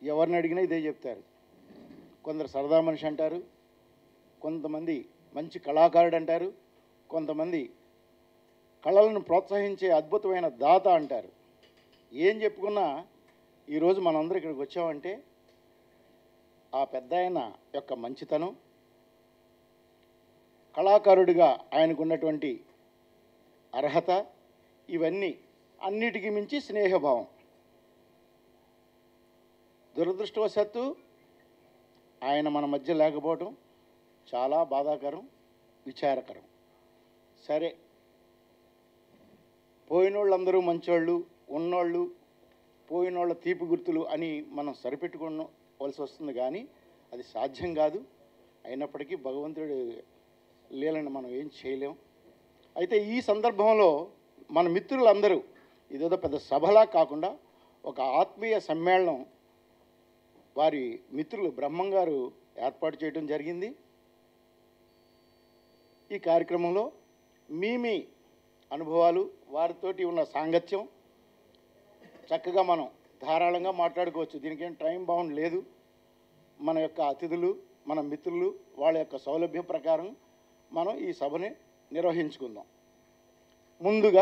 ఎవరిని అడిగినా ఇదే చెప్తారు కొందరు సరదా మనిషి అంటారు కొంతమంది మంచి కళాకారుడు అంటారు కొంతమంది కళలను ప్రోత్సహించే అద్భుతమైన దాత అంటారు ఏం చెప్పుకున్నా ఈరోజు మనందరం ఇక్కడికి వచ్చామంటే ఆ పెద్ద ఆయన యొక్క మంచితనం కళాకారుడిగా ఆయనకు ఉన్నటువంటి అర్హత ఇవన్నీ అన్నిటికీ మించి స్నేహభావం దురదృష్టవశాత్తు ఆయన మన మధ్య లేకపోవడం చాలా బాధాకరం విచారకరం సరే పోయినోళ్ళందరూ మంచోళ్ళు ఉన్నోళ్ళు పోయినోళ్ళ తీపి గుర్తులు అని మనం సరిపెట్టుకోవలసి వస్తుంది కానీ అది సాధ్యం కాదు అయినప్పటికీ భగవంతుడి లీలను మనం ఏం చేయలేం అయితే ఈ సందర్భంలో మన మిత్రులందరూ ఇదేదో పెద్ద సభలా కాకుండా ఒక ఆత్మీయ సమ్మేళనం వారి మిత్రులు బ్రహ్మం గారు ఏర్పాటు చేయడం జరిగింది ఈ కార్యక్రమంలో మీ మీ అనుభవాలు వారితోటి ఉన్న సాంగత్యం చక్కగా మనం ధారాళంగా మాట్లాడుకోవచ్చు దీనికి ఏం టైం బౌండ్ లేదు మన యొక్క అతిథులు మన మిత్రులు వాళ్ళ యొక్క సౌలభ్యం ప్రకారం మనం ఈ సభని నిర్వహించుకుందాం ముందుగా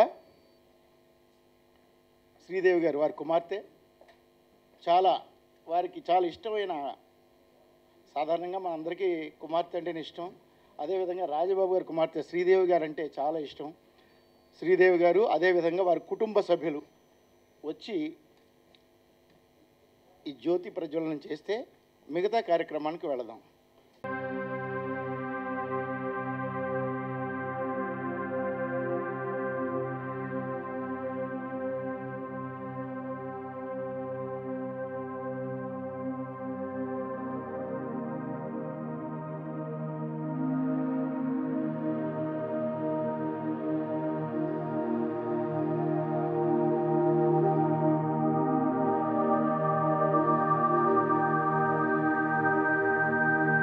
శ్రీదేవి గారు వారి కుమార్తె చాలా వారికి చాలా ఇష్టమైన సాధారణంగా మనందరికీ కుమార్తె అంటేనే ఇష్టం అదేవిధంగా రాజబాబు గారి కుమార్తె శ్రీదేవి గారు అంటే చాలా ఇష్టం శ్రీదేవి గారు అదేవిధంగా వారి కుటుంబ సభ్యులు వచ్చి ఈ జ్యోతి ప్రజ్వలనం చేస్తే మిగతా కార్యక్రమానికి వెళదాం శ్రీదేవి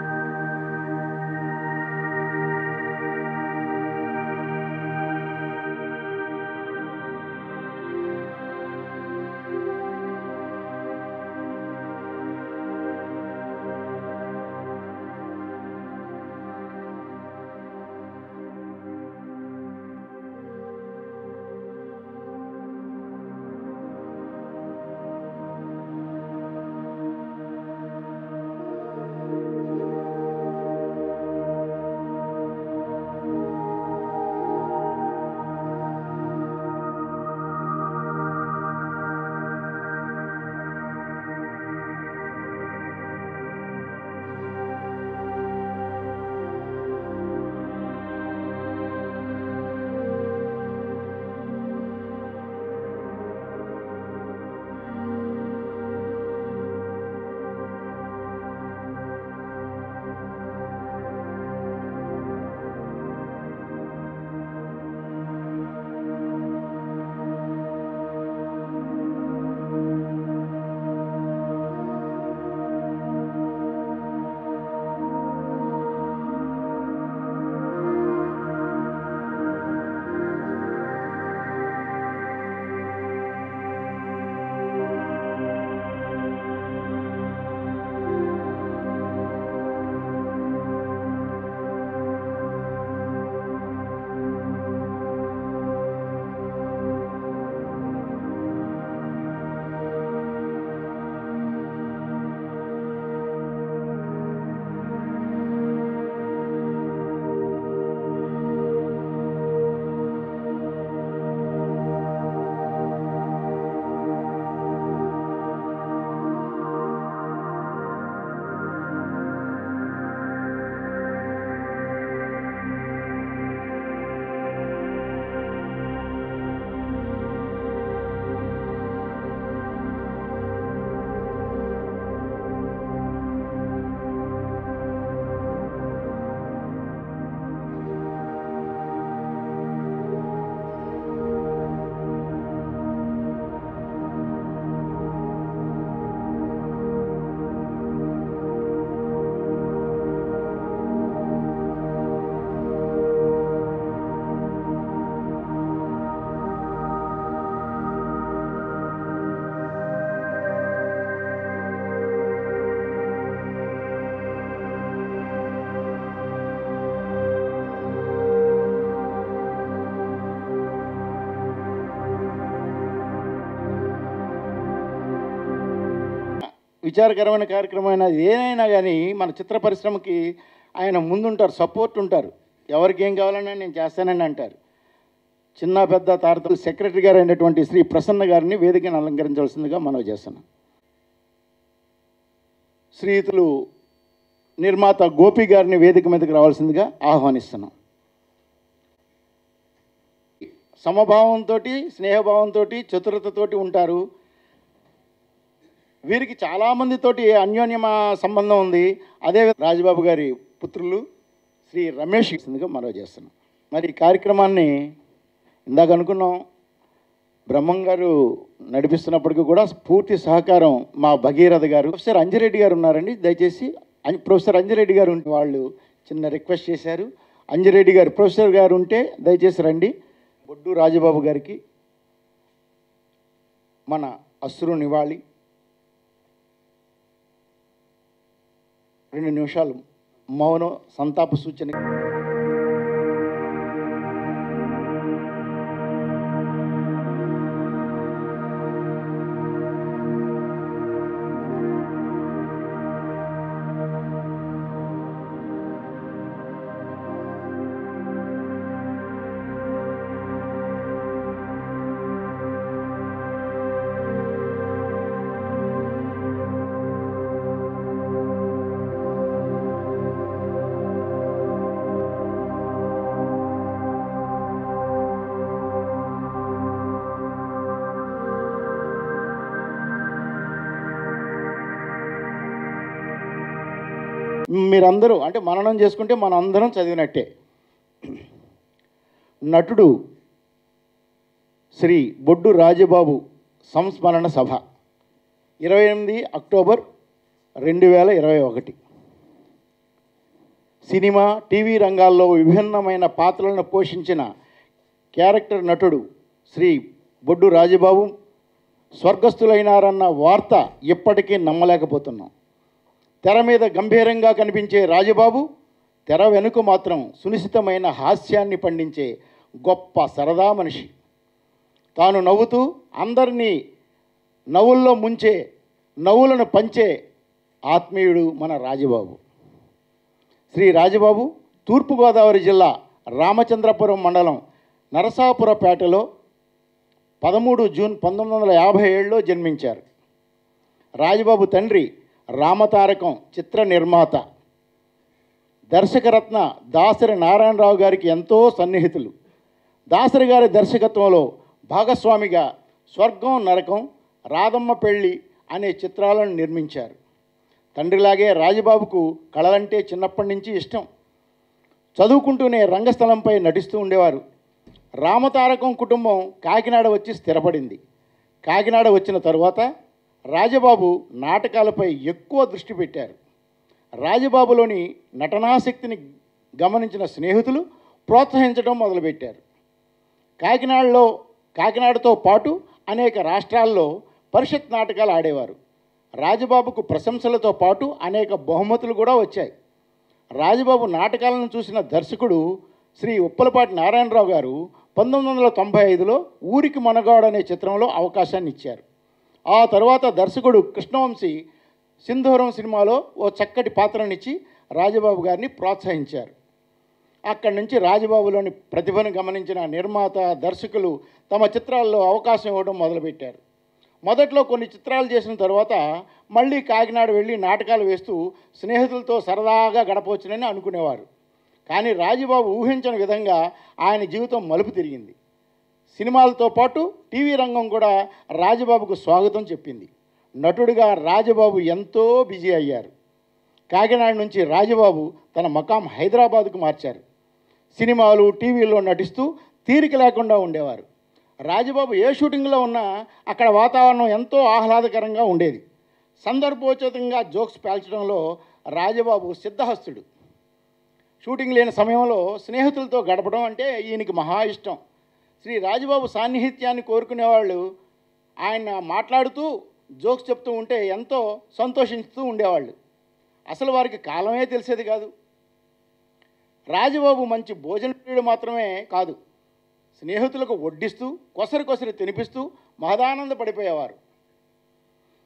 విచారకరమైన కార్యక్రమమైన ఏదైనా కానీ మన చిత్ర పరిశ్రమకి ఆయన ముందుంటారు సపోర్ట్ ఉంటారు ఎవరికి ఏం కావాలన్నా నేను చేస్తానని అంటారు చిన్న పెద్ద తారతలు సెక్రటరీ గారు అయినటువంటి శ్రీ ప్రసన్న గారిని వేదికను అలంకరించవలసిందిగా మనవి చేస్తున్నాను శ్రీయుతులు నిర్మాత గోపి గారిని వేదిక మీదకి రావాల్సిందిగా ఆహ్వానిస్తున్నాం సమభావంతో స్నేహభావంతో చతురతతోటి ఉంటారు వీరికి చాలామందితోటి అన్యోన్యమ సంబంధం ఉంది అదే రాజబాబు గారి పుత్రులు శ్రీ రమేష్ సిందిగా మనవి చేస్తున్నాం మరి ఈ కార్యక్రమాన్ని ఇందాక అనుకున్నాం బ్రహ్మం గారు నడిపిస్తున్నప్పటికీ కూడా పూర్తి సహకారం మా భగీరథ గారు ప్రొఫెసర్ అంజిరెడ్డి గారు ఉన్నారండి దయచేసి అం- ప్రొఫెసర్ అంజిరెడ్డి గారు ఉంటే వాళ్ళు చిన్న రిక్వెస్ట్ చేశారు అంజిరెడ్డి గారు ప్రొఫెసర్ గారు ఉంటే దయచేసి రండి బొడ్డు రాజబాబు గారికి మన అశ్రు నివాళి రెండు నిమిషాలు మౌనం సంతాప సూచన మీరందరూ అంటే మననం చేసుకుంటే మన అందరం చదివినట్టే నటుడు శ్రీ బొడ్డు రాజబాబు సంస్మరణ సభ ఇరవై ఎనిమిది అక్టోబర్ రెండు వేల ఇరవై ఒకటి సినిమా టీవీ రంగాల్లో విభిన్నమైన పాత్రలను పోషించిన క్యారెక్టర్ నటుడు శ్రీ బొడ్డు రాజబాబు స్వర్గస్థులైనారన్న వార్త ఇప్పటికీ నమ్మలేకపోతున్నాం తెర మీద గంభీరంగా కనిపించే రాజబాబు తెర వెనుక మాత్రం సునిశ్చితమైన హాస్యాన్ని పండించే గొప్ప సరదా మనిషి తాను నవ్వుతూ అందరినీ నవ్వుల్లో ముంచే నవ్వులను పంచే ఆత్మీయుడు మన రాజబాబు శ్రీ రాజబాబు తూర్పుగోదావరి జిల్లా రామచంద్రపురం మండలం నరసాపురపేటలో పదమూడు జూన్ పంతొమ్మిది వందల యాభై ఏడులో జన్మించారు రాజబాబు తండ్రి రామతారకం చిత్ర నిర్మాత దర్శకరత్న దాసరి నారాయణరావు గారికి ఎంతో సన్నిహితులు దాసరి గారి దర్శకత్వంలో భాగస్వామిగా స్వర్గం నరకం రాధమ్మ పెళ్ళి అనే చిత్రాలను నిర్మించారు తండ్రిలాగే రాజబాబుకు కళలంటే చిన్నప్పటి నుంచి ఇష్టం చదువుకుంటూనే రంగస్థలంపై నటిస్తూ ఉండేవారు రామతారకం కుటుంబం కాకినాడ వచ్చి స్థిరపడింది కాకినాడ వచ్చిన తరువాత రాజబాబు నాటకాలపై ఎక్కువ దృష్టి పెట్టారు రాజబాబులోని నటనాశక్తిని గమనించిన స్నేహితులు ప్రోత్సహించడం మొదలుపెట్టారు కాకినాడలో కాకినాడతో పాటు అనేక రాష్ట్రాల్లో పరిషత్ నాటకాలు ఆడేవారు రాజబాబుకు ప్రశంసలతో పాటు అనేక బహుమతులు కూడా వచ్చాయి రాజబాబు నాటకాలను చూసిన దర్శకుడు శ్రీ ఉప్పలపాటి నారాయణరావు గారు పంతొమ్మిది వందల తొంభై ఐదులో ఊరికి మనగాడు అనే చిత్రంలో అవకాశాన్ని ఇచ్చారు ఆ తర్వాత దర్శకుడు కృష్ణవంశీ సింధూరం సినిమాలో ఓ చక్కటి పాత్రనిచ్చి రాజబాబు గారిని ప్రోత్సహించారు అక్కడి నుంచి రాజబాబులోని ప్రతిభను గమనించిన నిర్మాత దర్శకులు తమ చిత్రాల్లో అవకాశం ఇవ్వడం మొదలుపెట్టారు మొదట్లో కొన్ని చిత్రాలు చేసిన తర్వాత మళ్ళీ కాకినాడ వెళ్ళి నాటకాలు వేస్తూ స్నేహితులతో సరదాగా గడపవచ్చునని అనుకునేవారు కానీ రాజబాబు ఊహించని విధంగా ఆయన జీవితం మలుపు తిరిగింది సినిమాలతో పాటు టీవీ రంగం కూడా రాజబాబుకు స్వాగతం చెప్పింది నటుడిగా రాజబాబు ఎంతో బిజీ అయ్యారు కాకినాడ నుంచి రాజబాబు తన మకాం హైదరాబాద్కు మార్చారు సినిమాలు టీవీలో నటిస్తూ తీరిక లేకుండా ఉండేవారు రాజబాబు ఏ షూటింగ్లో ఉన్నా అక్కడ వాతావరణం ఎంతో ఆహ్లాదకరంగా ఉండేది సందర్భోచితంగా జోక్స్ పేల్చడంలో రాజబాబు సిద్ధహస్తుడు షూటింగ్ లేని సమయంలో స్నేహితులతో గడపడం అంటే ఈయనకి మహా ఇష్టం శ్రీ రాజబాబు సాన్నిహిత్యాన్ని కోరుకునేవాళ్ళు ఆయన మాట్లాడుతూ జోక్స్ చెప్తూ ఉంటే ఎంతో సంతోషిస్తూ ఉండేవాళ్ళు అసలు వారికి కాలమే తెలిసేది కాదు రాజబాబు మంచి భోజన ప్రియుడు మాత్రమే కాదు స్నేహితులకు వడ్డిస్తూ కొసరి కొసరి తినిపిస్తూ మహదానంద పడిపోయేవారు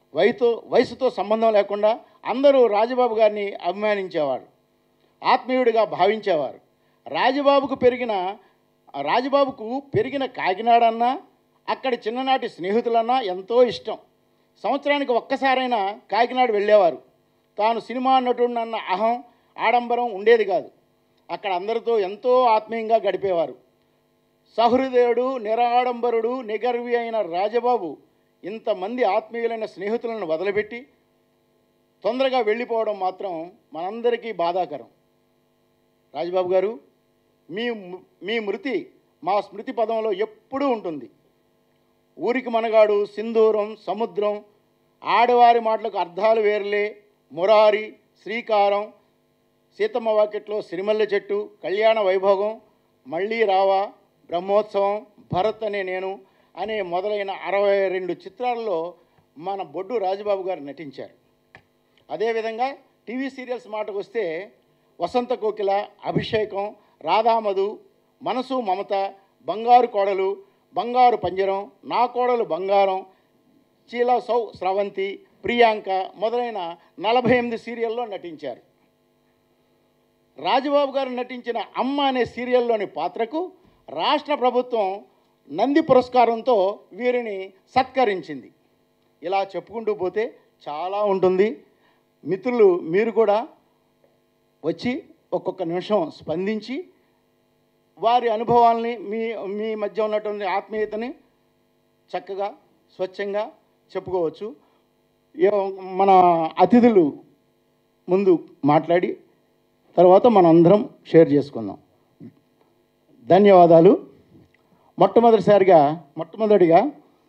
వయతో వయసుతో సంబంధం లేకుండా అందరూ రాజబాబు గారిని అభిమానించేవారు ఆత్మీయుడిగా భావించేవారు రాజబాబుకు పెరిగిన రాజబాబుకు పెరిగిన కాకినాడ అన్నా అక్కడి చిన్ననాటి స్నేహితులన్నా ఎంతో ఇష్టం సంవత్సరానికి ఒక్కసారైనా కాకినాడ వెళ్ళేవారు తాను సినిమా నటుడినన్న అహం ఆడంబరం ఉండేది కాదు అక్కడ అందరితో ఎంతో ఆత్మీయంగా గడిపేవారు సహృదయుడు నిరాడంబరుడు నిగర్వి అయిన రాజబాబు ఇంతమంది ఆత్మీయులైన స్నేహితులను వదిలిపెట్టి తొందరగా వెళ్ళిపోవడం మాత్రం మనందరికీ బాధాకరం రాజబాబు గారు మీ ము- మీ మృతి మా స్మృతి పదంలో ఎప్పుడూ ఉంటుంది ఊరికి మనగాడు సింధూరం సముద్రం ఆడవారి మాటలకు అర్థాలు వేర్లే మురారి శ్రీకారం సీతమ్మ వాకిట్లో సిరిమల్లె చెట్టు కళ్యాణ వైభోగం మళ్ళీ రావా బ్రహ్మోత్సవం భరత్ అనే నేను అనే మొదలైన అరవై రెండు చిత్రాల్లో మన బొడ్డు రాజబాబు గారు నటించారు అదేవిధంగా టీవీ సీరియల్స్ మాటకు వస్తే వసంత కోకిల అభిషేకం రాధామధు మనసు మమత బంగారు కోడలు బంగారు పంజరం నా కోడలు బంగారం చీల సౌ స్రవంతి ప్రియాంక మొదలైన నలభై ఎనిమిది సీరియల్లో నటించారు రాజబాబు గారు నటించిన అమ్మ అనే సీరియల్లోని పాత్రకు రాష్ట్ర ప్రభుత్వం నంది పురస్కారంతో వీరిని సత్కరించింది ఇలా చెప్పుకుంటూ పోతే చాలా ఉంటుంది మిత్రులు మీరు కూడా వచ్చి ఒక్కొక్క నిమిషం స్పందించి వారి అనుభవాల్ని మీ మీ మధ్య ఉన్నటువంటి ఆత్మీయతని చక్కగా స్వచ్ఛంగా చెప్పుకోవచ్చు ఏ- మన అతిథులు ముందు మాట్లాడి తర్వాత మనం అందరం షేర్ చేసుకుందాం ధన్యవాదాలు మొట్టమొదటిసారిగా మొట్టమొదటిగా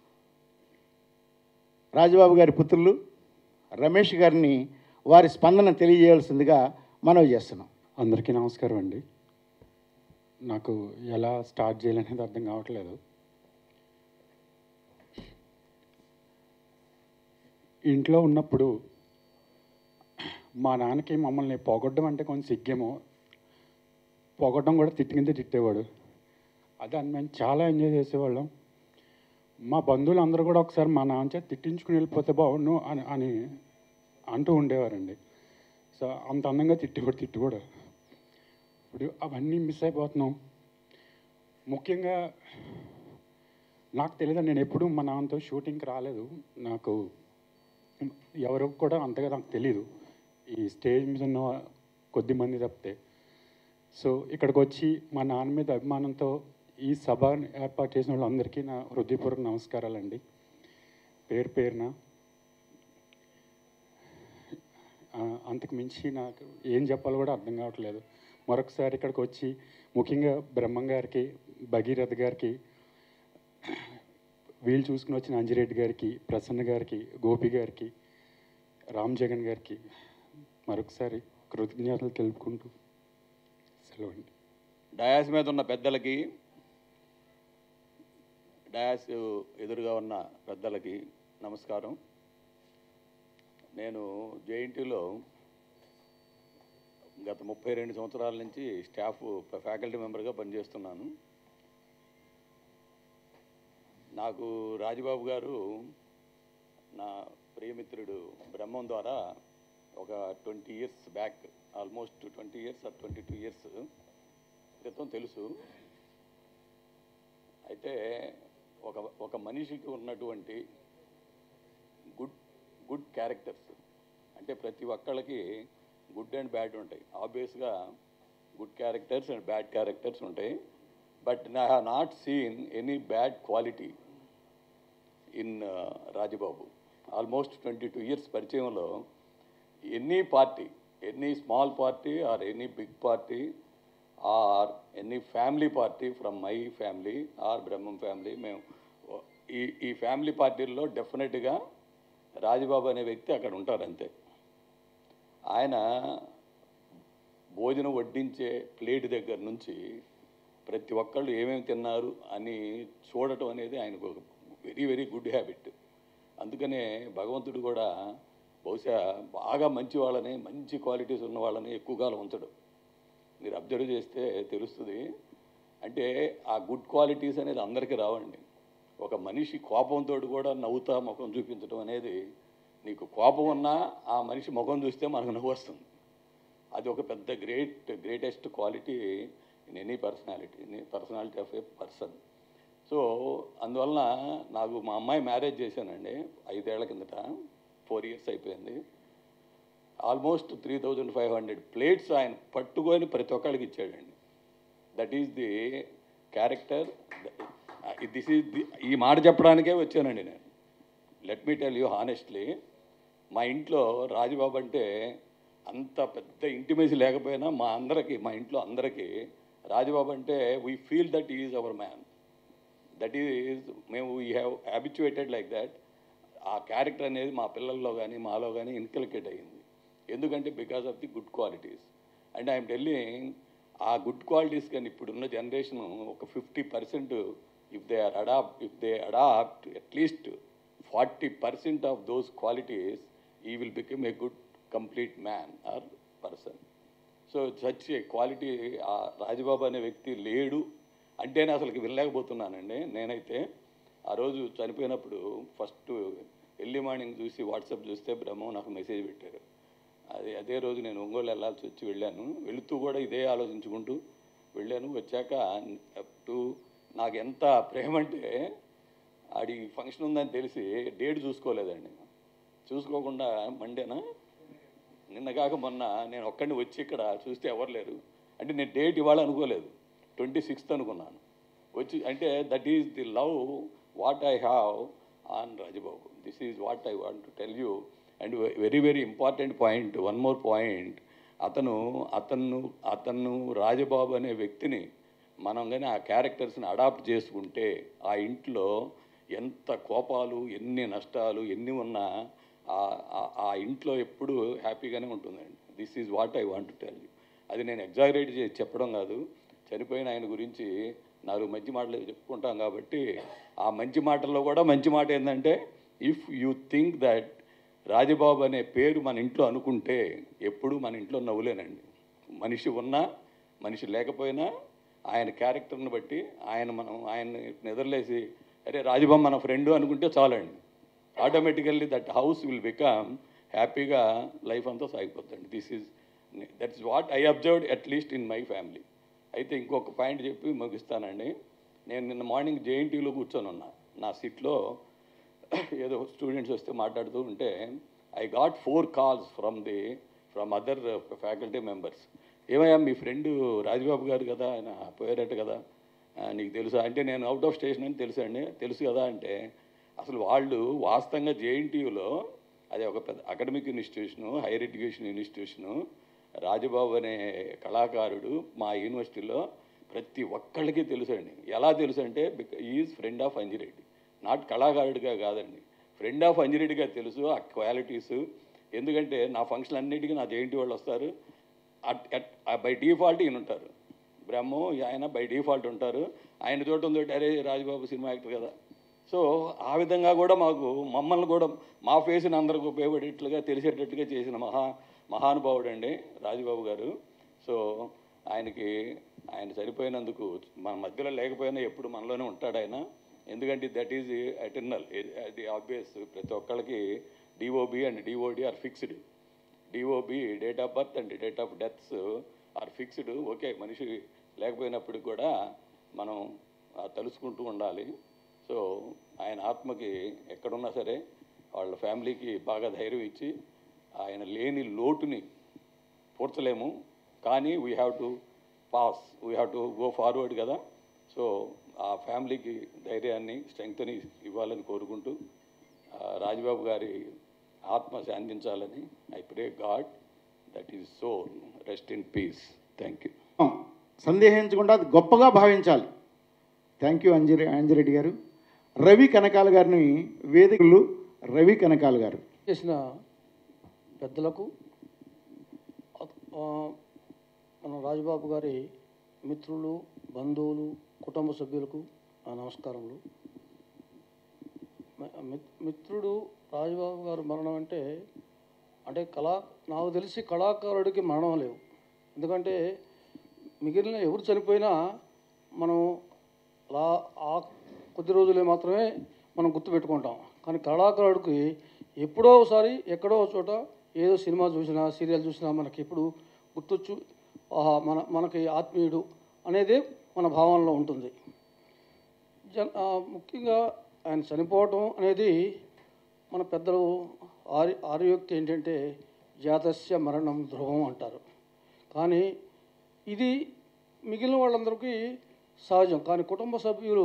రాజబాబు గారి పుత్రులు రమేష్ గారిని వారి స్పందన తెలియజేయాల్సిందిగా మనవి చేస్తున్నాం అందరికీ నమస్కారం అండి నాకు ఎలా స్టార్ట్ చేయాలనేది అర్థం కావట్లేదు ఇంట్లో ఉన్నప్పుడు మా నాన్నకి మమ్మల్ని పొగడ్డం అంటే కొంచెం సిగ్గేమో పొగడ్డం కూడా తిట్టి కింద తిట్టేవాడు అది అని మేము చాలా ఎంజాయ్ చేసేవాళ్ళం మా బంధువులు అందరూ కూడా ఒకసారి మా నాన్న చేత తిట్టించుకుని వెళ్ళిపోతే బాగుండు అని అని అంటూ ఉండేవారండి సో అంత అందంగా తిట్టి కూడా తిట్టి కూడా ఇప్పుడు అవన్నీ మిస్ అయిపోతున్నాం ముఖ్యంగా నాకు తెలియదు నేను ఎప్పుడూ మా నాన్నతో షూటింగ్కి రాలేదు నాకు ఎవరు కూడా అంతగా నాకు తెలియదు ఈ స్టేజ్ మీద ఉన్న కొద్ది మంది తప్పితే సో ఇక్కడికి వచ్చి మా నాన్న మీద అభిమానంతో ఈ సభ ఏర్పాటు చేసిన వాళ్ళందరికీ నా హృదయపూర్వక నమస్కారాలండి పేరు పేరున ఆ, అంతకు మించి నాకు ఏం చెప్పాలో కూడా అర్థం కావట్లేదు మరొకసారి ఇక్కడికి వచ్చి ముఖ్యంగా బ్రహ్మం గారికి భగీరథ గారికి వీలు చూసుకుని వచ్చిన అంజిరెడ్డి గారికి ప్రసన్న గారికి గోపి గారికి రామ్ జగన్ గారికి మరొకసారి కృతజ్ఞతలు తెలుపుకుంటూ సెలవు అండి డయాస్ మీద ఉన్న పెద్దలకి డయాస్ ఎదురుగా ఉన్న పెద్దలకి నమస్కారం నేను జేఎన్టీలో గత ముప్పై రెండు సంవత్సరాల నుంచి స్టాఫ్ ఫ్యాకల్టీ మెంబర్గా పనిచేస్తున్నాను నాకు రాజబాబు గారు నా ప్రియమిత్రుడు బ్రహ్మం ద్వారా ఒక twenty years back almost twenty years or twenty two years క్రితం తెలుసు అయితే ఒక ఒక మనిషికి ఉన్నటువంటి గుడ్ గుడ్ క్యారెక్టర్స్ అంటే ప్రతి ఒక్కళ్ళకి గుడ్ అండ్ బ్యాడ్ ఉంటాయి ఆబ్వియస్గా good characters and bad characters ఉంటాయి but I have not seen any bad quality in Rajababu almost twenty two years పరిచయంలో any party any small party or any big party or any family party from my family or Brahmam family మేము ఈ ఈ family పార్టీల్లో డెఫినెట్గా రాజబాబు అనే వ్యక్తి అక్కడ ఉంటారు అంతే ఆయన భోజనం వడ్డించే ప్లేట్ దగ్గర నుంచి ప్రతి ఒక్కళ్ళు ఏమేమి తిన్నారు అని చూడటం అనేది ఆయనకు ఒక వెరీ వెరీ గుడ్ హ్యాబిట్ అందుకనే భగవంతుడు కూడా బహుశా బాగా మంచి వాళ్ళని మంచి క్వాలిటీస్ ఉన్న వాళ్ళని ఎక్కువ కాలం ఉంచడు మీరు అబ్జర్వ్ చేస్తే తెలుస్తుంది అంటే ఆ గుడ్ క్వాలిటీస్ అనేది అందరికీ రావండి ఒక మనిషి కోపంతో కూడా నవ్వుతా ముఖం చూపించడం అనేది నీకు కోపం ఉన్నా ఆ మనిషి ముఖం చూస్తే మనకు నవ్వు వస్తుంది అది ఒక పెద్ద great greatest quality in any personality personality of a person so అందువలన నాకు మా అమ్మాయి మ్యారేజ్ చేశానండి ఐదేళ్ల కిందట ఫోర్ ఇయర్స్ అయిపోయింది almost three thousand five hundred plates ఆయన పట్టుకొని ప్రతి ఒక్కరికి ఇచ్చాడండి that is the character this is the ఈ మాట చెప్పడానికే వచ్చానండి నేను let me tell you honestly మా ఇంట్లో రాజుబాబు అంటే అంత పెద్ద ఇంటిమేసి లేకపోయినా మా అందరికీ మా ఇంట్లో అందరికీ రాజుబాబు అంటే we feel that is our man that is మేము we have habituated like that ఆ క్యారెక్టర్ అనేది మా పిల్లల్లో కానీ మాలో కానీ ఇన్కల్కేట్ అయ్యింది ఎందుకంటే because of the good qualities and I'm telling ఆ గుడ్ క్వాలిటీస్ కానీ ఇప్పుడున్న జనరేషన్ ఒక fifty percent if they are adopt if they adopt at least forty percent of those qualities he will become a good complete man or person so such a quality ఆ రాజబాబు అనే వ్యక్తి లేడు అంటేనే అసలుకి వినలేకపోతున్నానండి నేనైతే ఆ రోజు చనిపోయినప్పుడు ఫస్ట్ ఎర్లీ మార్నింగ్ చూసి వాట్సాప్ చూస్తే బ్రహ్మ నాకు మెసేజ్ పెట్టారు అది అదే రోజు నేను ఒంగోలు వెళ్ళాల్సి వచ్చి వెళ్ళాను వెళుతూ కూడా ఇదే ఆలోచించుకుంటూ వెళ్ళాను వచ్చాక టు నాకు ఎంత ప్రేమ అంటే ఆడి ఫంక్షన్ ఉందని తెలిసి డేట్ చూసుకోలేదండి చూసుకోకుండా మండేనా నిన్న కాక మొన్న నేను ఒక్కడిని వచ్చి ఇక్కడ చూస్తే ఎవరు లేరు అంటే నేను డేట్ ఇవాళ అనుకోలేదు ట్వంటీ సిక్స్త్ అనుకున్నాను వచ్చి అంటే that is the love what I have on Rajababu this is what I want to tell you and very very important point one more point అతను అతను అతను రాజబాబు అనే వ్యక్తిని మనం కానీ ఆ క్యారెక్టర్స్ని అడాప్ట్ చేసుకుంటే ఆ ఇంట్లో ఎంత కోపాలు ఎన్ని నష్టాలు ఎన్ని ఉన్నా ఆ- ఆ- ఆ ఇంట్లో ఎప్పుడు హ్యాపీగానే ఉంటుందండి this is what I want to tell you అది నేను ఎగ్జాగరేట్ చేసి చెప్పడం కాదు చనిపోయిన ఆయన గురించి నాలుగు మంచి మాటలు చెప్పుకుంటాం కాబట్టి ఆ మంచి మాటల్లో కూడా మంచి మాట ఏంటంటే if you think that Rajababu అనే పేరు మన ఇంట్లో అనుకుంటే ఎప్పుడు మన ఇంట్లో నవ్వులేనండి మనిషి ఉన్నా మనిషి లేకపోయినా ఆయన క్యారెక్టర్ని బట్టి ఆయన మనం ఆయన్ని నిద్రలేసి అరే రాజబాబు మన ఫ్రెండ్ అనుకుంటే చాలండి automatically that house will become హ్యాపీగా లైఫ్ అంతా సాగిపోతుంది this is that is what I observed at least in my family అయితే ఇంకొక పాయింట్ చెప్పి ముగిస్తానండి నేను నిన్న మార్నింగ్ జేఎన్టీలో కూర్చొని ఉన్నా నా సీట్లో ఏదో స్టూడెంట్స్ వస్తే మాట్లాడుతూ ఉంటే I got four calls from the from other faculty members ఏమయ్యా మీ ఫ్రెండ్ రాజబాబు గారు కదా ఆయన పోయారట కదా ఆ, నీకు తెలుసా అంటే నేను అవుట్ ఆఫ్ స్టేషన్ అని తెలుసు అండి తెలుసు కదా అంటే అసలు వాళ్ళు వాస్తవంగా జేఎన్టీయూలో అది ఒక పెద్ద academic institution higher education institution Rajababu అనే కళాకారుడు మా యూనివర్సిటీలో ప్రతి ఒక్కళ్ళకి తెలుసు అండి ఎలా తెలుసు అంటే is friend of Anjireddy not కళాకారుడిగా కాదండి ఫ్రెండ్ ఆఫ్ అంజిరెడ్డిగా తెలుసు ఆ క్వాలిటీస్ ఎందుకంటే నా ఫంక్షన్ అన్నిటికీ నా జేఎన్టీ వాళ్ళు వస్తారు బై డిఫాల్ట్ ఈయన ఉంటారు బ్రహ్మం ఆయన బై డిఫాల్ట్ ఉంటారు ఆయన చూడటంతో అరే రాజబాబు సినిమా యాక్టర్ కదా సో ఆ విధంగా కూడా మాకు మమ్మల్ని కూడా మా ఫేస్ని అందరికి ఉపయోగపడేట్లుగా తెలిసేటట్టుగా చేసిన మహా మహానుభావుడు అండి రాజబాబు గారు సో ఆయనకి ఆయన చనిపోయినందుకు మన మధ్యలో లేకపోయినా ఎప్పుడు మనలోనే ఉంటాడు ఆయన ఎందుకంటే దట్ ఈజ్ ఎటర్నల్ అది ఆబ్వియస్ ప్రతి ఒక్కళ్ళకి DOB and DOD are fixed DOB date of birth and date of deaths are fixed okay మనిషి లేకపోయినప్పటికి కూడా మనం ఆ, తలుసుకుంటూ ఉండాలి సో ఆయన ఆత్మకి ఎక్కడున్నా సరే వాళ్ళ ఫ్యామిలీకి బాగా ధైర్యం ఇచ్చి ఆయన లేని లోటుని పూడ్చలేము కానీ we have to pass we have to go forward కదా సో ఆ ఫ్యామిలీకి ధైర్యాన్ని స్ట్రెంగ్త్ని ఇవ్వాలని కోరుకుంటూ ఆ, రాజబాబు గారి ఆత్మ శాంతించాలని I pray God that is so rest in peace thank you సందేహించకుండా అది గొప్పగా భావించాలి థ్యాంక్ యూ అంజరి అంజిరెడ్డి గారు రవి కనకాల గారిని వేదికలు రవి కనకాల గారు చేసిన పెద్దలకు ఆ, మన రాజబాబు గారి మిత్రులు బంధువులు కుటుంబ సభ్యులకు నా నమస్కారములు మ- మిత్- మిత్రుడు రాజబాబు గారు మరణం అంటే అంటే కళా నాకు తెలిసి కళాకారుడికి మరణం లేవు ఎందుకంటే మిగిలిన ఎవరు చనిపోయినా మనం అలా ఆ కొద్ది రోజులే మాత్రమే మనం గుర్తుపెట్టుకుంటాం కానీ కళాకారుడికి ఎప్పుడో ఒకసారి ఎక్కడో ఒక చోట ఏదో సినిమా చూసినా సీరియల్ చూసినా మనకి ఇప్పుడు గుర్తొచ్చు ఆహా, మన మనకి ఆత్మీయుడు అనేది మన భావనలో ఉంటుంది జన్ ఆ, ముఖ్యంగా ఆయన చనిపోవటం అనేది మన పెద్దలు ఆరి ఆర్యోక్తి ఏంటంటే జాతస్య మరణం ధ్రువం అంటారు కానీ ఇది మిగిలిన వాళ్ళందరికీ సహజం కానీ కుటుంబ సభ్యులు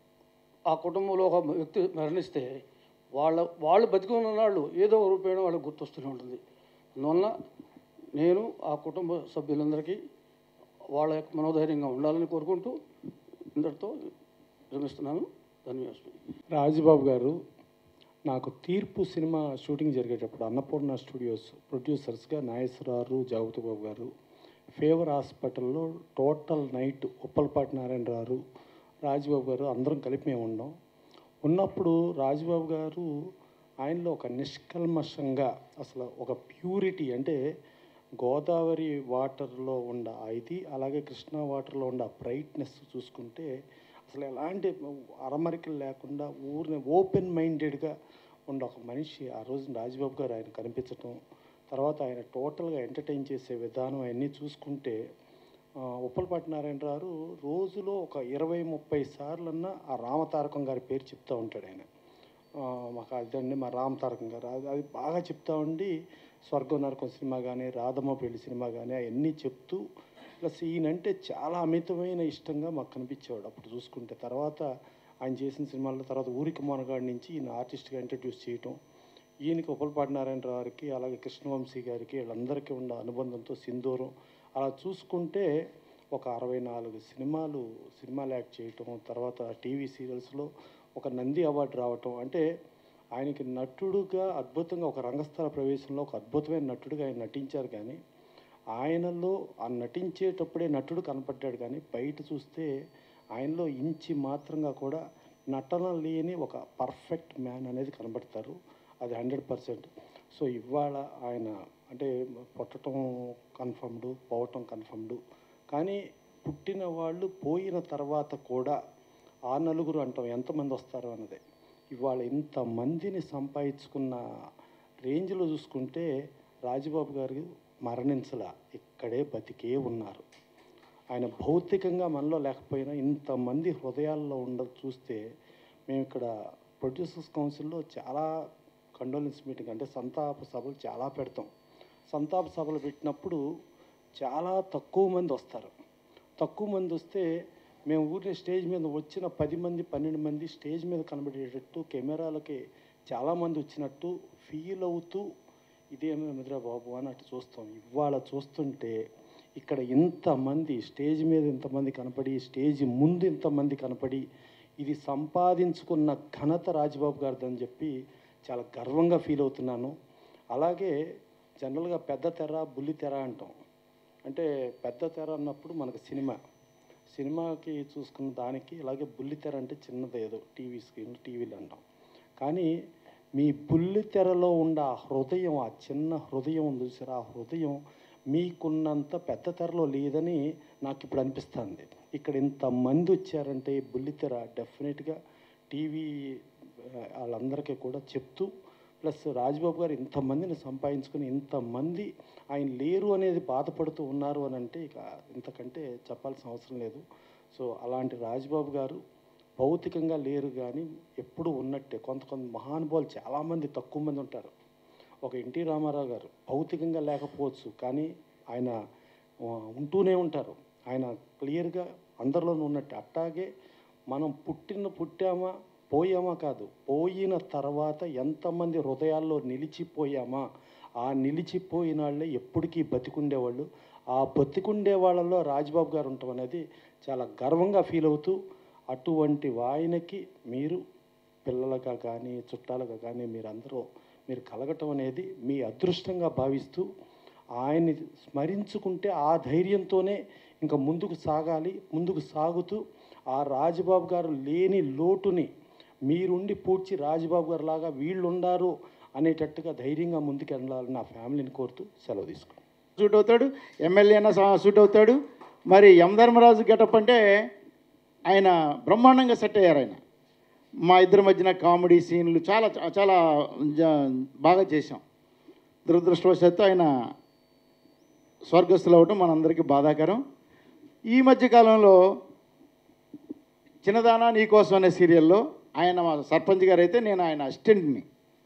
ఆ కుటుంబంలో ఒక వ్యక్తి మరణిస్తే వాళ్ళ వాళ్ళు బతికి ఉన్న వాళ్ళు ఏదో ఒక రూపేణ వాళ్ళకి గుర్తొస్తూనే ఉంటుంది అందువల్ల నేను ఆ కుటుంబ సభ్యులందరికీ వాళ్ళ యొక్క మనోధైర్యంగా ఉండాలని కోరుకుంటూ ఇంతటితో విరమిస్తున్నాను ధన్యవాదాలు రాజబాబు గారు నాకు తీర్పు సినిమా షూటింగ్ జరిగేటప్పుడు అన్నపూర్ణ స్టూడియోస్ ప్రొడ్యూసర్స్గా నాగేశ్వరరావు జాగుతు బాబు గారు ఫేవర్ హాస్పిటల్లో టోటల్ నైట్ ఉప్పలపాటి నారాయణరావు రాజబాబు గారు అందరం కలిపి మేము ఉన్నాం ఉన్నప్పుడు రాజబాబు గారు ఆయనలో ఒక నిష్కల్మషంగా అసలు ఒక ప్యూరిటీ అంటే గోదావరి వాటర్లో ఉండ ఇది అలాగే కృష్ణా వాటర్లో ఉండ బ్రైట్నెస్ చూసుకుంటే అసలు ఎలాంటి అరమరికలు లేకుండా ఊరిని ఓపెన్ మైండెడ్గా ఉండే ఒక మనిషి ఆ రోజు రాజబాబు గారు ఆయన కనిపించటం తర్వాత ఆయన టోటల్గా ఎంటర్టైన్ చేసే విధానం అవన్నీ చూసుకుంటే ఆ, ఉప్పలపాటి నారాయణరావు రోజులో ఒక ఇరవై ముప్పై సార్లన్నా ఆ రామతారకం గారి పేరు చెప్తూ ఉంటాడు ఆయన ఆ, మాకు అదండి మా రామ్ తారకం గారు అది అది బాగా చెప్తా ఉండి స్వర్గం నరకం సినిమా కానీ రాధమ్మ పెళ్లి సినిమా కానీ అవన్నీ చెప్తూ ప్లస్ ఈయనంటే చాలా అమితమైన ఇష్టంగా మాకు కనిపించేవాడు అప్పుడు చూసుకుంటే తర్వాత ఆయన చేసిన సినిమాల్లో తర్వాత ఊరికి మొనగాడి నుంచి ఈయన ఆర్టిస్ట్గా ఇంట్రడ్యూస్ చేయటం ఈయనకి ఉప్పలపాటి నారాయణరావు గారికి అలాగే కృష్ణవంశీ గారికి వీళ్ళందరికీ ఉన్న అనుబంధంతో సింధూరం అలా చూసుకుంటే ఒక అరవై నాలుగు సినిమాలు సినిమాలు యాక్ట్ చేయటం తర్వాత టీవీ సీరియల్స్లో ఒక నంది అవార్డు రావటం అంటే ఆయనకి నటుడుగా అద్భుతంగా ఒక రంగస్థల ప్రవేశంలో ఒక అద్భుతమైన నటుడుగా ఆయన నటించారు కానీ ఆయనలో ఆ నటించేటప్పుడే నటుడు కనపడ్డాడు కానీ బయట చూస్తే ఆయనలో ఇంచి మాత్రంగా కూడా నటన లేని ఒక పర్ఫెక్ట్ మ్యాన్ అనేది కనబడతారు అది హండ్రెడ్ పర్సెంట్ సో ఇవాళ ఆయన అంటే పుట్టడం కన్ఫర్మ్డ్ పోవటం కన్ఫర్మ్డ్ కానీ పుట్టిన వాళ్ళు పోయిన తర్వాత కూడా ఆ నలుగురు అంటాం ఎంతమంది వస్తారు అన్నదే ఇవాళ ఇంతమందిని సంపాదించుకున్న రేంజ్లో చూసుకుంటే రాజబాబు గారు మరణించలా ఇక్కడే బతికే ఉన్నారు ఆయన భౌతికంగా మనలో లేకపోయినా ఇంతమంది హృదయాల్లో ఉండదు చూస్తే మేము ఇక్కడ ప్రొడ్యూసర్స్ కౌన్సిల్లో చాలా కండోలెన్స్ మీటింగ్ అంటే సంతాప సభలు చాలా పెడతాం సంతాప సభలు పెట్టినప్పుడు చాలా తక్కువ మంది వస్తారు తక్కువ మంది వస్తే మేము ఊరిని స్టేజ్ మీద వచ్చిన పది మంది పన్నెండు మంది స్టేజ్ మీద కనబడేటట్టు కెమెరాలకి చాలామంది వచ్చినట్టు ఫీల్ అవుతూ ఇదేమో మిద్రా బాబు అన్నట్టు చూస్తాం ఇవాళ చూస్తుంటే ఇక్కడ ఇంతమంది స్టేజ్ మీద ఇంతమంది కనపడి స్టేజ్ ముందు ఇంతమంది కనపడి ఇది సంపాదించుకున్న ఘనత రాజబాబు గారిదని చెప్పి చాలా గర్వంగా ఫీల్ అవుతున్నాను అలాగే జనరల్గా పెద్ద తెర బుల్లి తెర అంటాం అంటే పెద్ద తెర అన్నప్పుడు మనకు సినిమా సినిమాకి చూసుకున్న దానికి అలాగే బుల్లి తెర అంటే చిన్నది ఏదో టీవీ స్క్రీన్ టీవీలు అంటాం కానీ మీ బుల్లి తెరలో ఉన్న ఆ హృదయం ఆ చిన్న హృదయం ఉంది చూసారా ఆ హృదయం మీకున్నంత పెద్ద తెరలో లేదని నాకు ఇప్పుడు అనిపిస్తుంది ఇక్కడ ఇంతమంది వచ్చారంటే ఈ బుల్లి తెర డెఫినెట్గా టీవీ ఆ, వాళ్ళందరికీ కూడా చెప్తూ ప్లస్ రాజ్బాబు గారు ఇంతమందిని సంపాదించుకుని ఇంతమంది ఆయన లేరు అనేది బాధపడుతూ ఉన్నారు అని అంటే ఇక ఇంతకంటే చెప్పాల్సిన అవసరం లేదు సో అలాంటి రాజ్బాబు గారు భౌతికంగా లేరు కానీ ఎప్పుడు ఉన్నట్టే కొంత కొంత మహానుభావులు చాలామంది తక్కువ మంది ఉంటారు ఒక ఎన్టీ రామారావు గారు భౌతికంగా లేకపోవచ్చు కానీ ఆయన ఆ, ఉంటూనే ఉంటారు ఆయన క్లియర్గా అందరిలోనూ ఉన్నట్టు అట్టాగే మనం పుట్టిన పుట్టామా పోయామా కాదు పోయిన తర్వాత ఎంతమంది హృదయాల్లో నిలిచిపోయామా ఆ నిలిచిపోయిన వాళ్ళే ఎప్పటికీ బతికుండేవాళ్ళు ఆ బతికుండే వాళ్ళలో రాజ్బాబు గారు ఉండటం అనేది చాలా గర్వంగా ఫీల్ అవుతూ అటువంటి వాయనకి మీరు పిల్లలుగా కానీ చుట్టాలుగా కానీ మీరందరూ మీరు కలగటం అనేది మీ అదృష్టంగా భావిస్తూ ఆయన్ని స్మరించుకుంటే ఆ ధైర్యంతోనే ఇంకా ముందుకు సాగాలి ముందుకు సాగుతూ ఆ రాజబాబు గారు లేని లోటుని మీరుండి పూడ్చి రాజబాబు గారు లాగా వీళ్ళు ఉండారు అనేటట్టుగా ధైర్యంగా ముందుకు వెళ్ళాలని నా ఫ్యామిలీని కోరుతూ సెలవు తీసుకున్నాను సూట్ అవుతాడు ఎమ్మెల్యే అయినా సా- సూట్ అవుతాడు మరి యమధర్మరాజు గెటప్ అంటే ఆయన బ్రహ్మాండంగా సెట్ అయ్యారు ఆయన మా ఇద్దరి మధ్యన కామెడీ సీన్లు చాలా చాలా జా- బాగా చేశాం దురదృష్టవశాత్తు ఆయన స్వర్గస్థులు అవ్వటం మనందరికీ బాధాకరం ఈ మధ్య కాలంలో చిన్నదానా నీకోసం అనే సీరియల్లో ఆయన మా సర్పంచ్ గారు అయితే నేను ఆయన అసిస్టెంట్ని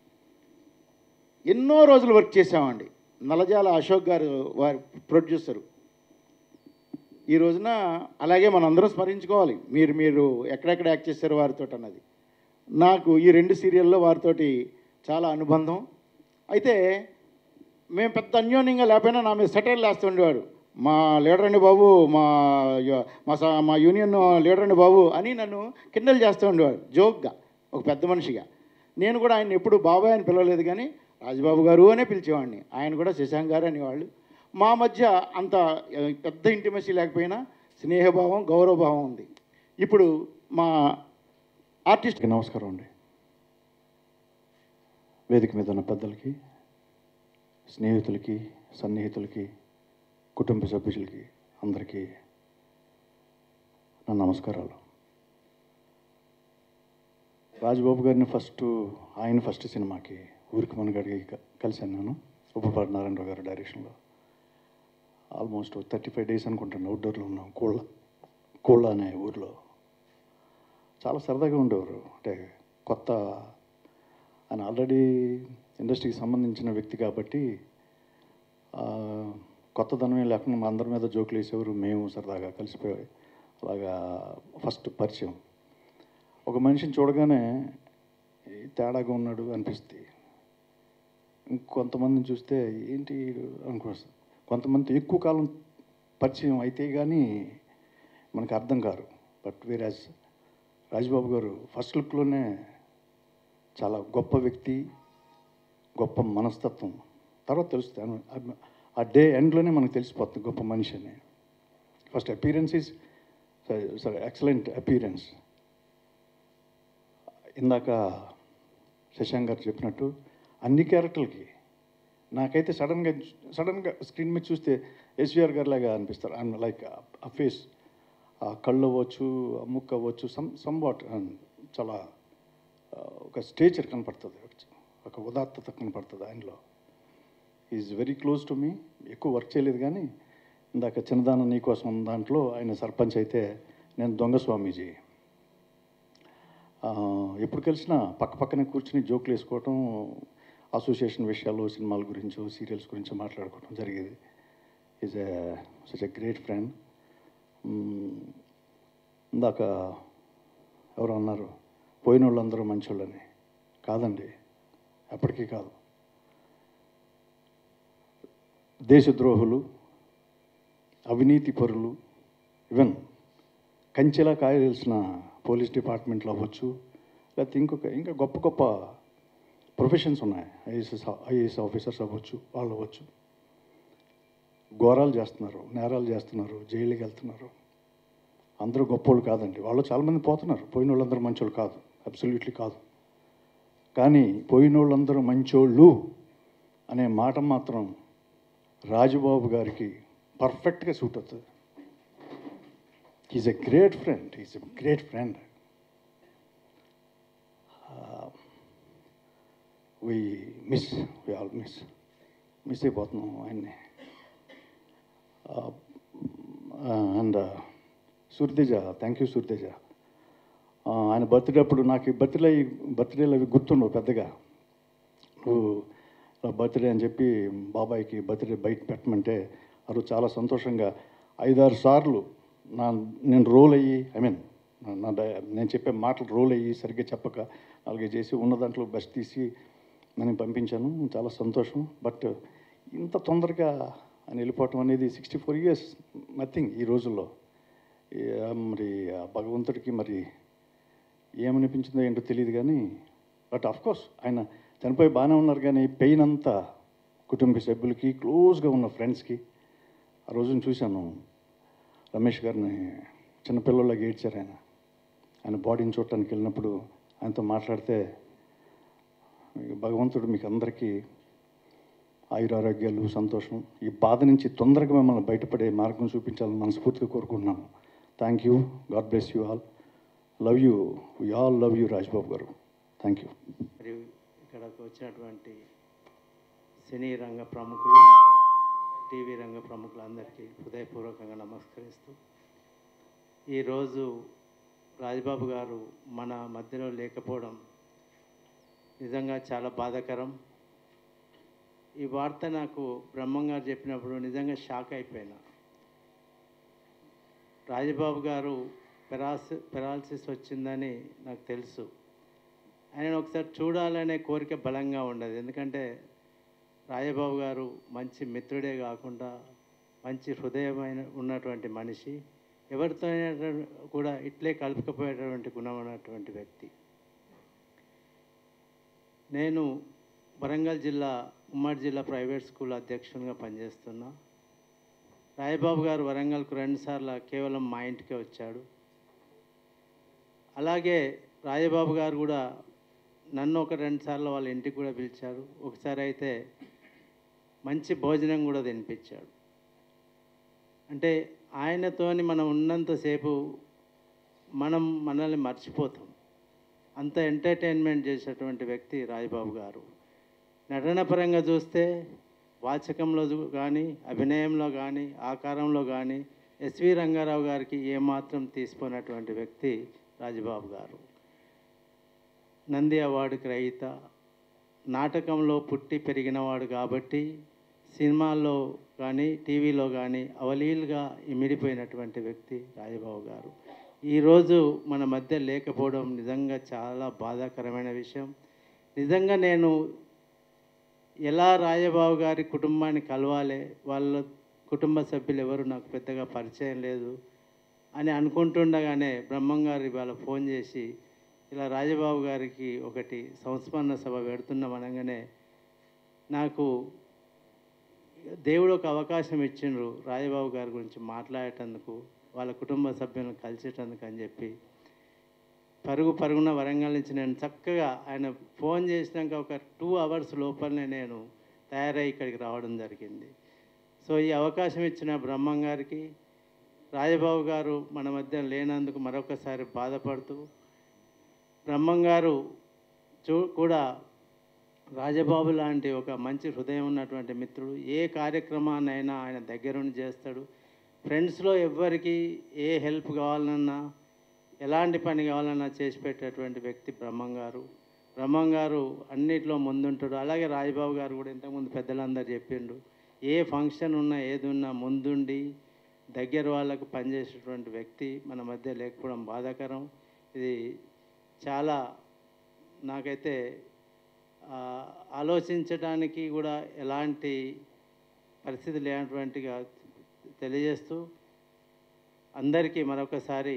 ఎన్నో రోజులు వర్క్ చేసామండి నలజాల అశోక్ గారు వారి ప్రొడ్యూసరు ఈ రోజున అలాగే మనందరం స్మరించుకోవాలి మీరు మీరు ఎక్కడెక్కడ యాక్ట్ చేశారు వారితో అన్నది నాకు ఈ రెండు సీరియల్లో వారితోటి చాలా అనుబంధం అయితే మేము పెద్ద అన్యోన్యంగా లేకపోయినా నా మీద సెటైల్ వేస్తుండేవాడు మా లీడర్ అండి బాబు మా యు- మా స- మా యూనియన్ లీడర్ అండి బాబు అని నన్ను కిండల్ చేస్తూ ఉండేవాడు జోక్గా ఒక పెద్ద మనిషిగా నేను కూడా ఆయన ఎప్పుడు బాబాయ్ అని పిలవలేదు కానీ రాజబాబు గారు అనే పిలిచేవాడిని ఆయన కూడా శశాంక్ గారు అనేవాళ్ళు మా మధ్య అంత ఆ, పెద్ద ఇంటిమసీ లేకపోయినా స్నేహభావం గౌరవభావం ఉంది ఇప్పుడు మా ఆర్టిస్ట్ అందరికీ నమస్కారం అండి వేదిక మీద ఉన్న పెద్దలకి స్నేహితులకి సన్నిహితులకి కుటుంబ సభ్యులకి అందరికీ నా నమస్కారాలు రాజబాబు గారిని ఫస్ట్ ఆయన ఫస్ట్ సినిమాకి ఊరికి మనగడికి కలిశాను నేను ఉప్పపాటి నారాయణరావు గారి డైరెక్షన్లో ఆల్మోస్ట్ థర్టీ ఫైవ్ డేస్ అనుకుంటాను అవుట్డోర్లో ఉన్నాం కోళ్ళ కోళ్ళ అనే ఊర్లో చాలా సరదాగా ఉండేవారు అంటే కొత్త ఆయన ఆల్రెడీ ఇండస్ట్రీకి సంబంధించిన వ్యక్తి కాబట్టి ఆ, కొత్తదనమే లేకుండా మా అందరి మీద జోకులు వేసేవారు మేము సరదాగా కలిసిపోయి అలాగా ఫస్ట్ పరిచయం ఒక మనిషిని చూడగానే "ఈ తేడాగా ఉన్నాడు అనిపిస్తుంది ఇంకొంతమందిని చూస్తే ఏంటి అనుకోవచ్చు కొంతమంది ఎక్కువ కాలం పరిచయం అయితే కానీ మనకు అర్థం కారు బట్ వేరాజ్ రాజ్బాబు గారు ఫస్ట్ లుక్లోనే చాలా గొప్ప వ్యక్తి గొప్ప మనస్తత్వం తర్వాత తెలుస్తుంది ఆ- ఆ డే ఎండ్లోనే మనకు తెలిసిపోతుంది గొప్ప మనిషి అని ఫస్ట్ అపీరెన్స్ ఈజ్ సరే ఎక్సలెంట్ అపీరెన్స్ ఇందాక శశాంక్ గారు చెప్పినట్టు అన్ని క్యారెక్టర్లకి నాకైతే సడన్గా సడన్గా స్క్రీన్ మీద చూస్తే ఎస్విఆర్ గారి లాగా అనిపిస్తారు అండ్ లైక్ ఆ ఫేస్ ఆ కళ్ళు అవ్వచ్చు ఆ ముక్కు అవ్వచ్చు సమ్ సమ్ వాట్ చాలా ఆ, ఒక స్టేచర్ కనపడుతుంది ఒక ఉదాత్తత కనపడుతుంది ఆయనలో is very close to me ఎక్కువ వర్క్ చేయలేదు కానీ ఇందాక చిన్నదానం నీకోసం ఉన్న దాంట్లో ఆయన సర్పంచ్ అయితే నేను దొంగ స్వామీజీ ఆ, ఎప్పుడు కలిసినా పక్క పక్కనే కూర్చుని జోకులు వేసుకోవటం అసోసియేషన్ విషయాలు సినిమాల గురించో సీరియల్స్ గురించో మాట్లాడుకోవడం జరిగేది is a such a great friend ఇందాక ఎవరు అన్నారు పోయిన వాళ్ళందరూ మంచోళ్ళని కాదండి ఎప్పటికీ కాదు దేశద్రోహులు అవినీతి పరులు ఈవెన్ కంచెలా కాయాల్సిన పోలీస్ డిపార్ట్మెంట్లో అవ్వచ్చు లేకపోతే ఇంకొక ఇంకా గొప్ప గొప్ప ప్రొఫెషన్స్ ఉన్నాయి ఐఏఎస్ ఐఏఎస్ ఆఫీసర్స్ అవ్వచ్చు వాళ్ళు అవ్వచ్చు ఘోరాలు చేస్తున్నారు నేరాలు చేస్తున్నారు జైలుకి వెళ్తున్నారు అందరూ గొప్పోళ్ళు కాదండి వాళ్ళు చాలామంది పోతున్నారు పోయిన వాళ్ళందరూ మంచోళ్ళు కాదు అబ్సల్యూట్లీ కాదు కానీ పోయిన వాళ్ళందరూ మంచోళ్ళు అనే మాట మాత్రం రాజుబాబు గారికి పర్ఫెక్ట్గా సూట్ అవుతుంది is a great friend is a great friend we miss we all miss miss అయిపోతున్నాం ఆయన్ని and Surteja thank you Surteja ఆయన బర్త్డే అప్పుడు నాకు ఈ బర్త్డే బర్త్డేలు అవి గుర్తుండవు పెద్దగా నువ్వు బర్త్డే అని చెప్పి బాబాయ్కి బర్త్డే బయట పెట్టమంటే అది చాలా సంతోషంగా ఐదారు సార్లు నా నేను రోల్ అయ్యి ఐ మీన్ నా డై- నేను చెప్పే మాటలు రోల్ అయ్యి సరిగ్గా చెప్పక అలాగే చేసి ఉన్న దాంట్లో బెస్ట్ తీసి నేను పంపించాను చాలా సంతోషం బట్ ఇంత తొందరగా ఆయన వెళ్ళిపోవటం అనేది సిక్స్టీ ఫోర్ ఇయర్స్ నథింగ్ ఈ రోజుల్లో ఏ- మరి ఆ భగవంతుడికి మరి ఏమనిపించిందో ఏంటో తెలియదు కానీ బట్ ఆఫ్ కోర్స్ ఆయన చనిపోయి బాగానే ఉన్నారు కానీ పెయిన్ అంతా కుటుంబ సభ్యులకి క్లోజ్గా ఉన్న ఫ్రెండ్స్కి ఆ రోజున చూశాను రమేష్ గారిని చిన్నపిల్లలాగా ఏడ్చారు ఆయన ఆయన బాడీని చూడటానికి వెళ్ళినప్పుడు ఆయనతో మాట్లాడితే మీకు భగవంతుడు మీకు అందరికీ ఆయురారోగ్యాలు సంతోషం ఈ బాధ నుంచి తొందరగా మిమ్మల్ని బయటపడే మార్గం చూపించాలని మనస్ఫూర్తిగా కోరుకుంటున్నాను thank you God bless you all love you we all love you Rajbabu గారు థ్యాంక్ యూ మరియు ఇక్కడకు వచ్చినటువంటి సినీ రంగ ప్రముఖులు టీవీ రంగ ప్రముఖులందరికీ హృదయపూర్వకంగా నమస్కరిస్తూ ఈరోజు రాజ్బాబు గారు మన మధ్యలో లేకపోవడం నిజంగా చాలా బాధాకరం ఈ వార్త నాకు బ్రహ్మం గారు చెప్పినప్పుడు నిజంగా షాక్ అయిపోయినా రాజబాబు గారు పెరాసి పెరాలసిస్ వచ్చిందని నాకు తెలుసు ఆయన ఒకసారి చూడాలనే కోరిక బలంగా ఉండదు ఎందుకంటే రాజబాబు గారు మంచి మిత్రుడే కాకుండా మంచి హృదయమైన ఉన్నటువంటి మనిషి ఎవరితో కూడా ఇట్లే కలుపుకపోయేటటువంటి గుణం ఉన్నటువంటి వ్యక్తి నేను వరంగల్ జిల్లా ఉమ్మడి జిల్లా ప్రైవేట్ స్కూల్ అధ్యక్షునిగా పనిచేస్తున్నా రాయబాబు గారు వరంగల్కు రెండుసార్లు కేవలం మా ఇంటికే వచ్చాడు అలాగే రాజబాబు గారు కూడా నన్ను ఒక రెండు సార్లు వాళ్ళ ఇంటికి కూడా పిలిచారు ఒకసారి అయితే మంచి భోజనం కూడా తినిపించాడు అంటే ఆయనతోని మనం ఉన్నంతసేపు మనం మనల్ని మర్చిపోతాం అంత ఎంటర్టైన్మెంట్ చేసేటువంటి వ్యక్తి రాజబాబు గారు నటన పరంగా చూస్తే వాచకంలో చూ- కానీ అభినయంలో కానీ ఆకారంలో కానీ ఎస్వి రంగారావు గారికి ఏమాత్రం తీసుకున్నటువంటి వ్యక్తి రాజబాబు గారు నంది అవార్డుకి రహిత నాటకంలో పుట్టి పెరిగినవాడు కాబట్టి సినిమాల్లో కానీ టీవీలో కానీ అవలీలుగా ఇమిడిపోయినటువంటి వ్యక్తి రాజబాబు గారు ఈరోజు మన మధ్య లేకపోవడం నిజంగా చాలా బాధాకరమైన విషయం నిజంగా నేను ఎలా రాజబాబు గారి కుటుంబాన్ని కలవాలి వాళ్ళ కుటుంబ సభ్యులు ఎవరు నాకు పెద్దగా పరిచయం లేదు అని అనుకుంటుండగానే బ్రహ్మం గారు ఇవాళ ఫోన్ చేసి ఇలా రాజబాబు గారికి ఒకటి సంస్మరణ సభ పెడుతున్నాం అనగానే నాకు దేవుడు ఒక అవకాశం ఇచ్చిండ్రు రాజబాబు గారి గురించి మాట్లాడేటందుకు వాళ్ళ కుటుంబ సభ్యులను కలిసేటందుకు అని చెప్పి పరుగు పరుగున వరంగల్ నుంచి నేను చక్కగా ఆయన ఫోన్ చేసినాక ఒక టూ అవర్స్ లోపలనే నేను తయారై ఇక్కడికి రావడం జరిగింది సో ఈ అవకాశం ఇచ్చిన బ్రహ్మం గారికి రాజబాబు గారు మన మధ్య లేనందుకు మరొకసారి బాధపడుతూ బ్రహ్మం గారు చూ కూడా రాజబాబు లాంటి ఒక మంచి హృదయం ఉన్నటువంటి మిత్రుడు ఏ కార్యక్రమాన్నైనా ఆయన దగ్గరుండి చేస్తాడు ఫ్రెండ్స్లో ఎవ్వరికి ఏ హెల్ప్ కావాలన్నా ఎలాంటి పని కావాలన్నా చేసి పెట్టేటువంటి వ్యక్తి బ్రహ్మం గారు బ్రహ్మం గారు అన్నిట్లో ముందుంటాడు అలాగే రాజబాబు గారు కూడా ఇంతకుముందు పెద్దలందరూ చెప్పిండు ఏ ఫంక్షన్ ఉన్నా ఏది ఉన్నా ముందుండి దగ్గర వాళ్ళకు పనిచేసేటువంటి వ్యక్తి మన మధ్య లేకపోవడం బాధాకరం ఇది చాలా నాకైతే ఆ, ఆలోచించడానికి కూడా ఎలాంటి పరిస్థితి లేనటువంటిగా తెలియజేస్తూ అందరికీ మరొకసారి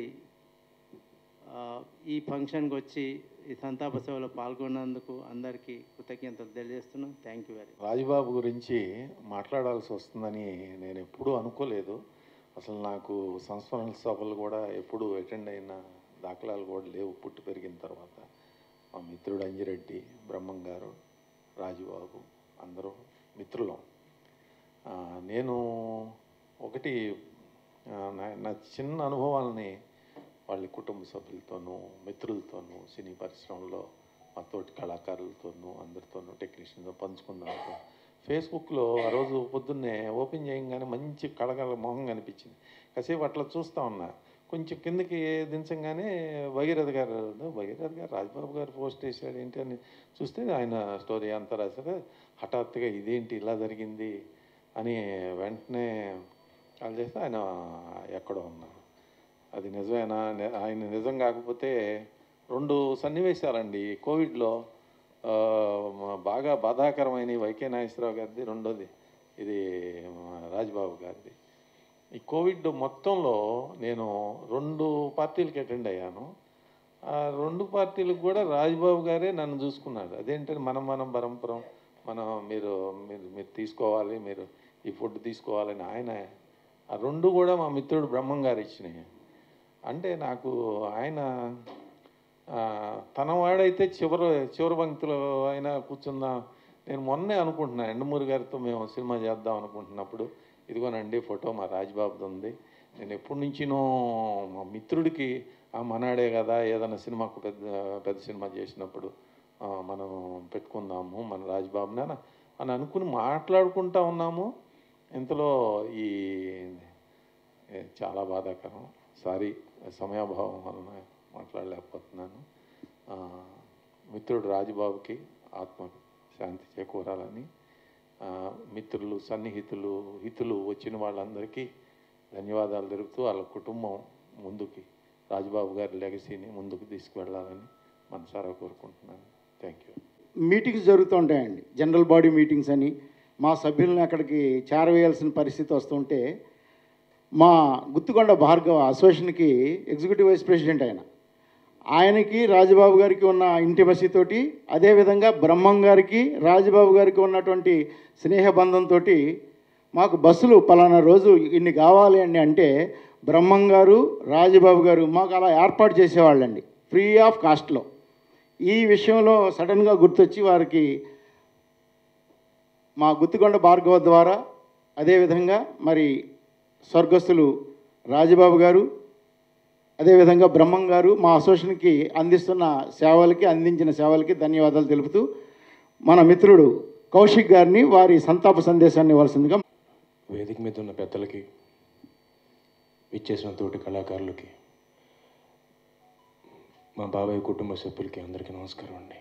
ఆ, ఈ ఫంక్షన్కి వచ్చి ఈ సంతాప సేవలో పాల్గొన్నందుకు అందరికీ కృతజ్ఞతలు తెలియజేస్తున్నాం థ్యాంక్ యూ వెరీ రాజుబాబు గురించి మాట్లాడాల్సి వస్తుందని నేను ఎప్పుడూ అనుకోలేదు అసలు నాకు సంస్మరణ సభలు కూడా ఎప్పుడు అటెండ్ అయిన దాఖలాలు కూడా లేవు పుట్టి పెరిగిన తర్వాత మా మిత్రుడు అంజిరెడ్డి బ్రహ్మం గారు రాజుబాబు అందరూ మిత్రులం ఆ, నేను ఒకటి ఆ, నా నా చిన్న అనుభవాలని వాళ్ళ కుటుంబ సభ్యులతోనూ మిత్రులతోనూ సినీ పరిశ్రమలో మా తోటి కళాకారులతోనూ అందరితోనూ టెక్నీషియన్తో పంచుకున్నాను ఫేస్బుక్లో ఆ రోజు పొద్దున్నే ఓపెన్ చేయగానే మంచి కళకళ మొహం కనిపించింది కాసేపు అట్లా చూస్తూ ఉన్నా కొంచెం కిందకి దించగానే భగీరథ గారు భగీరథ గారు రాజ్బాబు గారు పోస్ట్ చేశాడు ఏంటి అని చూస్తే ఆయన స్టోరీ అంతా రాశారు హఠాత్తుగా ఇదేంటి ఇలా జరిగింది అని వెంటనే కాల్ చేస్తే ఆయన ఎక్కడో ఉన్నారు అది నిజమేనా ని- ఆయన నిజం కాకపోతే రెండు సన్నివేశాలండి కోవిడ్లో ఆ, మ- బాగా బాధాకరమైన ఈ వైకే నాగేశ్వరరావు గారిది రెండోది ఇది మా రాజ్బాబు గారిది ఈ కోవిడ్ మొత్తంలో నేను రెండు పార్టీలకు అటెండ్ అయ్యాను ఆ రెండు పార్టీలకు కూడా రాజ్బాబు గారే నన్ను చూసుకున్నాడు అదేంటంటే మనం మనం పరంపరం మనం మీరు మీరు మీరు తీసుకోవాలి మీరు ఈ ఫుడ్ తీసుకోవాలని ఆయన ఆ రెండు కూడా మా మిత్రుడు బ్రహ్మం గారు ఇచ్చినాయి అంటే నాకు ఆయన ఆ, తన వాడైతే చివరి చివరి పంక్తిలో అయినా కూర్చుందాం నేను మొన్నే అనుకుంటున్నా ఎండమూరి గారితో మేము సినిమా చేద్దాం అనుకుంటున్నప్పుడు ఇదిగోనండి ఫోటో మా రాజ్బాబుది ఉంది నేను ఎప్పటి నుంచినో మా మిత్రుడికి ఆ మనాడే కదా ఏదైనా సినిమాకు పెద్ద పెద్ద సినిమా చేసినప్పుడు ఆ, మనం పెట్టుకుందాము మన రాజ్బాబుని అని అని అనుకుని మాట్లాడుకుంటా ఉన్నాము ఇంతలో ఈ ఏ, చాలా బాధాకరం సారీ సమయాభావం వలన మాట్లాడలేకపోతున్నాను ఆ, మిత్రుడు రాజుబాబుకి ఆత్మ శాంతి చేకూరాలని ఆ, మిత్రులు సన్నిహితులు హితులు వచ్చిన వాళ్ళందరికీ ధన్యవాదాలు తెలుపుతూ వాళ్ళ కుటుంబం ముందుకి రాజుబాబు గారి లెగసీని ముందుకు తీసుకువెళ్ళాలని మనసారా కోరుకుంటున్నాను థ్యాంక్ యూ మీటింగ్స్ జరుగుతూ ఉంటాయండి జనరల్ బాడీ మీటింగ్స్ అని మా సభ్యులను అక్కడికి చేరవేయాల్సిన పరిస్థితి వస్తుంటే మా గుత్తుకొండ భార్గవ అసోసియేషన్కి ఎగ్జిక్యూటివ్ వైస్ ప్రెసిడెంట్ ఆయన ఆయనకి రాజబాబు గారికి ఉన్న ఇంటిమసీ తోటి అదేవిధంగా బ్రహ్మం గారికి రాజబాబు గారికి ఉన్నటువంటి స్నేహబంధంతో మాకు బస్సులు పలానా రోజు ఇన్ని కావాలి అండి అంటే బ్రహ్మం గారు రాజబాబు గారు మాకు అలా ఏర్పాటు చేసేవాళ్ళండి ఫ్రీ ఆఫ్ కాస్ట్లో ఈ విషయంలో సడన్గా గుర్తొచ్చి వారికి మా గుత్తికొండ భార్గవ ద్వారా అదేవిధంగా మరి స్వర్గస్థులు రాజబాబు గారు అదేవిధంగా బ్రహ్మం గారు మా అసోసియేషన్కి అందిస్తున్న సేవలకి అందించిన సేవలకి ధన్యవాదాలు తెలుపుతూ మన మిత్రుడు కౌశిక్ గారిని వారి సంతాప సందేశాన్ని ఇవ్వాల్సిందిగా వేదిక మీద ఉన్న పెద్దలకి ఇచ్చేసిన తోటి కళాకారులకి మా బాబాయ్ కుటుంబ సభ్యులకి అందరికీ నమస్కారం అండి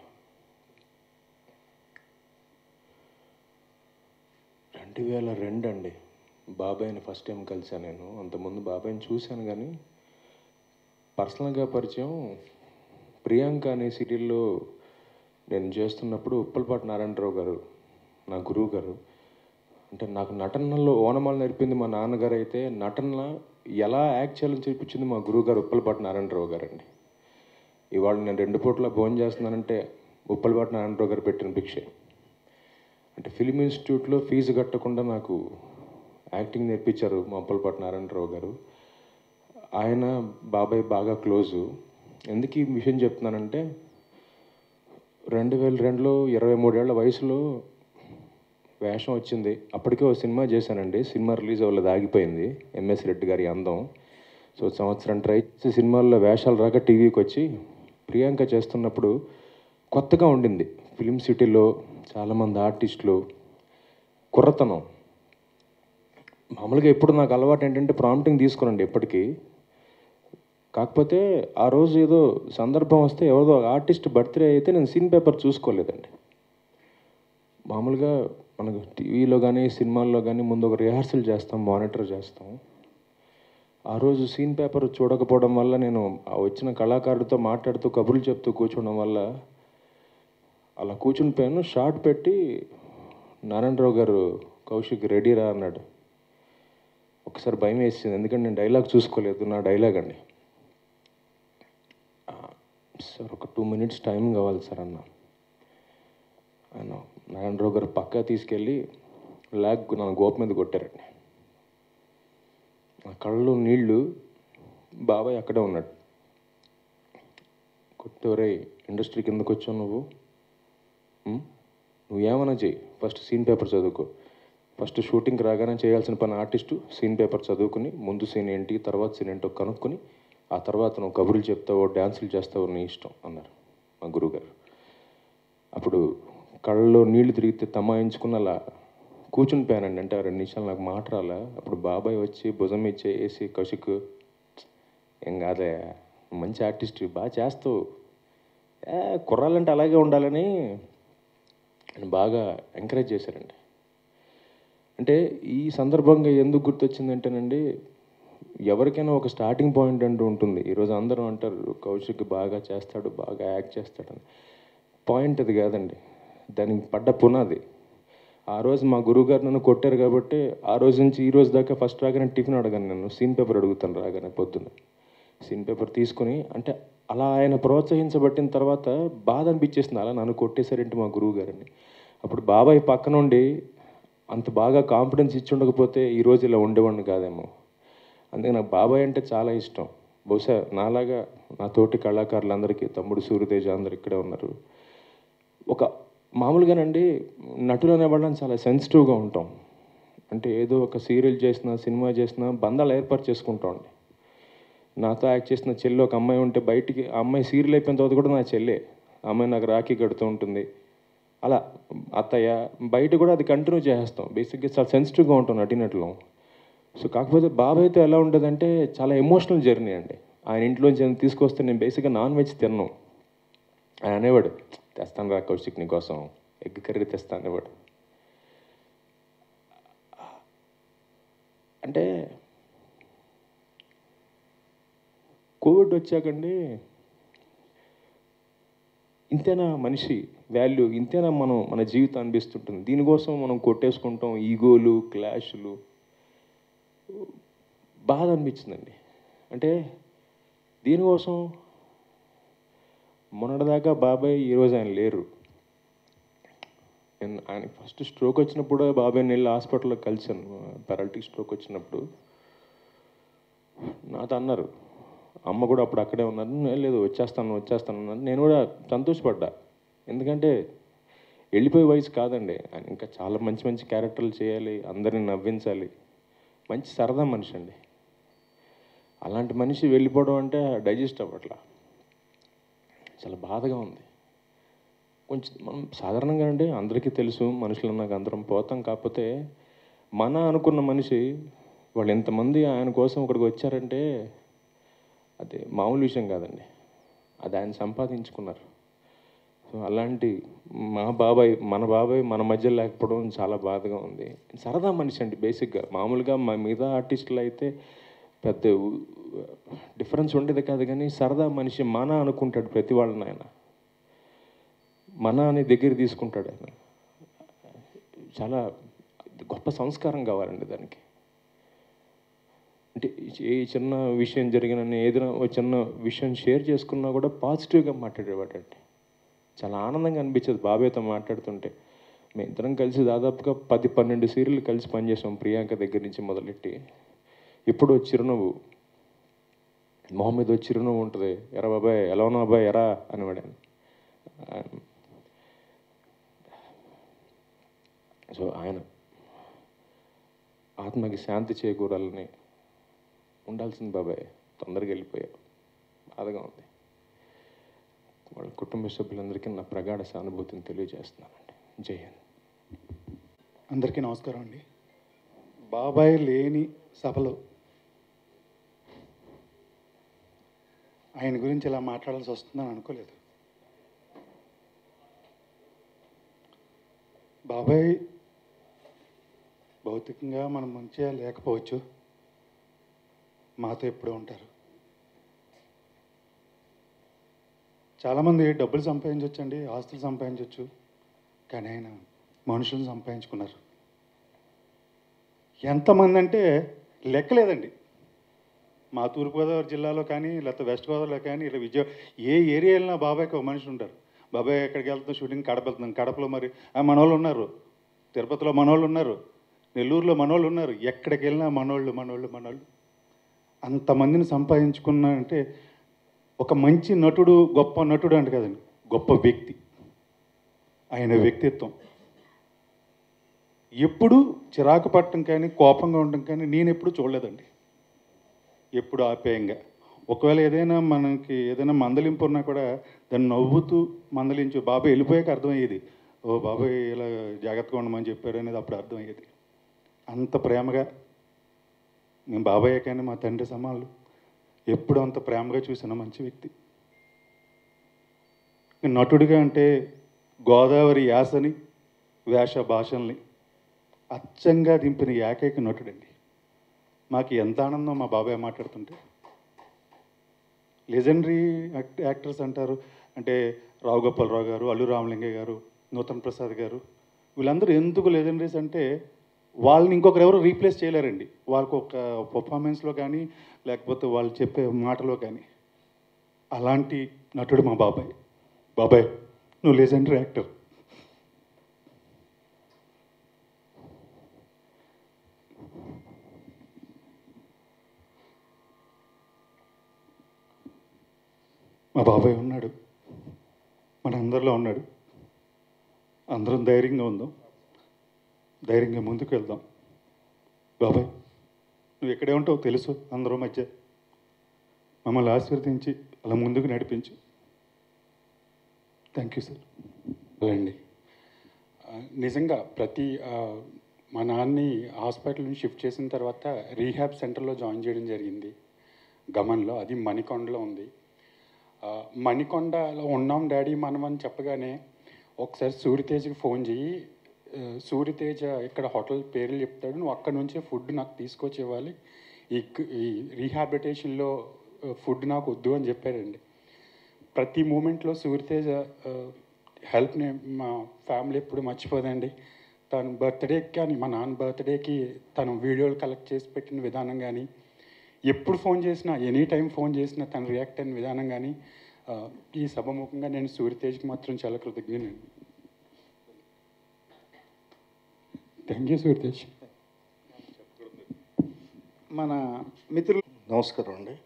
రెండు వేల రెండు అండి బాబాయ్ని ఫస్ట్ టైం కలిసాను నేను అంతకుముందు బాబాయ్ని చూశాను కానీ పర్సనల్గా పరిచయం ప్రియాంక అనే సీరియల్లో నేను చేస్తున్నప్పుడు ఉప్పలపాటి నారాయణరావు గారు నా గురువు గారు అంటే నాకు నటనలో ఓనమాలు నేర్పింది మా నాన్నగారు అయితే నటనలో ఎలా యాక్ట్ చేయాలని చూపించింది మా గురువు గారు ఉప్పలపాటి నారాయణరావు గారు అండి ఇవాళ నేను రెండు పూట్ల భోజనం చేస్తున్నానంటే ఉప్పలపాటి నారాయణరావు గారు పెట్టిన భిక్షే అంటే ఫిలిం ఇన్స్టిట్యూట్లో ఫీజు కట్టకుండా నాకు యాక్టింగ్ నేర్పించారు మా ఉప్పలపాటి నారాయణరావు గారు ఆయన బాబాయ్ బాగా క్లోజు ఎందుకు ఈ విషయం చెప్తున్నానంటే రెండు వేల రెండులో ఇరవై మూడేళ్ల వయసులో వేషం వచ్చింది అప్పటికే ఒక సినిమా చేశానండి సినిమా రిలీజ్ అవ్వలేదు ఆగిపోయింది ఎంఎస్ రెడ్డి గారి అందం సో సంవత్సరం ట్రై చేసి సినిమాల్లో వేషాలు రాక టీవీకి వచ్చి ప్రియాంక చేస్తున్నప్పుడు కొత్తగా ఉండింది ఫిలిం సిటీలో చాలామంది ఆర్టిస్టులు కుర్రతనం మామూలుగా ఎప్పుడు నాకు అలవాటు ఏంటంటే ప్రాంప్టింగ్ తీసుకురండి ఎప్పటికీ కాకపోతే ఆ రోజు ఏదో సందర్భం వస్తే ఎవరిదో ఆర్టిస్ట్ బర్త్డే అయితే నేను సీన్ పేపర్ చూసుకోలేదండి మామూలుగా మనకు టీవీలో కానీ సినిమాల్లో కానీ ముందు ఒక రిహార్సల్ చేస్తాం మానిటర్ చేస్తాం ఆ రోజు సీన్ పేపర్ చూడకపోవడం వల్ల నేను ఆ వచ్చిన కళాకారుడితో మాట్లాడుతూ కబుర్లు చెప్తూ కూర్చోవడం వల్ల అలా కూర్చుని పోయాను షార్ట్ పెట్టి నారాయణరావు గారు కౌశిక్ రెడీరా అన్నాడు ఒకసారి భయం వేసింది ఎందుకంటే నేను డైలాగ్ చూసుకోలేదు నా డైలాగ్ అండి "ఆ, సార్ ఒక టూ మినిట్స్ టైం కావాలి సార్ అన్న ఆయన నారాయణరావు గారు పక్కా తీసుకెళ్ళి లాగ్ నా గోప మీద కొట్టారండి నా కళ్ళు నీళ్లు బాబాయ్ అక్కడే ఉన్నాడు కొట్టేవరే ఇండస్ట్రీ కిందకు వచ్చావు నువ్వు ఉం? నువ్వు ఏమైనా చెయ్యి ఫస్ట్ సీన్ పేపర్ చదువుకో ఫస్ట్ షూటింగ్కి రాగానే చేయాల్సిన పని ఆర్టిస్టు సీన్ పేపర్ చదువుకుని ముందు సీన్ ఏంటి తర్వాత సీన్ ఏంటో కనుక్కొని ఆ తర్వాత నువ్వు కబుర్లు చెప్తావో డ్యాన్సులు చేస్తావో నీ ఇష్టం అన్నారు మా గురువుగారు అప్పుడు కళ్ళలో నీళ్లు తిరిగితే తమాయించుకుని అలా కూర్చుని పోయానండి అంటే ఆ రెండు నిమిషాలు నాకు మాట రాలా అప్పుడు బాబాయ్ వచ్చి భుజం ఇచ్చి వేసి కౌశిక్ ఏం కాదే మంచి ఆర్టిస్ట్ బాగా చేస్తావు ఏ కుర్రాలంటే అలాగే ఉండాలని ఆయన బాగా ఎంకరేజ్ చేశారండి అంటే ఈ సందర్భంగా ఎందుకు గుర్తొచ్చిందంటేనండి ఎవరికైనా ఒక స్టార్టింగ్ పాయింట్ అంటూ ఉంటుంది ఈరోజు అందరూ అంటారు కౌశిక్ బాగా చేస్తాడు బాగా యాక్ట్ చేస్తాడని పాయింట్ అది కాదండి దానికి పడ్డ పునాది ఆ రోజు మా గురువుగారు నన్ను కొట్టారు కాబట్టి ఆ రోజు నుంచి ఈ రోజు దాకా ఫస్ట్ రాగానే టిఫిన్ అడగాను నేను సీన్ పేపర్ అడుగుతాను రాగానే పొద్దున్న సీన్ పేపర్ తీసుకొని అంటే అలా ఆయన ప్రోత్సహించబట్టిన తర్వాత బాధ అనిపించేసింది అలా నన్ను కొట్టేశారేంటి మా గురువు గారిని అప్పుడు బాబాయ్ పక్కనుండి అంత బాగా కాన్ఫిడెన్స్ ఇచ్చి ఉండకపోతే ఈరోజు ఇలా ఉండేవాడిని కాదేమో అందుకే నాకు బాబాయ్ అంటే చాలా ఇష్టం బహుశా నాలాగా నా తోటి కళాకారులందరికీ తమ్ముడు సూర్యతేజ అందరు ఇక్కడే ఉన్నారు ఒక మామూలుగానండి నటులు అనేవాళ్ళని చాలా సెన్సిటివ్గా ఉంటాం అంటే ఏదో ఒక సీరియల్ చేసినా సినిమా చేసినా బంధాలు ఏర్పాటు చేసుకుంటామండి నాతో యాక్ట్ చేసిన చెల్లి ఒక అమ్మాయి ఉంటే బయటికి ఆ అమ్మాయి సీరియల్ అయిపోయిన తర్వాత కూడా నా చెల్లె ఆ అమ్మాయి నాకు రాఖీ కడుతూ ఉంటుంది అలా అత్తయ్య బయట కూడా అది కంటిన్యూ చేసేస్తాం బేసిక్గా చాలా సెన్సిటివ్గా ఉంటాం నటినట్లో సో కాకపోతే బాబాయ్తో ఎలా ఉండదంటే చాలా ఎమోషనల్ జర్నీ అండి ఆయన ఇంట్లోంచి ఏమైనా తీసుకొస్తే నేను బేసిక్గా నాన్ వెజ్ తిన్నాను ఆయన అనేవాడు తెస్తాను రా కౌశిక్ నీకోసం ఎగ్ కర్రీ తెస్తా అనేవాడు అంటే కోవిడ్ వచ్చాకండి ఇంతేనా మనిషి వాల్యూ ఇంతేనా మనం మన జీవితం అనిపిస్తుంటుంది దీనికోసం మనం కొట్టేసుకుంటాం ఈగోలు క్లాషులు బాధ అనిపించిందండి అంటే దీనికోసం మొన్నటిదాకా బాబాయ్ ఈరోజు ఆయన లేరు నేను ఆయన ఫస్ట్ స్ట్రోక్ వచ్చినప్పుడు బాబాయ్ని వెళ్ళి హాస్పిటల్లో కలిశాను పారాలిటిక్ స్ట్రోక్ వచ్చినప్పుడు నాతో అన్నారు అమ్మ కూడా అప్పుడు అక్కడే ఉన్నారు "నేను లేదు వచ్చేస్తాను వచ్చేస్తాను అన్నారు నేను కూడా సంతోషపడ్డా ఎందుకంటే వెళ్ళిపోయే వయసు కాదండి ఆయన ఇంకా చాలా మంచి మంచి క్యారెక్టర్లు చేయాలి అందరిని నవ్వించాలి మంచి సరదా మనిషి అండి అలాంటి మనిషి వెళ్ళిపోవడం అంటే డైజెస్ట్ అవ్వట్లా చాలా బాధగా ఉంది కొంచెం మనం సాధారణంగా అండి అందరికీ తెలుసు మనుషులు నాకు అందరం పోతాం కాకపోతే మన అనుకున్న మనిషి వాళ్ళు ఎంతమంది ఆయన కోసం ఇక్కడికి వచ్చారంటే అది మామూలు విషయం కాదండి అది ఆయన సంపాదించుకున్నారు సో అలాంటి మా బాబాయ్ మన బాబాయ్ మన మధ్య లేకపోవడం చాలా బాధగా ఉంది సరదా మనిషి అండి బేసిక్గా మామూలుగా మా మిగతా ఆర్టిస్టులు అయితే పెద్ద డిఫరెన్స్ ఉండేది కాదు కానీ సరదా మనిషి మన అనుకుంటాడు ప్రతి వాళ్ళని ఆయన మన అని దగ్గర తీసుకుంటాడు ఆయన చాలా గొప్ప సంస్కారం కావాలండి దానికి అంటే ఏ చిన్న విషయం జరిగిన ఏదైనా ఒక చిన్న విషయం షేర్ చేసుకున్నా కూడా పాజిటివ్గా మాట్లాడేవాడండి చాలా ఆనందంగా అనిపించేది బాబాయ్తో మాట్లాడుతుంటే మేము ఇద్దరం కలిసి దాదాపుగా పది పన్నెండు సీరియల్ కలిసి పనిచేసాం ప్రియాంక దగ్గర నుంచి మొదలెట్టి ఇప్పుడు చిరునవ్వు మొహం మీద వచ్చి చిరునవ్వు ఉంటుంది ఎరా బాబాయ్ ఎలా ఉన్నావు బాబాయ్ ఎరా అనేవాడాను సో ఆయన ఆత్మకి శాంతి చేకూరాలని ఉండాల్సింది బాబాయ్ తొందరగా వెళ్ళిపోయావు బాధగా ఉంది వాళ్ళ కుటుంబ సభ్యులందరికీ నా ప్రగాఢ సానుభూతిని తెలియజేస్తున్నానండి జై హింద్ అందరికీ నమస్కారం అండి బాబాయ్ లేని సభలో ఆయన గురించి ఇలా మాట్లాడాల్సి వస్తుందని అనుకోలేదు బాబాయ్ భౌతికంగా మనం మంచిగా లేకపోవచ్చు మాతో ఎప్పుడూ ఉంటారు చాలామంది డబ్బులు సంపాదించవచ్చండి ఆస్తులు సంపాదించవచ్చు కానీ ఆయన మనుషులను సంపాదించుకున్నారు ఎంతమంది అంటే లెక్కలేదండి మా తూర్పుగోదావరి జిల్లాలో కానీ లేకపోతే వెస్ట్ గోదావరిలో కానీ ఇలా విజయ ఏ ఏరియా వెళ్ళినా బాబాయ్కి ఒక మనిషి ఉంటారు బాబాయ్ ఎక్కడికి వెళ్తున్నాం షూటింగ్ కడప వెళ్తున్నాం కడపలో మరి ఆ మనోళ్ళు ఉన్నారు తిరుపతిలో మనోళ్ళు ఉన్నారు నెల్లూరులో మనోళ్ళు ఉన్నారు ఎక్కడికి వెళ్ళినా మనోళ్ళు మనోళ్ళు మనోళ్ళు అంతమందిని సంపాదించుకున్నా అంటే ఒక మంచి నటుడు గొప్ప నటుడు అంటే కదండి గొప్ప వ్యక్తి ఆయన వ్యక్తిత్వం ఎప్పుడు చిరాకు పట్టడం కానీ కోపంగా ఉండడం కానీ నేను ఎప్పుడు చూడలేదండి ఎప్పుడు ఆప్యాయంగా ఒకవేళ ఏదైనా మనకి ఏదైనా మందలింపు ఉన్నా కూడా దాన్ని నవ్వుతూ మందలించు బాబాయ్ వెళ్ళిపోయాక అర్థమయ్యేది ఓ బాబాయ్ ఇలా జాగ్రత్తగా ఉండమని చెప్పారు అనేది అప్పుడు అర్థమయ్యేది అంత ప్రేమగా మేము బాబాయ్ కానీ మా తండ్రి సమానులు ఎప్పుడు అంత ప్రేమగా చూసిన మంచి వ్యక్తి నటుడిగా అంటే గోదావరి యాసని వేష భాషల్ని అచ్చంగా దింపిన ఏకైక నటుడండి మాకు ఎంత ఆనందం మా బాబాయ్ మాట్లాడుతుంటే లెజెండరీ యాక్టర్స్ అంటారు అంటే రావు గోపాలరావు గారు అల్లు రామలింగయ్య గారు నూతన్ ప్రసాద్ గారు వీళ్ళందరూ ఎందుకు లెజెండరీస్ అంటే వాళ్ళని ఇంకొకరు ఎవరు రీప్లేస్ చేయలేరండి వాళ్ళకు ఒక పర్ఫార్మెన్స్లో కానీ లేకపోతే వాళ్ళు చెప్పే మాటలో కానీ అలాంటి నటుడు మా బాబాయ్ బాబాయ్ నువ్వు లెజెండరీ యాక్టర్ మా బాబాయ్ ఉన్నాడు మన అందరిలో ఉన్నాడు అందరం ధైర్యంగా ఉందాం ధైర్యంగా ముందుకు వెళ్దాం బాబాయ్ నువ్వు ఎక్కడే ఉంటావు తెలుసు అందరూ మధ్య మమ్మల్ని ఆశీర్వదించి అలా ముందుకు నడిపించు థ్యాంక్ యూ సార్ అండి నిజంగా ప్రతి ఆ, మా నాన్నని హాస్పిటల్ నుంచి షిఫ్ట్ చేసిన తర్వాత రీహాబ్ సెంటర్లో జాయిన్ చేయడం జరిగింది గమన్లో అది మణికొండలో ఉంది ఆ, మణికొండలో ఉన్నాం డాడీ మనం అని చెప్పగానే ఒకసారి సూర్యతేజ్కి ఫోన్ చేయి ఆ, సూర్యతేజ ఇక్కడ హోటల్ పేర్లు చెప్తాడు నువ్వు అక్కడ నుంచే ఫుడ్ నాకు తీసుకొచ్చి ఇవ్వాలి ఈ ఈ రీహాబిటేషన్లో ఫుడ్ నాకు వద్దు అని చెప్పారండి ప్రతి మూమెంట్లో సూర్యతేజ హెల్ప్ని మా ఫ్యామిలీ ఎప్పుడు మర్చిపోదండి తను బర్త్డేకి కానీ మా నాన్న బర్త్డేకి తను వీడియోలు కలెక్ట్ చేసి పెట్టిన విధానం కానీ ఎప్పుడు ఫోన్ చేసినా ఎనీ టైం ఫోన్ చేసినా తను రియాక్ట్ అయిన విధానం కానీ ఆ, ఈ సభముఖంగా నేను సూర్యతేజ్కి మాత్రం చాలా కృతజ్ఞనండి థ్యాంక్ యూ సూర్యతేజ్ మన మిత్రులు నమస్కారం అండి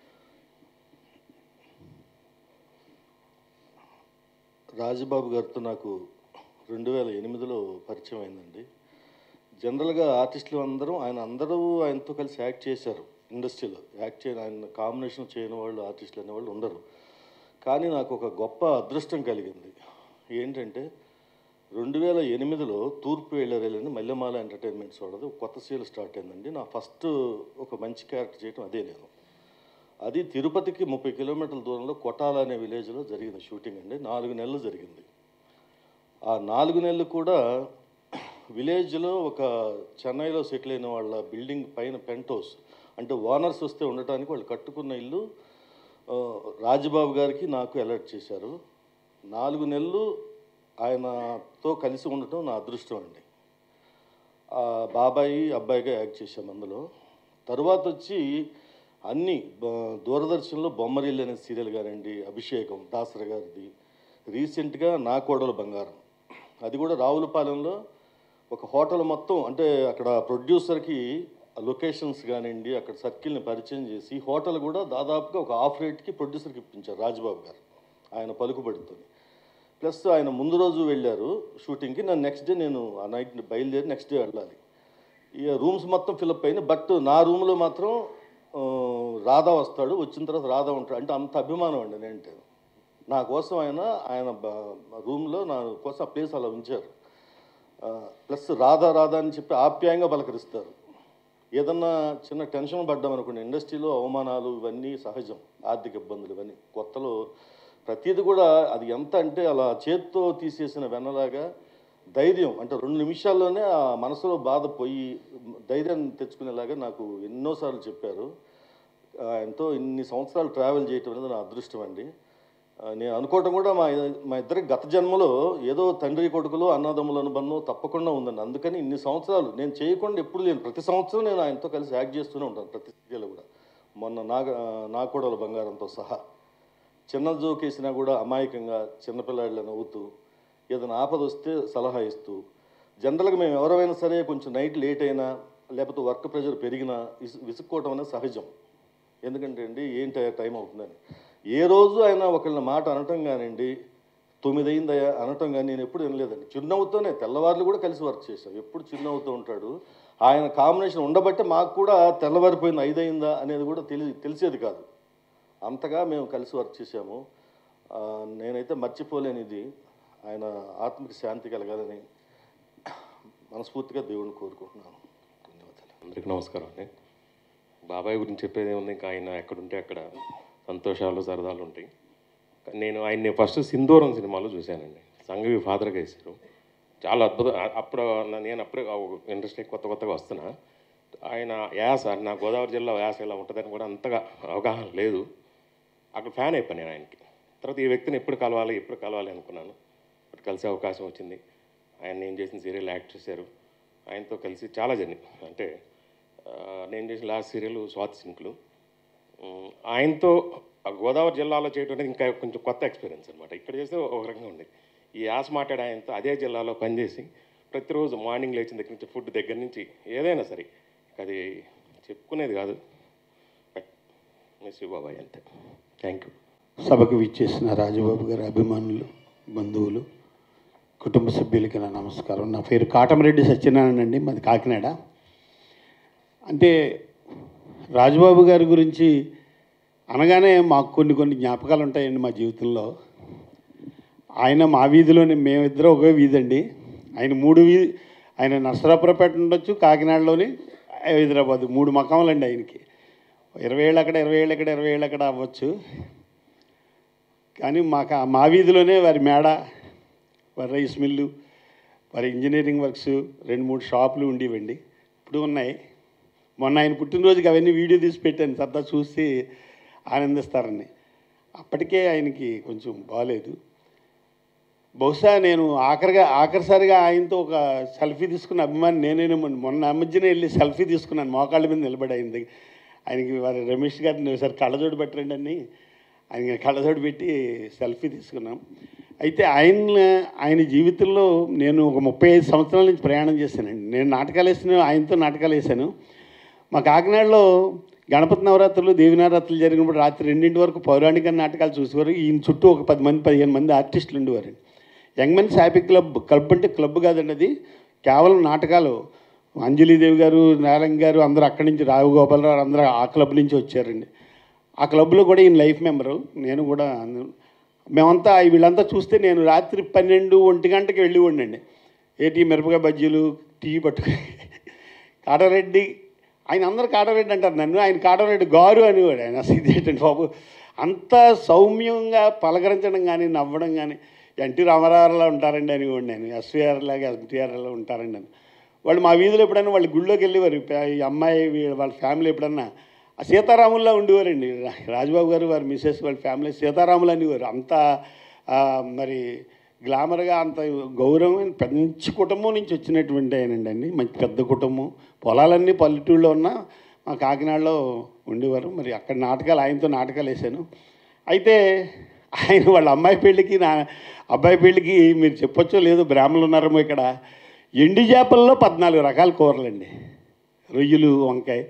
రాజబాబు గారితో నాకు రెండు వేల ఎనిమిదిలో పరిచయం అయిందండి జనరల్గా ఆర్టిస్టులు అందరం ఆయన అందరూ ఆయనతో కలిసి యాక్ట్ చేశారు ఇండస్ట్రీలో యాక్ట్ చేయని ఆయన కాంబినేషన్ చేయని వాళ్ళు ఆర్టిస్టులు అనేవాళ్ళు ఉండరు కానీ నాకు ఒక గొప్ప అదృష్టం కలిగింది ఏంటంటే రెండు వేల ఎనిమిదిలో తూర్పు వెళ్ళరేళ్ళని మల్లెమాల ఎంటర్టైన్మెంట్స్ వాళ్ళది ఒక కొత్త సీరియల్ స్టార్ట్ అయిందండి నా ఫస్ట్ ఒక మంచి క్యారెక్టర్ చేయడం అదే నేను అది తిరుపతికి ముప్పై కిలోమీటర్ల దూరంలో కొటాల అనే విలేజ్లో జరిగింది షూటింగ్ అండి నాలుగు నెలలు జరిగింది ఆ నాలుగు నెలలు కూడా విలేజ్లో ఒక చెన్నైలో సెటిల్ అయిన వాళ్ళ బిల్డింగ్ పైన పెంట్ హౌస్ అంటే ఓనర్స్ వస్తే ఉండటానికి వాళ్ళు కట్టుకున్న ఇల్లు ఆ, రాజబాబు గారికి నాకు అలర్ట్ చేశారు నాలుగు నెలలు ఆయనతో కలిసి ఉండటం నా అదృష్టం అండి ఆ బాబాయి అబ్బాయిగా యాక్ట్ చేశాం అందులో తర్వాత వచ్చి అన్ని బ- దూరదర్శన్లో బొమ్మరిల్లు అనే సీరియల్ కానివ్వండి అభిషేకం దాసర గారిది రీసెంట్గా నా కోడలు బంగారం అది కూడా రావులపాలెంలో ఒక హోటల్ మొత్తం అంటే అక్కడ ప్రొడ్యూసర్కి లొకేషన్స్ కానివ్వండి అక్కడ సర్కిల్ని పరిచయం చేసి హోటల్ కూడా దాదాపుగా ఒక ఆఫ్ రేట్కి ప్రొడ్యూసర్కి ఇప్పించారు రాజబాబు గారు ఆయన పలుకుబడితో ప్లస్ ఆయన ముందు రోజు వెళ్ళారు షూటింగ్కి నన్ను నెక్స్ట్ డే నేను ఆ నైట్ బయలుదేరి నెక్స్ట్ డే వెళ్ళాలి ఇక రూమ్స్ మొత్తం ఫిలప్ అయినాయి బట్ నా రూమ్లో మాత్రం ఆ, రాధా వస్తాడు వచ్చిన తర్వాత రాధా ఉంటాడు అంటే అంత అభిమానం అండి నేనంటే నా కోసం ఆయన ఆయన రూమ్లో నా కోసం ఆ ప్లేస్ అలా ఉంచారు ఆ, ప్లస్ రాధా రాధా అని చెప్పి ఆప్యాయంగా పలకరిస్తారు ఏదన్నా చిన్న టెన్షన్ పడ్డాం అనుకోండి ఇండస్ట్రీలో అవమానాలు ఇవన్నీ సహజం ఆర్థిక ఇబ్బందులు ఇవన్నీ కొత్తలో ప్రతిది కూడా అది ఎంత అంటే అలా చేత్తో తీసేసిన వెన్నలాగా ధైర్యం అంటే రెండు నిమిషాల్లోనే ఆ మనసులో బాధ పోయి ధైర్యాన్ని తెచ్చుకునేలాగా నాకు ఎన్నోసార్లు చెప్పారు ఆయనతో ఇన్ని సంవత్సరాలు ట్రావెల్ చేయటం అనేది నా అదృష్టం అండి ఆ, నేను అనుకోవటం కూడా మా మా ఇద్దరి గత జన్మలో ఏదో తండ్రి కొడుకులు అన్నదమ్ముల అనుబంధం తప్పకుండా ఉందండి అందుకని ఇన్ని సంవత్సరాలు నేను చేయకుండా ఎప్పుడు లేను ప్రతి సంవత్సరం నేను ఆయనతో కలిసి యాక్ట్ చేస్తూనే ఉంటాను ప్రతి సీరియల్ కూడా మొన్న నా నా కోడల బంగారంతో సహా చిన్న జోక్ వేసినా కూడా అమాయకంగా చిన్నపిల్లాడిలో నవ్వుతూ ఏదైనా ఆపద వస్తే సలహా ఇస్తూ జనరల్గా మేము ఎవరైనా సరే కొంచెం నైట్ లేట్ అయినా లేకపోతే వర్క్ ప్రెషర్ పెరిగినా విసు విసుక్కోవటం అనేది సహజం ఎందుకంటే అండి ఏంటి టైం అవుతుందని ఏ రోజు ఆయన ఒకళ్ళ మాట అనటం కానివ్వండి తొమ్మిది అయిందయ్యా అనటం కానీ నేను ఎప్పుడు వినలేదండి చిరునవ్వుతోనే తెల్లవారులు కూడా కలిసి వర్క్ చేశాం ఎప్పుడు చిరునవ్వుతూ ఉంటాడు ఆయన కాంబినేషన్ ఉండబట్టే మాకు కూడా తెల్లవారిపోయింది ఐదయిందా అనేది కూడా తెలి తెలిసేది కాదు అంతగా మేము కలిసి వర్క్ చేశాము ఆ, నేనైతే మర్చిపోలేని ఇది ఆయన ఆత్మకి శాంతి కలగాలని మనస్ఫూర్తిగా దేవుడిని కోరుకుంటున్నాను అందరికీ నమస్కారం అండి బాబాయ్ గురించి చెప్పేది ఏముంది ఇంకా ఆయన ఎక్కడుంటే అక్కడ సంతోషాలు సరదాలు ఉంటాయి కానీ నేను ఆయన్ని ఫస్ట్ సింధూరం సినిమాలో చూశానండి సంఘవి ఫాదర్గా వేశారు చాలా అద్భుతం అ- అప్పుడు నా- నేను అప్పుడే ఇండస్ట్రీ కొత్త కొత్తగా వస్తున్నా ఆయన యాస నా గోదావరి జిల్లా యాస ఇలా ఉంటుందని కూడా అంతగా అవగాహన లేదు అక్కడ ఫ్యాన్ అయిపోయాను నేను ఆయనకి తర్వాత ఈ వ్యక్తిని ఎప్పుడు కలవాలి ఎప్పుడు కలవాలి అనుకున్నాను బట్ కలిసే అవకాశం వచ్చింది ఆయన నేను చేసిన సీరియల్ యాక్ట్ చేశారు ఆయనతో కలిసి చాలా జర్నీ అంటే ఆ, నేను చేసిన లాస్ట్ సీరియల్ స్వాతి సింకులు ఉమ్, ఆయనతో ఆ గోదావరి జిల్లాలో చేయడం అనేది ఇంకా కొంచెం కొత్త ఎక్స్పీరియన్స్ అనమాట ఇక్కడ చేస్తే ఒక రకంగా ఉంది ఈ యాస మాట్లాడే ఆయనతో అదే జిల్లాలో పనిచేసి ప్రతిరోజు మార్నింగ్ లేచిన దగ్గర నుంచి ఫుడ్ దగ్గర నుంచి ఏదైనా సరే అది చెప్పుకునేది కాదు మిస్ యూ బాబాయ్ అంతే థ్యాంక్ యూ సభకు విచ్చేసిన రాజబాబు గారి అభిమానులు బంధువులు కుటుంబ సభ్యులకి నా నమస్కారం నా పేరు కాటమరెడ్డి సత్యనారాయణ అండి మాది కాకినాడ అంటే రాజబాబు గారి గురించి అనగానే మాకు కొన్ని కొన్ని జ్ఞాపకాలు ఉంటాయండి మా జీవితంలో ఆయన మా వీధిలోనే మేమిద్దరం ఒకే వీధి అండి ఆయన మూడు వీధి ఆయన నర్సరాపురపేట ఉండొచ్చు కాకినాడలోని హైదరాబాద్ మూడు మకాములండి ఆయనకి ఇరవై ఏళ్ళు అక్కడ ఇరవై ఏళ్ళు అక్కడ ఇరవై ఏళ్ళు అక్కడ అవ్వచ్చు కానీ మాకు ఆ మా వీధిలోనే వారి మేడ వారి రైస్ మిల్లు వారి ఇంజనీరింగ్ వర్క్స్ రెండు మూడు షాపులు ఉండేవండి ఇప్పుడు ఉన్నాయి మొన్న ఆయన పుట్టినరోజుకి అవన్నీ వీడియో తీసి పెట్టాను సరదా చూసి ఆనందిస్తారని అప్పటికే ఆయనకి కొంచెం బాగాలేదు బహుశా నేను ఆఖరిగా ఆఖరిసారిగా ఆయనతో ఒక సెల్ఫీ తీసుకున్న అభిమాని నేనే మొన్న ఆ మధ్యన వెళ్ళి సెల్ఫీ తీసుకున్నాను మోకాళ్ళ మీద నిలబడి అయింది ఆయనకి వారి రమేష్ గారిని ఒకసారి కళ్ళజోడు పెట్టండి అని ఆయన కళ్ళజోడు పెట్టి సెల్ఫీ తీసుకున్నాం అయితే ఆయన ఆయన జీవితంలో నేను ఒక ముప్పై ఐదు సంవత్సరాల నుంచి ప్రయాణం చేశానండి నేను నాటకాలు వేసిన ఆయనతో నాటకాలు వేశాను మా కాకినాడలో గణపతి నవరాత్రులు దేవి నవరాత్రులు జరిగినప్పుడు రాత్రి రెండింటి వరకు పౌరాణిక నాటకాలు చూసేవారు ఈయన చుట్టూ ఒక పది మంది పదిహేను మంది ఆర్టిస్టులు ఉండేవారు young men's happy club club అంటే క్లబ్ కాదండి అది కేవలం నాటకాలు అంజలీదేవి గారు నారాయణ గారు అందరూ అక్కడి నుంచి రావు గోపాలరావు అందరూ ఆ క్లబ్ నుంచి వచ్చారండి ఆ క్లబ్లో కూడా ఈయన లైఫ్ మెంబరు నేను కూడా అందు- మేమంతా వీళ్ళంతా చూస్తే నేను రాత్రి పన్నెండు ఒంటి గంటకి వెళ్ళి ఉండండి ఏటీ మిరపకాయ బజ్జీలు టీ పట్టుకుని కాటారెడ్డి ఆయన అందరు కాటారెడ్డి అంటారు నన్ను ఆయన కాటారెడ్డి గారు అనేవాడు ఆయన అసలు ఇదేంటండి బాబు అంత సౌమ్యంగా పలకరించడం కానీ నవ్వడం కానీ ఎన్టీ రామారావులా ఉంటారండి అనేవాడు నేను ఎస్వీఆర్ లాగా ఎన్టీఆర్లో ఉంటారండి అని వాళ్ళు మా వీధిలో ఎప్పుడైనా వాళ్ళు గుళ్ళోకి వెళ్ళేవారు ప- ఈ అమ్మాయి వీ- వాళ్ళ ఫ్యామిలీ ఎప్పుడన్నా ఆ సీతారాముల్లా ఉండేవారండి రా- రాజబాబు గారు వారి మిస్సెస్ వాళ్ళ ఫ్యామిలీ సీతారాములు అనేవారు అంత ఆ, మరి గ్లామర్గా అంత గౌరవమైన మంచి కుటుంబం నుంచి వచ్చినటువంటి ఆయనండి అండి మంచి పెద్ద కుటుంబం పొలాలన్నీ పల్లెటూళ్ళలో ఉన్న మా కాకినాడలో ఉండేవారు మరి అక్కడ నాటకాలు ఆయనతో నాటకాలు వేశాను అయితే ఆయన వాళ్ళ అమ్మాయి పెళ్ళికి నా అబ్బాయి పెళ్ళికి మీరు చెప్పొచ్చో లేదో బ్రాహ్మణులు ఉన్నారేమో ఇక్కడ ఎండి చేపల్లో పద్నాలుగు రకాల కూరలండి రొయ్యలు వంకాయ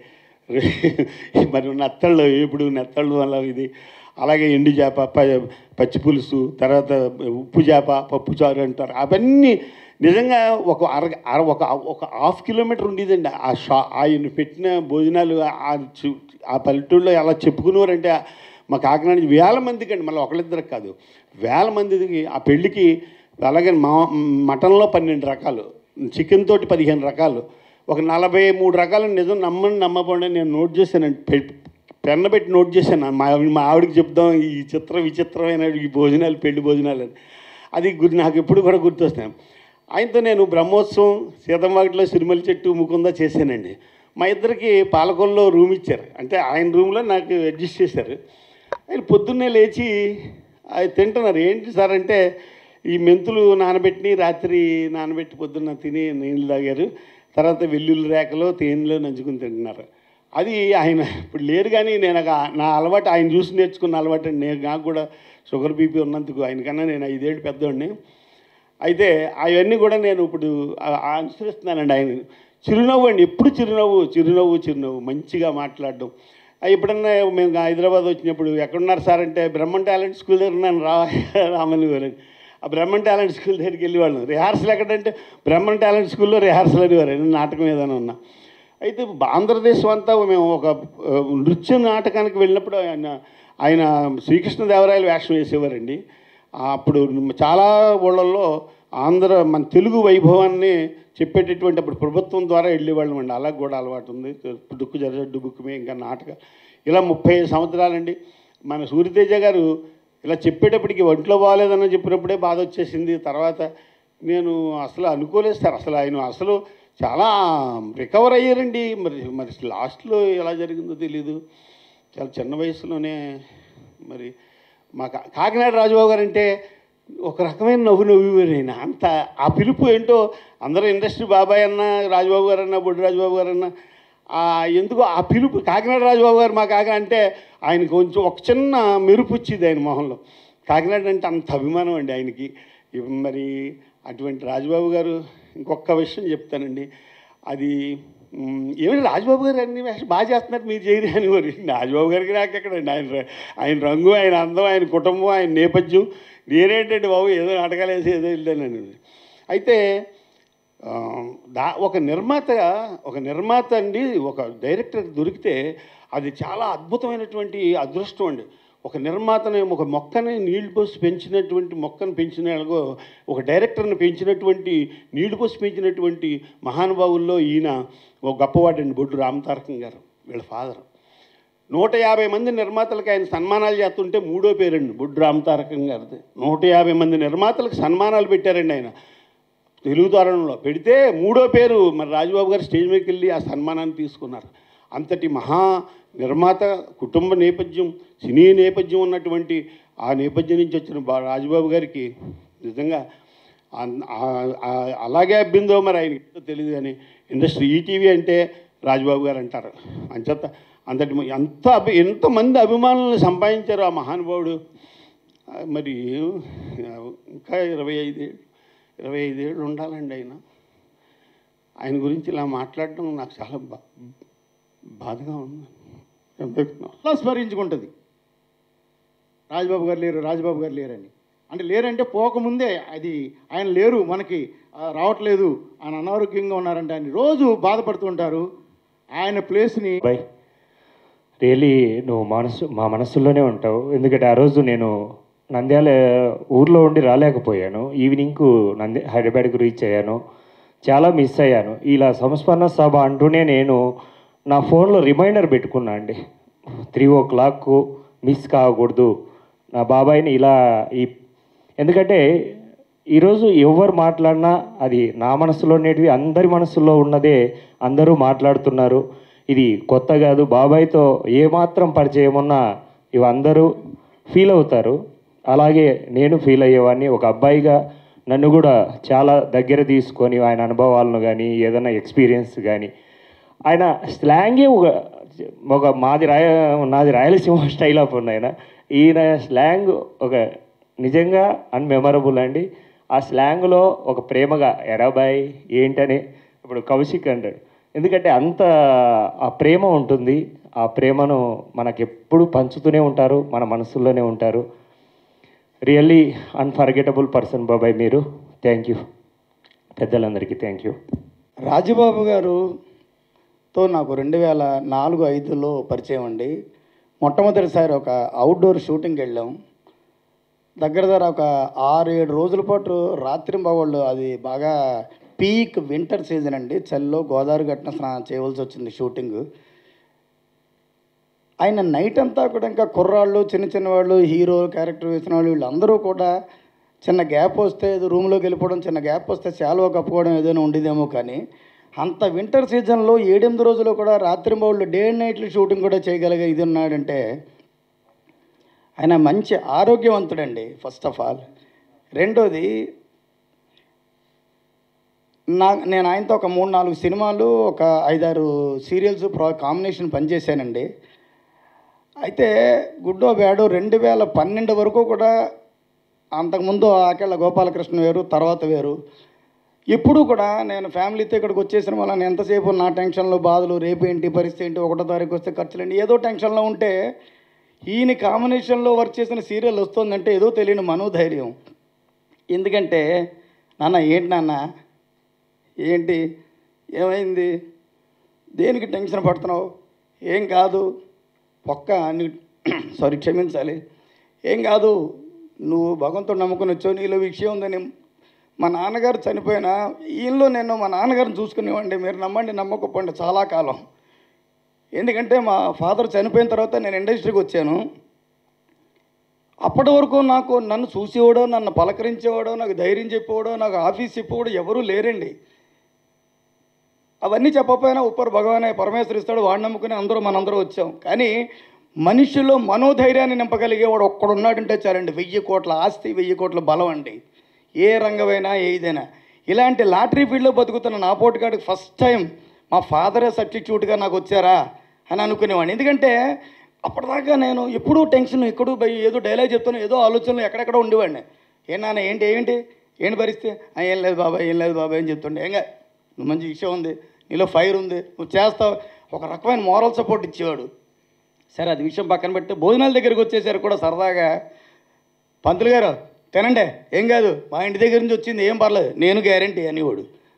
రొయ్య- మరి నెత్తళ్ళు ఇప్పుడు నెత్తళ్ళు వల్ల ఇది అలాగే ఎండు చేప ప- పచ్చి పులుసు తర్వాత ఉప్పు చేప పప్పు చారు అంటారు అవన్నీ నిజంగా ఒక అర అర- ఒక ఒక హాఫ్ కిలోమీటర్ ఉండేదండి ఆ షా ఆయన పెట్టిన భోజనాలు ఆ చు- ఆ పల్లెటూళ్ళలో ఎలా చెప్పుకునేవారంటే మా కాకినాడ నుంచి వేల మందికి అండి మళ్ళీ ఒకళ్ళిద్దరికి కాదు వేల మందికి ఆ పెళ్ళికి అలాగే మా మటన్లో పన్నెండు రకాలు చికెన్ తోటి పదిహేను రకాలు ఒక నలభై మూడు రకాలు నిజం నమ్మని నమ్మకుండా నేను నోట్ చేశానండి పె- పెన్న పెట్టి నోట్ చేశాను మా మా ఆవిడకి చెప్దాం ఈ చిత్ర విచిత్రమైన ఈ భోజనాలు పెళ్లి భోజనాలు అని అది గురి నాకు ఎప్పుడు కూడా గుర్తొస్తాను ఆయనతో నేను బ్రహ్మోత్సవం సీతంవాకిలో సిరిమల చెట్టు ముకుందా చేశానండి మా ఇద్దరికి పాలకొల్లో రూమ్ ఇచ్చారు అంటే ఆయన రూమ్లో నాకు అడ్జస్ట్ చేశారు ఆయన పొద్దున్నే లేచి అది తింటున్నారు ఏంటి సార్ అంటే ఈ మెంతులు నానబెట్టి రాత్రి నానబెట్టి పొద్దున్న తిని నీళ్ళు తాగారు తర్వాత వెల్లుల్లి రేకలో తేనెలో నంచుకుని తింటున్నారు అది ఆయన ఇప్పుడు లేరు కానీ నేను ఒక- నా అలవాటు ఆయన చూసి నేర్చుకున్న అలవాటు అండి నేను నాకు కూడా షుగర్ బీపీ ఉన్నందుకు ఆయనకన్నా నేను ఐదేళ్ళు పెద్దవాడిని అయితే అవన్నీ కూడా నేను ఇప్పుడు ఆ- అనుసరిస్తున్నానండి ఆయన చిరునవ్వు అండి ఎప్పుడు చిరునవ్వు చిరునవ్వు చిరునవ్వు మంచిగా మాట్లాడడం ఆ, ఎప్పుడన్నా మేము హైదరాబాద్ వచ్చినప్పుడు ఎక్కడున్నారు సార్ అంటే బ్రహ్మన్ టాలెంట్ స్కూల్ దగ్గర నన్ను రా రామని వారండి ఆ బ్రహ్మన్ టాలెంట్ స్కూల్ దగ్గరికి వెళ్ళేవాళ్ళం రిహార్సల్ ఎక్కడంటే బ్రహ్మన్ టాలెంట్ స్కూల్లో రిహార్సల్ అనేవారు నాటకం ఏదైనా ఉన్నా అయితే ఆంధ్రదేశం అంతా మేము ఒక ఆ, నృత్య నాటకానికి వెళ్ళినప్పుడు ఆయన ఆయన శ్రీకృష్ణదేవరాయలు వేషం వేసేవారండి ఆ, అప్పుడు చాలా ఊళ్ళల్లో ఆంధ్ర మన తెలుగు వైభవాన్ని చెప్పేటటువంటి అప్పుడు ప్రభుత్వం ద్వారా వెళ్ళేవాళ్ళం అండి అలా కూడా అలవాటు ఉంది దుక్కు జరజడ్డు బుక్కుమే ఇంకా నాటక ఇలా ముప్పై ఐదు సంవత్సరాలండి మన సూర్యతేజ గారు ఇలా చెప్పేటప్పటికి ఒంట్లో బాగాలేదని చెప్పినప్పుడే బాధ వచ్చేసింది తర్వాత నేను అసలు అనుకోలేదు సార్ అసలు ఆయన అసలు చాలా రికవర్ అయ్యారండి మరి మరి లాస్ట్లో ఎలా జరిగిందో తెలీదు చాలా చిన్న వయసులోనే మరి మా కా- కాకినాడ రాజుబాబు గారు అంటే ఒక రకమైన నవ్వు నవ్వేవారు ఆయన అంత ఆ పిలుపు ఏంటో అందరూ ఇండస్ట్రీ బాబాయ్ అన్న రాజుబాబు గారు అన్న బొడ్డు రాజుబాబు గారు అన్న ఆ ఎందుకో ఆ పిలుపు కాకినాడ రాజుబాబు గారు మా కాక అంటే ఆయన కొంచెం ఒక చిన్న మెరుపు వచ్చింది ఆయన మొహంలో కాకినాడ అంటే అంత అభిమానం అండి ఆయనకి ఇవ్ మరి అటువంటి రాజుబాబు గారు ఇంకొక విషయం చెప్తానండి అది మ్, ఏమిటి రాజబాబు గారు అన్ని వేషాలు బాగా చేస్తున్నారు మీరు చేయరు అని మరి రాజబాబు గారికి నాకు ఎక్కడండి ఆయన ర- ఆయన రంగు ఆయన అందం ఆయన కుటుంబం ఆయన నేపథ్యం నేనేంటండి బాబు ఏదో నాటకాలు వేసి ఏదో వెళ్ళానని అయితే ఆ, దా ఒక నిర్మాత ఒక నిర్మాత అండి ఒక డైరెక్టర్ దొరికితే అది చాలా అద్భుతమైనటువంటి అదృష్టం అండి ఒక నిర్మాతని ఒక మొక్కని నీళ్లు పోసి పెంచినటువంటి మొక్కను పెంచిన ఒక డైరెక్టర్ని పెంచినటువంటి నీళ్లు పోసి పెంచినటువంటి మహానుభావుల్లో ఈయన ఒక గొప్పవాడండి బొడ్డు రామతారకం గారు వీళ్ళ ఫాదర్ నూట యాభై మంది నిర్మాతలకు ఆయన సన్మానాలు చేస్తుంటే మూడో పేరండి బొడ్డు రామతారకం గారిది నూట యాభై మంది నిర్మాతలకు సన్మానాలు పెట్టారండి ఆయన తెలుగు తరుణంలో పెడితే మూడో పేరు మరి రాజబాబు గారు స్టేజ్ మీదకి వెళ్ళి ఆ సన్మానాన్ని తీసుకున్నారు అంతటి మహా నిర్మాత కుటుంబ నేపథ్యం సినీ నేపథ్యం ఉన్నటువంటి ఆ నేపథ్యం నుంచి వచ్చిన బా- రాజబాబు గారికి నిజంగా అన్- ఆ- ఆ- అలాగే అబ్బిందో మరి ఆయనకి తెలియదు కానీ ఇండస్ట్రీ ఈటీవీ అంటే రాజబాబు గారు అంటారు అంచేత అంతటి మ- ఎంత అభి ఎంతమంది అభిమానులను సంపాదించారు ఆ మహానుభావుడు ఆ, మరి ఆ, ఇంకా ఇరవై ఐదేళ్ళు ఇరవై ఐదేళ్ళు ఉండాలండి ఆయన ఆయన గురించి ఇలా మాట్లాడడం నాకు చాలా బా బాధగా ఉంది అలా స్మరించుకుంటుంది రాజబాబు గారు లేరు రాజబాబు గారు లేరని అంటే లేరంటే పోకముందే అది ఆయన లేరు మనకి ఆ, రావట్లేదు ఆయన అనారోగ్యంగా ఉన్నారంటే ఆయన రోజు బాధపడుతుంటారు ఆయన ప్లేస్ని బై రియలీ నువ్వు మనసు మా మనసులోనే ఉంటావు ఎందుకంటే ఆ రోజు నేను నంద్యాల ఊర్లో ఉండి రాలేకపోయాను ఈవినింగ్కు నంది హైదరాబాద్కు రీచ్ అయ్యాను చాలా మిస్ అయ్యాను ఇలా సంస్మరణ సభ అంటూనే నేను నా ఫోన్లో రిమైండర్ పెట్టుకున్నా అండి త్రీ ఓ క్లాక్కు మిస్ కాకూడదు నా బాబాయ్ని ఇలా ఈ ఎందుకంటే ఈరోజు ఎవరు మాట్లాడినా అది నా మనసులో ఉండేటివి అందరి మనసులో ఉన్నదే అందరూ మాట్లాడుతున్నారు ఇది కొత్త కాదు బాబాయ్తో ఏమాత్రం పరిచయం ఉన్నా ఇవి అందరూ ఫీల్ అవుతారు అలాగే నేను ఫీల్ అయ్యేవాడిని ఒక అబ్బాయిగా నన్ను కూడా చాలా దగ్గర తీసుకొని ఆయన అనుభవాలను కానీ ఏదైనా ఎక్స్పీరియన్స్ కానీ ఆయన స్లాంగే ఒక ఒక మాది రాయ నాది రాయలసీమ స్టైల్ ఆఫ్ ఉంది ఆయన ఈయన స్లాంగ్ ఒక నిజంగా అన్మెమరబుల్ అండి ఆ స్లాంగ్లో ఒక ప్రేమగా ఎరాబాయ్ ఏంటని ఇప్పుడు కౌశిక్ అంటాడు ఎందుకంటే అంత ఆ ప్రేమ ఉంటుంది ఆ ప్రేమను మనకెప్పుడు పంచుతూనే ఉంటారు మన మనసుల్లోనే ఉంటారు రియల్లీ అన్ఫర్గెటబుల్ పర్సన్ బాబాయ్ మీరు థ్యాంక్ యూ పెద్దలందరికీ థ్యాంక్ యూ రాజబాబు గారుతో నాకు రెండు వేల నాలుగు ఐదులో పరిచయం అండి మొట్టమొదటిసారి ఒక అవుట్డోర్ షూటింగ్కి వెళ్ళాం దగ్గర దగ్గర ఒక ఆరు ఏడు రోజుల పాటు రాత్రి బాగోళ్ళు అది బాగా పీక్ వింటర్ సీజన్ అండి చలిలో గోదావరి గట్టిన స్నానం చేయవలసి వచ్చింది షూటింగ్ ఆయన నైట్ అంతా కూడా ఇంకా కుర్రాళ్ళు చిన్న చిన్న వాళ్ళు హీరో క్యారెక్టర్ వేసిన వాళ్ళు వీళ్ళందరూ కూడా చిన్న గ్యాప్ వస్తే ఏదో రూమ్లోకి వెళ్ళిపోవడం చిన్న గ్యాప్ వస్తే శాలువా కప్పుకోవడం ఏదైనా ఉండేదేమో కానీ అంత వింటర్ సీజన్లో ఏడెనిమిది రోజులు కూడా రాత్రి బౌళ్ళు డే అండ్ నైట్లు షూటింగ్ కూడా చేయగలిగే ఇది ఉన్నాడంటే ఆయన మంచి ఆరోగ్యవంతుడండి ఫస్ట్ ఆఫ్ ఆల్ రెండోది నా నేను ఆయనతో ఒక మూడు నాలుగు సినిమాలు ఒక ఐదారు సీరియల్స్ ప్రో కాంబినేషన్ పనిచేశానండి అయితే గుడ్డో బ్యాడో రెండు వేల పన్నెండు వరకు కూడా అంతకుముందు ఆకెళ్ళ గోపాలకృష్ణ వేరు తర్వాత వేరు ఎప్పుడు కూడా నేను ఫ్యామిలీతో ఇక్కడికి వచ్చేసిన వల్ల నేను ఎంతసేపు నా టెన్షన్లో బాధలు రేపు ఏంటి పరిస్థితి ఏంటి ఒకటో తారీఖు వస్తే ఖర్చులు ఏంటి ఏదో టెన్షన్లో ఉంటే ఈయన కాంబినేషన్లో వర్క్ చేసిన సీరియల్ వస్తుందంటే ఏదో తెలియని మనోధైర్యం ఎందుకంటే నాన్న ఏంటి నాన్న ఏంటి ఏమైంది దేనికి టెన్షన్ పడుతున్నావు ఏం కాదు ఒక్క నీ సారీ క్షమించాలి ఏం కాదు నువ్వు భగవంతుడు నమ్ముకుని వచ్చావు నీలో విషయం ఉందని మా నాన్నగారు చనిపోయినా ఈయనలో నేను మా నాన్నగారిని చూసుకునేవాడిని మీరు నమ్మండి నమ్మకపోండి చాలా కాలం ఎందుకంటే మా ఫాదర్ చనిపోయిన తర్వాత నేను ఇండస్ట్రీకి వచ్చాను అప్పటి వరకు నాకు నన్ను చూసేవాడో నన్ను పలకరించేవాడో నాకు ధైర్యం చెప్పేవాడో నాకు ఆఫీస్ చెప్పేవాడో ఎవరూ లేరండి అవన్నీ చెప్పకపోయినా ఉప్పర్ భగవానే పరమేశ్వరు ఇస్తాడు వాడిని నమ్ముకుని అందరూ మనందరూ వచ్చాం కానీ మనిషిలో మనోధైర్యాన్ని నింపగలిగేవాడు ఒక్కడున్నాడంటే చాలండి వెయ్యి కోట్ల ఆస్తి వెయ్యి కోట్ల బలం అండి ఏ రంగమైనా ఏదైనా ఇలాంటి లాటరీ ఫీల్డ్లో బతుకుతున్న నా పోటుగాడికి ఫస్ట్ టైం మా ఫాదరే సబ్స్టిట్యూట్గా నాకు వచ్చారా అని అనుకునేవాడిని ఎందుకంటే అప్పటిదాకా నేను ఎప్పుడూ టెన్షన్ ఎక్కడూ భయ ఏదో డైలాగ్ చెప్తాను ఏదో ఆలోచనలు ఎక్కడెక్కడ ఉండేవాడిని ఏ నాన్న ఏంటి ఏంటి ఏంటి పరిస్థితి "ఆ, ఏం లేదు బాబాయ్ ఏం లేదు బాబాయ్ అని చెప్తుండే ఏంగా నువ్వు మంచి విషయం ఉంది నీలో ఫైర్ ఉంది నువ్వు చేస్తావు ఒక రకమైన మోరల్ సపోర్ట్ ఇచ్చేవాడు సరే అది విషయం పక్కన పెట్టి భోజనాల దగ్గరికి వచ్చేసారు కూడా సరదాగా పంతులు గారు తినండి ఏం కాదు మా ఇంటి దగ్గర నుంచి వచ్చింది ఏం పర్లేదు నేను గ్యారంటీ అనేవాడు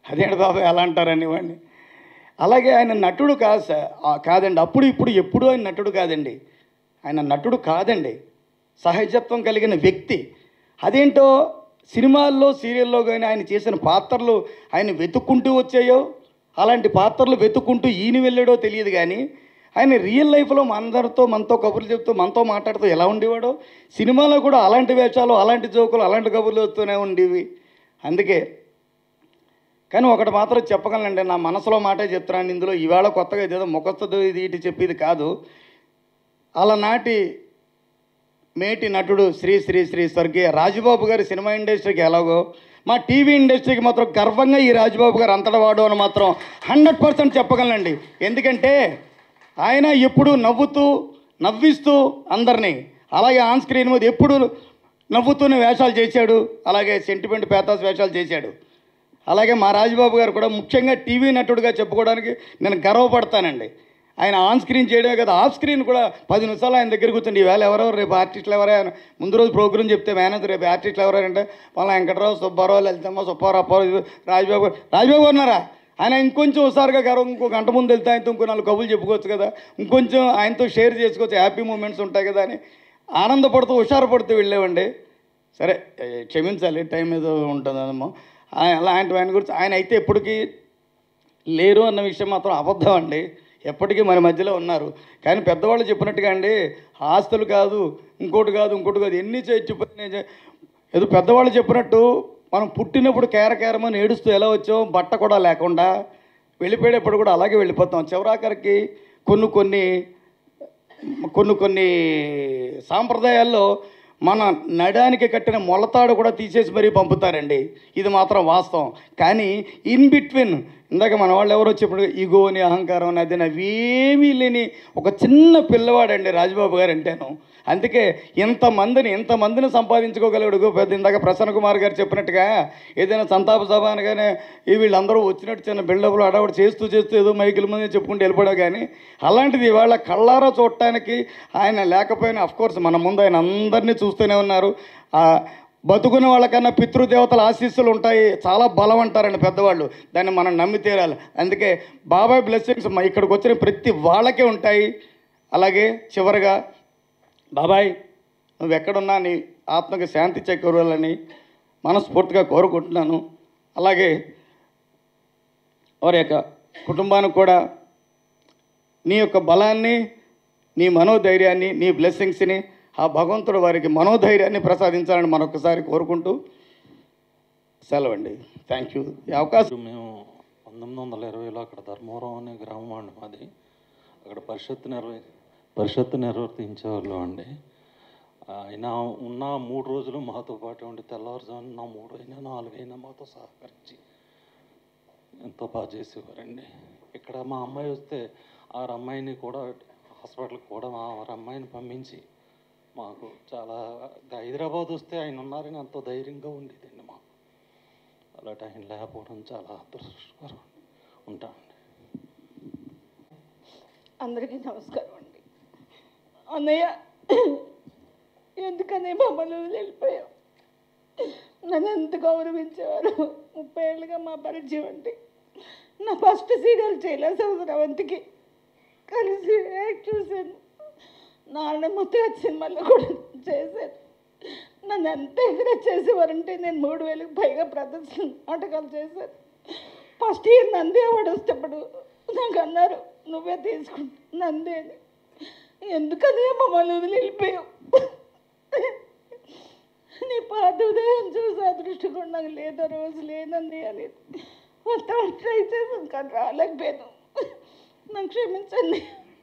అదేంటి బాబు ఎలా అంటారని వాడిని అలాగే ఆయన నటుడు కాదు సార్ ఆ, కాదండి అప్పుడు ఇప్పుడు ఎప్పుడు ఆయన నటుడు కాదండి ఆయన నటుడు కాదండి సహజత్వం కలిగిన వ్యక్తి అదేంటో సినిమాల్లో సీరియల్లో కానీ ఆయన చేసిన పాత్రలు ఆయన వెతుక్కుంటూ వచ్చాయో అలాంటి పాత్రలు వెతుక్కుంటూ ఈయన వెళ్ళాడో తెలియదు కానీ ఆయన రియల్ లైఫ్లో మనందరితో మనతో కబుర్లు చెప్తూ మనతో మాట్లాడుతూ ఎలా ఉండేవాడో సినిమాలో కూడా అలాంటి వేషాలు అలాంటి జోకులు అలాంటి కబుర్లు వస్తూనే ఉండేవి అందుకే కానీ ఒకటి మాత్రం చెప్పగలండి నా మనసులో మాటే చెప్తున్నాను ఇందులో ఈవేళ కొత్తగా ఇదేదో ముఖస్థుడు ఇది ఇటు చెప్పేది కాదు అలనాటి మేటి నటుడు శ్రీ శ్రీ శ్రీ స్వర్గీయ రాజుబాబు గారి సినిమా ఇండస్ట్రీకి ఎలాగో మా టీవీ ఇండస్ట్రీకి మాత్రం గర్వంగా ఈ రాజుబాబు గారు అంతటవాడు అని మాత్రం హండ్రెడ్ పర్సెంట్ చెప్పగలండి ఎందుకంటే ఆయన ఎప్పుడు నవ్వుతూ నవ్విస్తూ అందరినీ అలాగే ఆన్ స్క్రీన్ మీద ఎప్పుడు నవ్వుతూనే వేషాలు చేశాడు అలాగే సెంటిమెంట్ పేతాస్ వేషాలు చేశాడు అలాగే మా రాజుబాబు గారు కూడా ముఖ్యంగా టీవీ నటుడుగా చెప్పుకోవడానికి నేను గర్వపడతానండి ఆయన ఆన్ స్క్రీన్ చేయడమే కదా ఆఫ్ స్క్రీన్ కూడా పది నిమిషాలు ఆయన దగ్గర కూర్చోండి ఈవేళ ఎవరెవరు రేపు ఆర్టిస్టులు ఎవరే అని ముందు రోజు ప్రోగ్రామ్ చెప్తే మేనేజర్ రేపు ఆర్టిస్టులు ఎవరంటే వాళ్ళ వెంకటరావు సుబ్బారావు లలితమ్మ సుబ్బారావు అప్పారావు రాజబాబు గారు రాజబాబు గారు ఉన్నారా ఆయన ఇంకొంచెం హుషారుగా గర్వం ఇంకో గంట ముందు వెళ్తే ఆయనతో ఇంకో నాలుగు కబుర్లు చెప్పుకోవచ్చు కదా ఇంకొంచెం ఆయనతో షేర్ చేసుకోవచ్చు హ్యాపీ మూమెంట్స్ ఉంటాయి కదా అని ఆనందపడుతూ హుషారు పడుతూ వెళ్ళేవండి సరే ఏ, క్షమించాలి టైం ఏదో ఉంటుందేమో ఆయన అలాంటి ఆయన గురించి ఆయన అయితే ఎప్పటికీ లేరు అన్న విషయం మాత్రం అబద్ధం అండి ఎప్పటికీ మన మధ్యలో ఉన్నారు కానీ పెద్దవాళ్ళు చెప్పినట్టుగా అండి ఆస్తులు కాదు ఇంకోటి కాదు ఇంకోటి కాదు ఎన్ని చెప్పి ఏదో పెద్దవాళ్ళు చెప్పినట్టు మనం పుట్టినప్పుడు కేరకేరమని ఏడుస్తూ ఎలా వచ్చాం బట్ట కూడా లేకుండా వెళ్ళిపోయేటప్పుడు కూడా అలాగే వెళ్ళిపోతాం చివరాఖరికి కొన్ని కొన్ని కొన్ని కొన్ని సాంప్రదాయాల్లో మన నడానికి కట్టిన మొలతాడు కూడా తీసేసి మరీ పంపుతారండి ఇది మాత్రం వాస్తవం కానీ ఇన్ బిట్వీన్ ఇందాక మన వాళ్ళు ఎవరో చెప్పారు ఈగో అని అహంకారం అని అది అవేమీ లేని ఒక చిన్న పిల్లవాడండి రాజబాబు గారు అంటేను అందుకే ఇంతమందిని ఇంతమందిని సంపాదించుకోగలడు పెద్ద ఇందాక ప్రసన్న కుమార్ గారు చెప్పినట్టుగా ఏదైనా సంతాప సభ అనగానే ఈ వీళ్ళందరూ వచ్చినట్టు చిన్న బిల్డప్లు అడవాడు చేస్తూ చేస్తూ ఏదో మైకిల ముందు చెప్పుకుంటూ వెళ్ళిపోయాడు కానీ అలాంటిది ఇవాళ కళ్ళారా చూడటానికి ఆయన లేకపోయినా అఫ్కోర్స్ మన ముందు ఆయన అందరినీ చూస్తూనే ఉన్నారు ఆ బతుకున్న వాళ్ళకన్నా పితృదేవతల ఆశీస్సులు ఉంటాయి చాలా బలం అంటారండి పెద్దవాళ్ళు దాన్ని మనం నమ్మి తీరాలి అందుకే బాబాయ్ బ్లెస్సింగ్స్ ఇక్కడికి వచ్చిన ప్రతి వాళ్ళకే ఉంటాయి అలాగే చివరగా బాబాయ్ నువ్వు ఎక్కడున్నా నీ ఆత్మకి శాంతి చేకూరాలని మనస్ఫూర్తిగా కోరుకుంటున్నాను అలాగే వారి యొక్క కుటుంబానికి కూడా నీ యొక్క బలాన్ని నీ మనోధైర్యాన్ని నీ బ్లెస్సింగ్స్ని ఆ భగవంతుడు వారికి మనోధైర్యాన్ని ప్రసాదించాలని మరొకసారి కోరుకుంటూ సెలవండి థ్యాంక్ యూ ఈ అవకాశం మేము పంతొమ్మిది వందల ఇరవైలో అక్కడ ధర్మవరం అనే గ్రామం అండి మాది అక్కడ పరిషత్తు నిర్వహి పరిషత్తు నిర్వర్తించేవాళ్ళు అండి ఆయన ఉన్న మూడు రోజులు మాతో పాటు ఉండి తెల్లవారుజామున మూడు అయినా నాలుగు అయినా మాతో సహకరించి ఎంతో బాగా చేసేవారండి ఇక్కడ మా అమ్మాయి వస్తే ఆ అమ్మాయిని కూడా హాస్పిటల్కి కూడా మా వారి అమ్మాయిని పంపించి మాకు చాలా హైదరాబాద్ వస్తే ఆయన ఉన్నారని ఎంతో ధైర్యంగా ఉండేదండి మాకు అలాంటి ఆయన లేకపోవడం చాలా దురదృష్టకరం ఉంటామండి అందరికీ నమస్కారం అండి అన్నయ్య ఎందుకని మమ్మల్ని వదిలి వెళ్ళిపోయావు నన్ను ఎంత గౌరవించేవారు ముప్పై ఏళ్ళుగా మా పరిచయం అండి నా ఫస్ట్ సీరియల్ చేయలేదు సంవత్సరవంతికి కలిసి యాక్ట్ చూశాను నాన్న ముత్తగా సినిమాలో కూడా చేశాను నన్ను ఎంత ఎంకరేజ్ చేసేవారంటే నేను మూడు వేలకు పైగా ప్రదర్శన నాటకాలు చేశాను ఫస్ట్ ఇయర్ నంది అవార్డు వస్తేప్పుడు నాకు అన్నారు నువ్వే తీసుకుంటా నంది అని ఎందుకని మమ్మల్ని వదిలి వెళ్ళిపోయావు నీ పాత ఉదయం చూసి అదృష్టం కూడా నాకు లేదా రోజు లేనంది అని మొత్తం ట్రై చేసాను కానీ రాలేకపోయాను నాకు క్షమించండి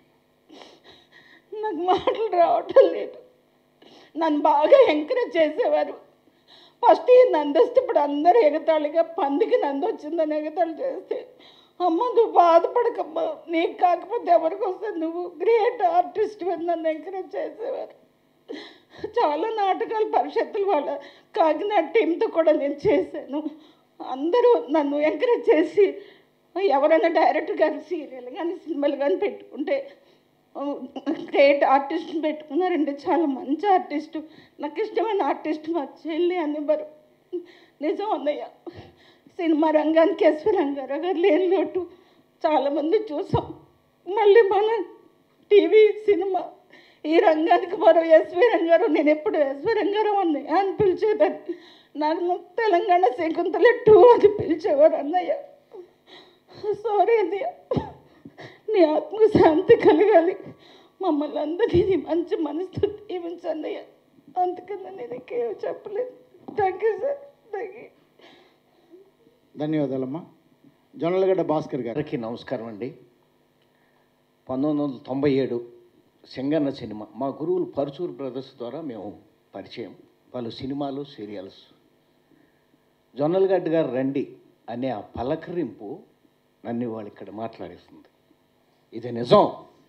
నాకు మాటలు రావటం లేదు నన్ను బాగా ఎంకరేజ్ చేసేవారు ఫస్ట్ ఈ నందొస్తే ఇప్పుడు అందరూ ఎగతాళిగా పందికి నంది వచ్చిందని ఎగతాళి చేస్తే అమ్మ నువ్వు బాధపడకమ్మా నీకు కాకపోతే ఎవరికి వస్తే నువ్వు గ్రేట్ ఆర్టిస్ట్ నన్ను ఎంకరేజ్ చేసేవారు చాలా నాటకాలు పరిషత్తులు వాళ్ళ కాకినాడ టీంతో కూడా నేను చేశాను అందరూ నన్ను ఎంకరేజ్ చేసి ఎవరైనా డైరెక్టర్ గారు సీరియల్ కానీ సినిమాలు కానీ పెట్టుకుంటే గ్రేట్ ఆర్టిస్ట్ పెట్టుకున్నారండి చాలా మంచి ఆర్టిస్టు నాకు ఇష్టమైన ఆర్టిస్ట్ మా చెల్లి అనివ్వరు నిజం అన్నయ్య సినిమా రంగానికి ఎస్వి రంగారావు గారు లేని లోటు చాలామంది చూసాం మళ్ళీ మన టీవీ సినిమా ఈ రంగానికి మరో ఎస్వి రంగారావు నేను ఎప్పుడు ఎస్వి రంగారావు అని అని పిలిచేదాన్ని నాకు తెలంగాణ శకుంతల టూ అని పిలిచేవారు అన్నయ్య సారీ అన్నయ్య నీ ఆత్మకు శాంతి కలగాలి మమ్మల్ని అందరినీ నీ మంచి మనసుతో దీవించు అన్నయ్య అందుకని నేను ఇంకేం చెప్పలేదు thank you sir thank you ధన్యవాదాలమ్మా జొన్నలగడ్డ భాస్కర్ గారు అందరికీ నమస్కారం అండి పంతొమ్మిది వందల తొంభై ఏడు సింగన్న సినిమా మా గురువులు పరుచూరు బ్రదర్స్ ద్వారా మేము పరిచయం పలు సినిమాలు సీరియల్స్ జొన్నలగడ్డ గారు రండి అనే ఆ పలకరింపు నన్ను వాళ్ళు ఇక్కడ మాట్లాడేస్తుంది ఇది నిజం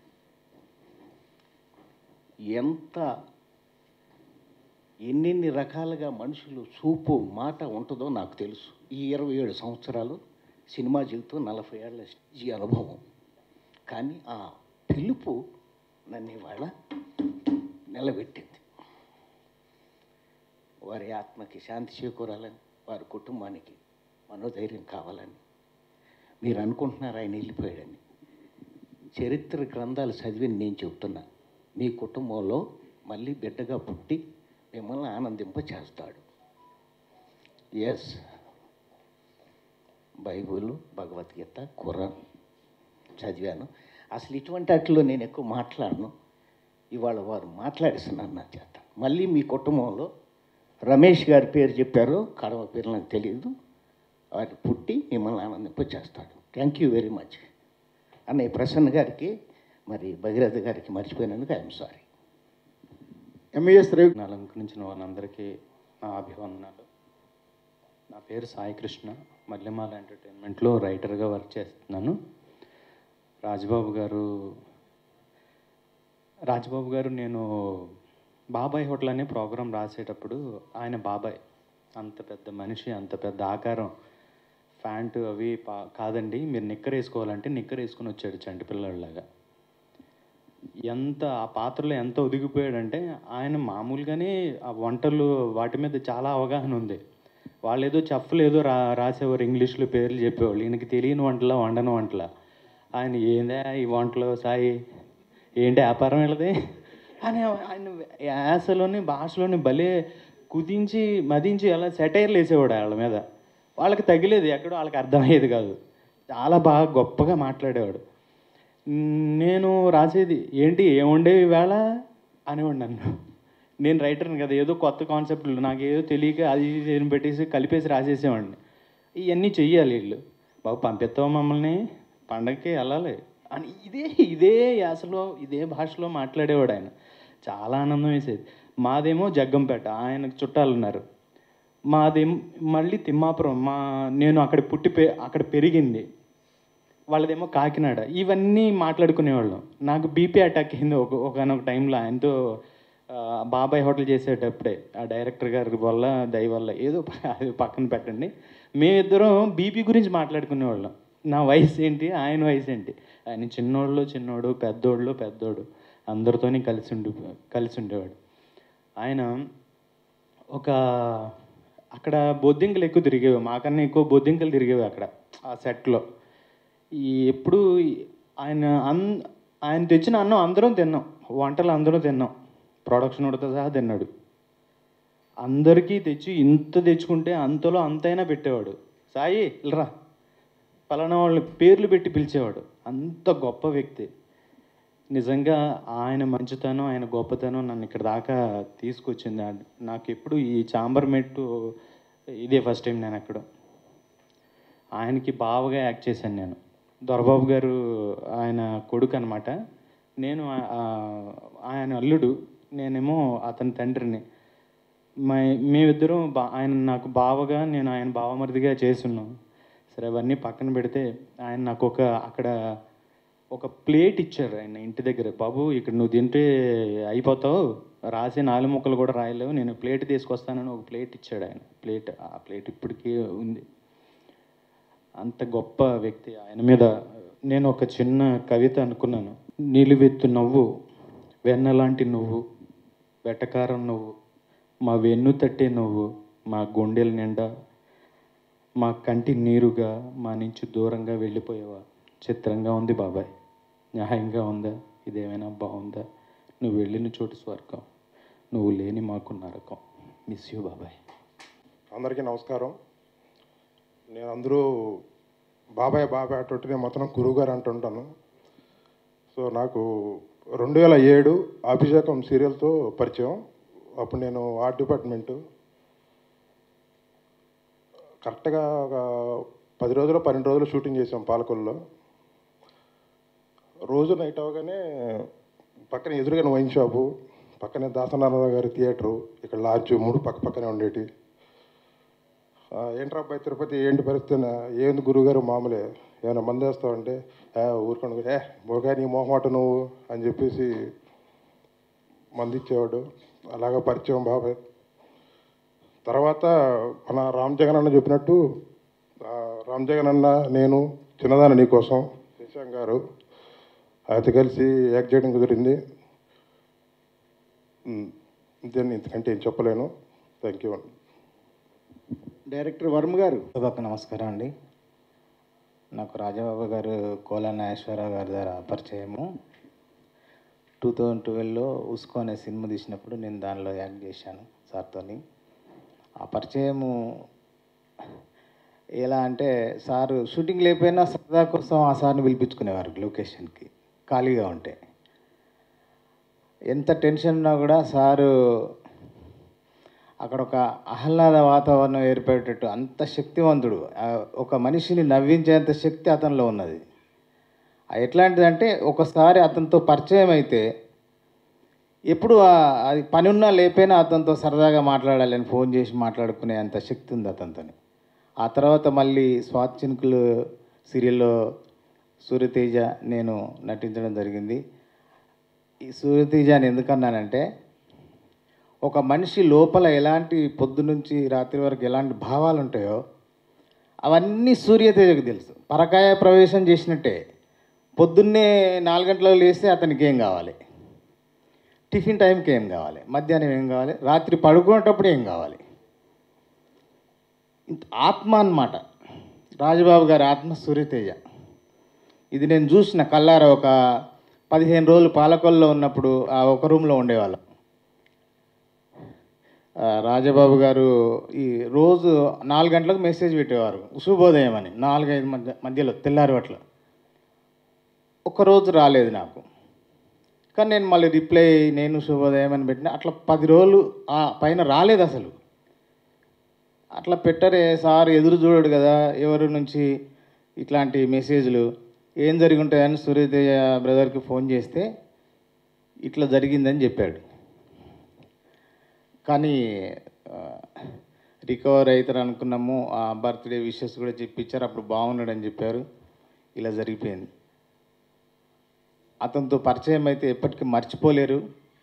ఎంత ఎన్నెన్ని రకాలుగా మనుషులు చూపు మాట ఉంటుందో నాకు తెలుసు ఈ ఇరవై ఏడు సంవత్సరాలు సినిమా జీవితం నలభై ఏళ్ళ ఈ అనుభవం కానీ ఆ పిలుపు నన్ను ఇవాళ నిలబెట్టింది వారి ఆత్మకి శాంతి చేకూరాలని వారి కుటుంబానికి మనోధైర్యం కావాలని మీరు అనుకుంటున్నారు ఆయన వెళ్ళిపోయాడని చరిత్ర గ్రంథాలు చదివి నేను చెప్తున్నా మీ కుటుంబంలో మళ్ళీ బిడ్డగా పుట్టి మిమ్మల్ని ఆనందింప చేస్తాడు ఎస్ బైబుల్ భగవద్గీత ఖురాన్ చదివాను అసలు ఇటువంటి వాటిలో నేను ఎక్కువ మాట్లాడను ఇవాళ వారు మాట్లాడిస్తున్నారు నా చేత మళ్ళీ మీ కుటుంబంలో రమేష్ గారి పేరు చెప్పారు కడవ పేరు నాకు తెలియదు వారు పుట్టి మిమ్మల్ని ఆనందింప చేస్తాడు థ్యాంక్ యూ వెరీ మచ్ అన్నయ్య ప్రసన్న గారికి మరి భగీరథ గారికి మర్చిపోయినందుకు ఐఎమ్ సారీ ఎంఈఎస్ రవి నా అలంకరించిన వాళ్ళందరికీ నా అభివందనాలు నా పేరు సాయి కృష్ణ మల్లెమాల ఎంటర్టైన్మెంట్లో రైటర్గా వర్క్ చేస్తున్నాను రాజ్బాబు గారు రాజ్బాబు గారు నేను బాబాయ్ హోటల్ అనే ప్రోగ్రాం రాసేటప్పుడు ఆయన బాబాయ్ అంత పెద్ద మనిషి అంత పెద్ద ఆకారం ప్యాంటు అవి పా కాదండి మీరు నిక్కర్ వేసుకోవాలంటే నిక్కర్ వేసుకుని వచ్చాడు చంటి పిల్లలాగా ఎంత ఆ పాత్రలో ఎంత ఒదిగిపోయాడంటే ఆయన మామూలుగానే ఆ వంటలు వాటి మీద చాలా అవగాహన ఉంది వాళ్ళు ఏదో చెఫ్లు ఏదో రా రాసేవారు ఇంగ్లీష్లో పేర్లు చెప్పేవాళ్ళు ఈయనకి తెలియని వంటలా వండని వంటలా ఆయన ఏందా ఈ వంటలో సాయి ఏంటి వ్యాపారం వెళ్ళదే అని ఆయన యాసలోని భాషలోని భలే కుదించి మదించి అలా సెటైర్లు వేసేవాడు వాళ్ళ మీద వాళ్ళకి తగిలేదు ఎక్కడో వాళ్ళకి అర్థమయ్యేది కాదు చాలా బాగా గొప్పగా మాట్లాడేవాడు నేను రాసేది ఏంటి ఏముండేవి వేళ అనేవాడు నన్ను నేను రైటర్ని కదా ఏదో కొత్త కాన్సెప్ట్లు నాకు ఏదో తెలియక అది ఇది అని పెట్టేసి కలిపేసి రాసేసేవాడిని ఇవన్నీ చెయ్యాలి వీళ్ళు బాబు పంపిస్తావా మమ్మల్ని పండగకి వెళ్ళాలి అని ఇదే ఇదే యాసలో ఇదే భాషలో మాట్లాడేవాడు ఆయన చాలా ఆనందం వేసేది మాదేమో జగ్గంపేట ఆయనకు చుట్టాలు ఉన్నారు మాదేమో మళ్ళీ తిమ్మాపురం మా నేను అక్కడ పుట్టి పె అక్కడ పెరిగింది వాళ్ళదేమో కాకినాడ ఇవన్నీ మాట్లాడుకునేవాళ్ళం నాకు బీపీ అటాక్ అయింది ఒక ఒకనొక టైంలో ఆయనతో ఆ, బాబాయ్ హోటల్ చేసేటప్పుడే ఆ డైరెక్టర్ గారి వల్ల దయ వల్ల ఏదో ప- అది పక్కన పెట్టండి మేమిద్దరం బీపీ గురించి మాట్లాడుకునేవాళ్ళం నా వయసు ఏంటి ఆయన వయసు ఏంటి ఆయన చిన్నోళ్ళు చిన్నోడు పెద్దోళ్ళు పెద్దోడు అందరితోని కలిసి ఉండి కలిసి ఉండేవాడు ఆయన ఒక అక్కడ బొద్దింకలు ఎక్కువ తిరిగేవి మాకన్నా ఎక్కువ బొద్దింకలు తిరిగేవి అక్కడ ఆ సెట్లో ఈ ఎప్పుడు ఆయన అన్ ఆయన తెచ్చిన అన్నం అందరం తిన్నాం వంటలు అందరం తిన్నాం ప్రొడక్షన్ ఉడత సహా తిన్నాడు అందరికీ తెచ్చి ఇంత తెచ్చుకుంటే అంతలో అంతైనా పెట్టేవాడు సాయి ఇల్రా పలానా వాళ్ళ పేర్లు పెట్టి పిలిచేవాడు అంత గొప్ప వ్యక్తి నిజంగా ఆయన మంచితనం ఆయన గొప్పతనం నన్ను ఇక్కడ దాకా తీసుకొచ్చింది ఆ- నాకు ఎప్పుడు ఈ చాంబర్ మెట్టు ఇదే ఫస్ట్ టైం నేను ఎక్కడ ఆయనకి బావగా యాక్ట్ చేశాను నేను దొరబాబు గారు ఆయన కొడుకు అనమాట నేను ఆ- ఆ- ఆయన అల్లుడు నేనేమో అతని తండ్రిని మా మేమిద్దరం బా ఆయన నాకు బావగా నేను ఆయన బావమరిదిగా చేసున్నాం సరే అవన్నీ పక్కన పెడితే ఆయన నాకు ఒక అక్కడ ఒక ప్లేట్ ఇచ్చారు ఆయన ఇంటి దగ్గర బాబు ఇక్కడ నువ్వు తింటే అయిపోతావు రాసి నాలుగు ముక్కలు కూడా రాయలేవు నేను ప్లేట్ తీసుకొస్తానని ఒక ప్లేట్ ఇచ్చాడు ఆయన ప్లేట్ ఆ ప్లేట్ ఇప్పటికీ ఉంది అంత గొప్ప వ్యక్తి ఆయన మీద నేను ఒక చిన్న కవిత అనుకున్నాను నిలువెత్తు నవ్వు వెన్నలాంటి నువ్వు వెటకారం నువ్వు మా వెన్ను తట్టే నువ్వు మా గుండెల నిండా మా కంటి నీరుగా మా నుంచి దూరంగా వెళ్ళిపోయేవా చిత్రంగా ఉంది బాబాయ్ న్యాయంగా ఉందా ఇదేమైనా బాగుందా నువ్వు వెళ్ళిన చోటు స్వర్గం నువ్వు లేని మాకు నరకం మిస్ యూ బాబాయ్ అందరికీ నమస్కారం నేను అందరూ బాబాయ్ బాబాయ్ అటువంటి నేను మొత్తం గురువుగారు అంటుంటాను సో నాకు రెండు వేల ఏడు అభిషేకం సీరియల్తో పరిచయం అప్పుడు నేను ఆర్ట్ డిపార్ట్మెంటు కరెక్ట్గా ఒక పది రోజులు పన్నెండు రోజులు షూటింగ్ చేసాం పాలకొల్లో రోజు నైట్ అవగానే పక్కన ఎదురుగానే వైన్ షాపు పక్కనే దాసనారాయణ గారి థియేటరు ఇక్కడ లాడ్జ్ మూడు పక్క పక్కనే ఉండేటి ఆ, ఏంట్రా అబ్బాయి తిరుపతి ఏంటి పరిస్థితి అన్నా? ఏంది గురువుగారు మామూలే ఏమైనా మంది వేస్తావంటే ఊరుకోండి ఏ మురుగా నీ మొహమాట నువ్వు అని చెప్పేసి మంది ఇచ్చేవాడు అలాగా పరిచయం బాబాయ్ తర్వాత మన రామ్ జగన్ అన్న చెప్పినట్టు ఆ, రామ్ జగన్ అన్న నేను చిన్నదాన నీకోసం శశాంక్ గారు అయితే కలిసి యాక్ట్ చేయడం కుదిరింది ఉమ్, ఇంతే ఇంతకంటే ఏం చెప్పలేను థ్యాంక్ యూ అండి డైరెక్టర్ వర్మ గారు సభకు నమస్కారం అండి నాకు రాజబాబు గారు కోలా నాగేశ్వరరావు గారి ద్వారా పరిచయము టూ థౌజండ్ ట్వెల్వ్లో ఉస్కో అనే సినిమా తీసినప్పుడు నేను దానిలో యాక్ట్ చేశాను సార్తోని ఆ పరిచయము ఎలా అంటే సారు షూటింగ్ లేకపోయినా సరదా కోసం ఆ సార్ని పిలిపించుకునేవారు లొకేషన్కి ఖాళీగా ఉంటే ఎంత టెన్షన్ ఉన్నా కూడా సారు అక్కడ ఒక ఆహ్లాద వాతావరణం ఏర్పడేటట్టు అంత శక్తివంతుడు ఆ ఒక మనిషిని నవ్వించేంత శక్తి అతనిలో ఉన్నది ఆ ఎట్లాంటిదంటే ఒకసారి అతనితో పరిచయం అయితే ఎప్పుడు ఆ- అది పని ఉన్నా లేకపోయినా అతనితో సరదాగా మాట్లాడాలని ఫోన్ చేసి మాట్లాడుకునే అంత శక్తి ఉంది అతనితోని ఆ తర్వాత మళ్ళీ స్వాతి చినుకులు సీరియల్లో సూర్యతేజ నేను నటించడం జరిగింది ఈ సూర్యతేజ అని ఎందుకన్నానంటే ఒక మనిషి లోపల ఎలాంటి పొద్దు నుంచి రాత్రి వరకు ఎలాంటి భావాలు ఉంటాయో అవన్నీ సూర్యతేజకు తెలుసు పరకాయ ప్రవేశం చేసినట్టే పొద్దున్నే నాలుగు గంటలకు లేస్తే అతనికి ఏం కావాలి టిఫిన్ టైంకి ఏం కావాలి మధ్యాహ్నం ఏం కావాలి రాత్రి పడుకునేటప్పుడు ఏం కావాలి ఇంత ఆత్మ అన్నమాట రాజబాబు గారి ఆత్మ సూర్యతేజ ఇది నేను చూసిన కల్లార ఒక పదిహేను రోజులు పాలకొల్లో ఉన్నప్పుడు ఆ ఒక రూమ్లో ఉండేవాళ్ళం ఆ, రాజబాబు గారు ఈ రోజు నాలుగు గంటలకు మెసేజ్ పెట్టేవారు శుభోదయం అని నాలుగైదు మధ్య మధ్యలో తెల్లారి అట్లా ఒక్కరోజు రాలేదు నాకు కానీ నేను మళ్ళీ రిప్లై నేను శుభోదయం అని పెట్టిన అట్లా పది రోజులు ఆ పైన రాలేదు అసలు అట్లా పెట్టరే సార్ ఎదురు చూడడు కదా ఎవరి నుంచి ఇట్లాంటి మెసేజ్లు ఏం జరిగి ఉంటాయని సూర్యతేజ బ్రదర్కి ఫోన్ చేస్తే ఇట్లా జరిగిందని చెప్పాడు కానీ రికవర్ అవుతారు అనుకున్నాము ఆ బర్త్డే విషెస్ కూడా చెప్పించారు అప్పుడు బాగున్నాడని చెప్పారు ఇలా జరిగిపోయింది అతనితో పరిచయం అయితే ఎప్పటికీ మర్చిపోలేరు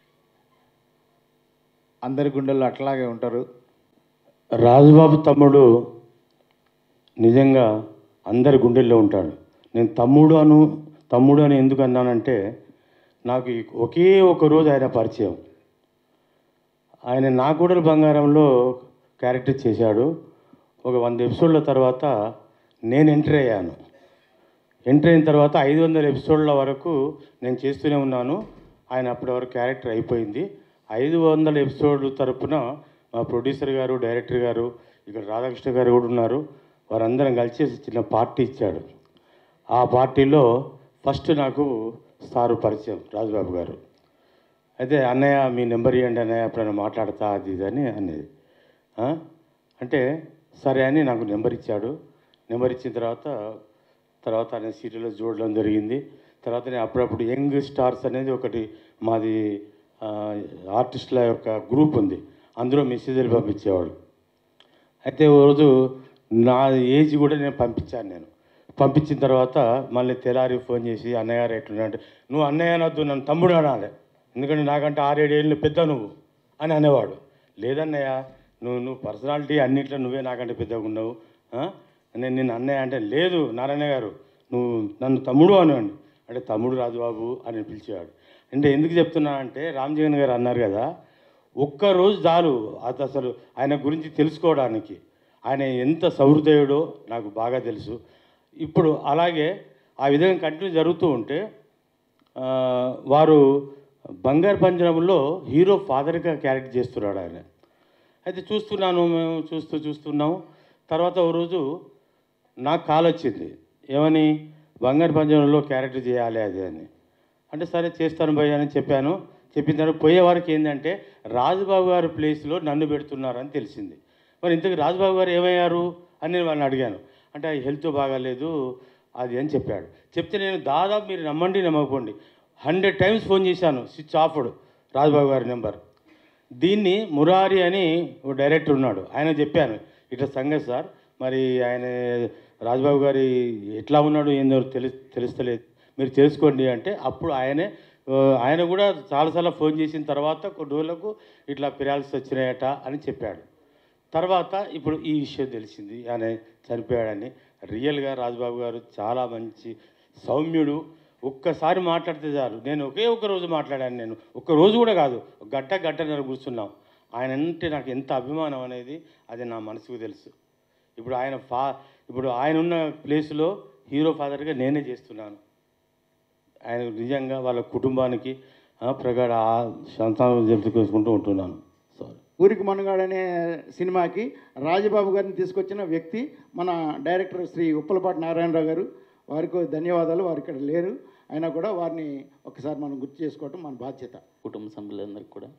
అందరి గుండెల్లో అట్లాగే ఉంటారు రాజుబాబు తమ్ముడు నిజంగా అందరి గుండెల్లో ఉంటాడు నేను తమ్ముడు అను తమ్ముడు అని ఎందుకు అన్నానంటే నాకు ఈ ఒకే ఒక రోజు ఆయన పరిచయం ఆయన నా గూడల బంగారంలో క్యారెక్టర్ చేశాడు ఒక వంద ఎపిసోడ్ల తర్వాత నేను ఎంటర్ అయ్యాను ఎంటర్ అయిన తర్వాత ఐదు వందల ఎపిసోడ్ల వరకు నేను చేస్తూనే ఉన్నాను ఆయన అప్పటి వరకు క్యారెక్టర్ అయిపోయింది ఐదు వందల ఎపిసోడ్ల తరపున మా ప్రొడ్యూసర్ గారు డైరెక్టర్ గారు ఇక్కడ రాధాకృష్ణ గారు కూడా ఉన్నారు వారందరం కలిసి చిన్న పార్టీ ఇచ్చాడు ఆ పార్టీలో ఫస్ట్ నాకు సారు పరిచయం రాజుబాబు గారు అయితే అన్నయ్య మీ నెంబర్ ఇవ్వండి అన్నయ్య ఎప్పుడైనా మాట్లాడతా అది ఇది అని అనేది ఆ? అంటే సరే అని నాకు నెంబర్ ఇచ్చాడు నెంబర్ ఇచ్చిన తర్వాత తర్వాత ఆయన సీరియల్లో చూడడం జరిగింది తర్వాత నేను అప్పుడప్పుడు యంగ్ స్టార్స్ అనేది ఒకటి మాది ఆ, ఆర్టిస్టుల యొక్క గ్రూప్ ఉంది అందులో మెసేజ్లు పంపించేవాడు అయితే ఓ రోజు నా ఏజ్ కూడా నేను పంపించాను నేను పంపించిన తర్వాత మళ్ళీ తెల్లారి ఫోన్ చేసి అన్నయ్య గారు ఎట్లున్నా అంటే నువ్వు అన్నయ్య అనొద్దు నన్ను తమ్ముడు అనాలి ఎందుకంటే నాకంటే ఆరేడు ఏళ్ళు పెద్ద నువ్వు అని అనేవాడు లేదన్నయ్య నువ్వు నువ్వు పర్సనాలిటీ అన్నింటిలో నువ్వే నాకంటే పెద్దగా ఉన్నావు ఆ? నేను నిన్ను అన్నయ్య అంటే లేదు నారాయణ గారు నువ్వు నన్ను తమ్ముడు అనేవాడిని అంటే తమ్ముడు రాజుబాబు అని పిలిచేవాడు అంటే ఎందుకు చెప్తున్నా అంటే రామ్ జగన్ గారు అన్నారు కదా ఒక్క రోజు చాలు అది అసలు ఆయన గురించి తెలుసుకోవడానికి ఆయన ఎంత సహృదయుడో నాకు బాగా తెలుసు ఇప్పుడు అలాగే ఆ విధంగా కంటిన్యూ జరుగుతూ ఉంటే ఆ, వారు బంగారు పంజరంలో హీరో ఫాదర్గా క్యారెక్టర్ చేస్తున్నాడు ఆయన అయితే చూస్తున్నాను మేము చూస్తూ చూస్తున్నాము తర్వాత ఒక రోజు నాకు కాల్ వచ్చింది ఏమని బంగారు పంజరంలో క్యారెక్టర్ చేయాలి అది అని అంటే సరే చేస్తాను భయ్య అని చెప్పాను చెప్పిన తర్వాత పోయే వారికి ఏంటంటే రాజుబాబు గారి ప్లేస్లో నన్ను పెడుతున్నారని తెలిసింది మరి ఇంతకు రాజుబాబు గారు ఏమయ్యారు అని నేను వాళ్ళని అడిగాను అంటే ఆ హెల్త్ బాగాలేదు అది అని చెప్పాడు చెప్తే నేను దాదాపు మీరు నమ్మండి నమ్మకపోండి హండ్రెడ్ టైమ్స్ ఫోన్ చేశాను స్విచ్ ఆఫ్డ్ రాజుబాబు గారి నెంబర్ దీన్ని మురారి అని ఒక డైరెక్టర్ ఉన్నాడు ఆయన చెప్పాను ఇట్లా సంగతి సార్ మరి ఆయన రాజుబాబు గారి ఎట్లా ఉన్నాడు ఏందో తెలి తెలుస్తలేదు మీరు తెలుసుకోండి అంటే అప్పుడు ఆయనే ఆ, ఆయన కూడా చాలాసార్లు ఫోన్ చేసిన తర్వాత కొన్ని రోజులకు ఇట్లా పిరాల్సి వచ్చినాయట అని చెప్పాడు తర్వాత ఇప్పుడు ఈ విషయం తెలిసింది ఆయన చనిపోయాడని రియల్గా రాజుబాబు గారు చాలా మంచి సౌమ్యుడు ఒక్కసారి మాట్లాడితే చాలు నేను ఒకే ఒక్క రోజు మాట్లాడాను నేను ఒక్క రోజు కూడా కాదు ఒక గంట గంటన్నర కూర్చున్నాం ఆయన అంటే నాకు ఎంత అభిమానం అనేది అది నా మనసుకు తెలుసు ఇప్పుడు ఆయన ఫా ఇప్పుడు ఆయన ఉన్న ప్లేస్లో హీరో ఫాదర్గా నేనే చేస్తున్నాను ఆయన నిజంగా వాళ్ళ కుటుంబానికి ఆ, ప్రగాఢ ఆ సంతానం జరుపుకుంటూ ఉంటున్నాను ఊరికి మనగాడనే సినిమాకి రాజబాబు గారిని తీసుకొచ్చిన వ్యక్తి మన డైరెక్టర్ శ్రీ ఉప్పలపాటి నారాయణరావు గారు వారికి ధన్యవాదాలు వారు ఇక్కడ లేరు అయినా కూడా వారిని ఒకసారి మనం గుర్తు చేసుకోవటం మన బాధ్యత కుటుంబ సభ్యులందరికీ కూడా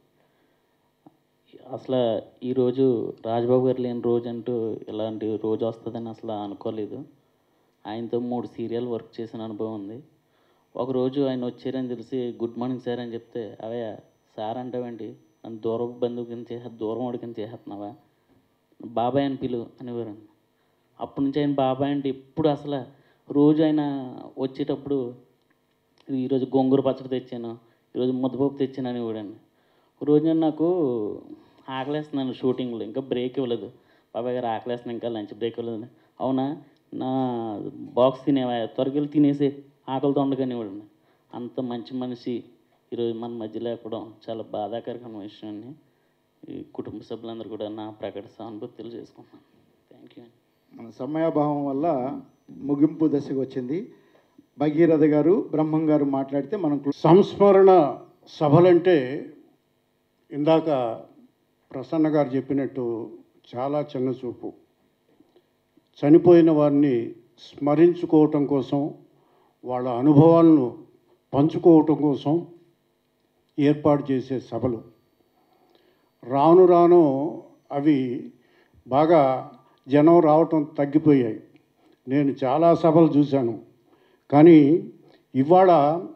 అసలు ఈరోజు రాజబాబు గారు లేని రోజు అంటూ ఇలాంటి రోజు వస్తుందని అసలు అనుకోలేదు ఆయనతో మూడు సీరియల్ వర్క్ చేసిన అనుభవం ఉంది ఒకరోజు ఆయన వచ్చారని తెలిసి గుడ్ మార్నింగ్ సార్ అని చెప్తే అవే సార్ అంటావేంటి నన్ను దూరం బంధువు కింద చేసే దూరం వాడి కింద చేసేస్తున్నావా బాబాయ్ అని పిలు అనేవారు అప్పటి నుంచి ఆయన బాబాయ్ అంటే ఇప్పుడు అసలు రోజు ఆయన వచ్చేటప్పుడు ఈరోజు గోంగూర పచ్చడి తెచ్చాను ఈరోజు ముద్దపప్పు తెచ్చాను అని ఇవ్వడండి రోజు నాకు ఆకలేస్తున్నాను షూటింగ్లో ఇంకా బ్రేక్ ఇవ్వలేదు బాబాయ్ గారు ఆకలేస్తున్నాను ఇంకా లంచ్ బ్రేక్ ఇవ్వలేదు అవునా నా బాక్స్ తినేవా త్వరగా వెళ్ళి తినేసి ఆకలితో ఉండగానే ఇవ్వడండి అంత మంచి మనిషి ఈరోజు మన మధ్య లేకపోవడం చాలా బాధాకరమైన విషయం అండి ఈ కుటుంబ సభ్యులందరూ కూడా నా ప్రకట సానుభూతి తెలియజేసుకుంటున్నాను థ్యాంక్ యూ మన సమయాభావం వల్ల ముగింపు దశకు వచ్చింది భగీరథ గారు బ్రహ్మం గారు మాట్లాడితే మనం సంస్మరణ సభలంటే ఇందాక ప్రసన్న గారు చెప్పినట్టు చాలా చిన్న చూపు చనిపోయిన వారిని స్మరించుకోవటం కోసం వాళ్ళ అనుభవాలను పంచుకోవటం కోసం ఏర్పాటు చేసే సభలు రాను రాను అవి బాగా జనం రావటం తగ్గిపోయాయి నేను చాలా సభలు చూశాను కానీ ఇవాళ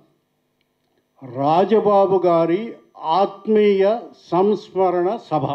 రాజబాబు గారి ఆత్మీయ సంస్మరణ సభ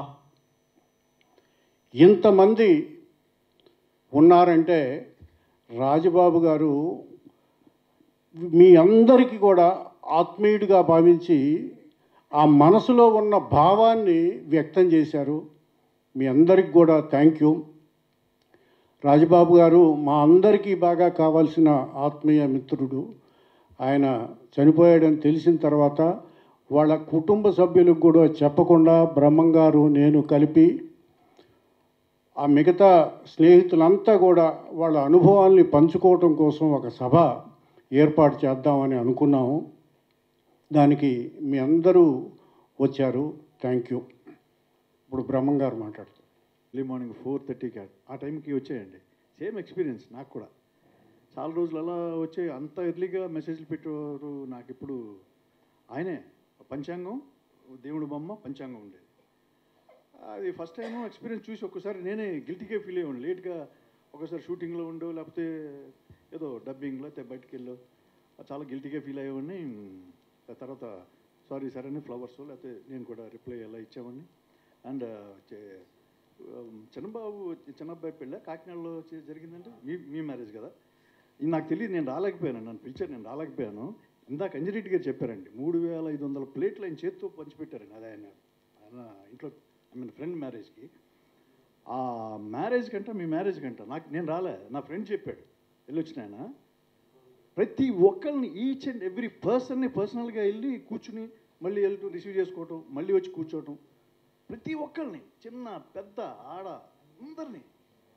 ఇంతమంది ఉన్నారంటే రాజబాబు గారు మీ అందరికీ కూడా ఆత్మీయుడిగా భావించి ఆ మనసులో ఉన్న భావాన్ని వ్యక్తం చేశారు మీ అందరికి కూడా థ్యాంక్ యూ రాజబాబు గారు మా అందరికీ బాగా కావాల్సిన ఆత్మీయ మిత్రుడు ఆయన చనిపోయాడని తెలిసిన తర్వాత వాళ్ళ కుటుంబ సభ్యులకు కూడా చెప్పకుండా బ్రహ్మంగారు నేను కలిపి ఆ మిగతా స్నేహితులంతా కూడా వాళ్ళ అనుభవాల్ని పంచుకోవటం కోసం ఒక సభ ఏర్పాటు చేద్దామని అనుకున్నాము దానికి మీ అందరూ వచ్చారు థ్యాంక్ యూ ఇప్పుడు బ్రహ్మంగారు మాట్లాడతారు ఎర్లీ మార్నింగ్ ఫోర్ థర్టీకి ఆ టైంకి వచ్చేయండి సేమ్ ఎక్స్పీరియన్స్ నాకు కూడా చాలా రోజులు అలా వచ్చే అంత ఎర్లీగా మెసేజ్లు పెట్టేవారు నాకు ఇప్పుడు ఆయనే పంచాంగం దేవుడు బొమ్మ పంచాంగం ఉండేది అది ఫస్ట్ టైం ఎక్స్పీరియన్స్ చూసి ఒక్కసారి నేనే గిల్టీగా ఫీల్ అయ్యాను లేట్గా ఒకసారి షూటింగ్లో ఉండో లేకపోతే ఏదో డబ్బింగ్లో లేకపోతే బయటికి వెళ్ళో చాలా గిల్టీగా ఫీల్ అయ్యేవాడిని ఆ తర్వాత సారీ సార్ అని ఫ్లవర్స్ లేకపోతే నేను కూడా రిప్లై ఎలా ఇచ్చేవాడిని అండ్ చిన్నబాబు చిన్నబ్బాయి పెళ్ళ కాకినాడలో చే- జరిగిందంటే మీ మీ మ్యారేజ్ కదా ఇది నాకు తెలియదు నేను రాలేకపోయాను నన్ను పిలిచారు నేను రాలేకపోయాను ఇందాక అంజిరెడ్డి గారు చెప్పారండి మూడు వేల ఐదు వందల ప్లేట్లు ఆయన చేత్తో పంచిపెట్టారండి అది ఆయన ఆయన ఇంట్లో ఐ మీన్ ఫ్రెండ్ మ్యారేజ్కి ఆ మ్యారేజ్ కంట మీ మ్యారేజ్ కంట నాకు నేను రాలే నా ఫ్రెండ్ చెప్పాడు వెళ్ళొచ్చిన ఆయన ప్రతి ఒక్కరిని ఈచ్ అండ్ ఎవ్రీ పర్సన్ని పర్సనల్గా వెళ్ళి కూర్చుని మళ్ళీ వెళ్తూ రిసీవ్ చేసుకోవటం మళ్ళీ వచ్చి కూర్చోవటం ప్రతి ఒక్కరిని చిన్న పెద్ద ఆడ అందరినీ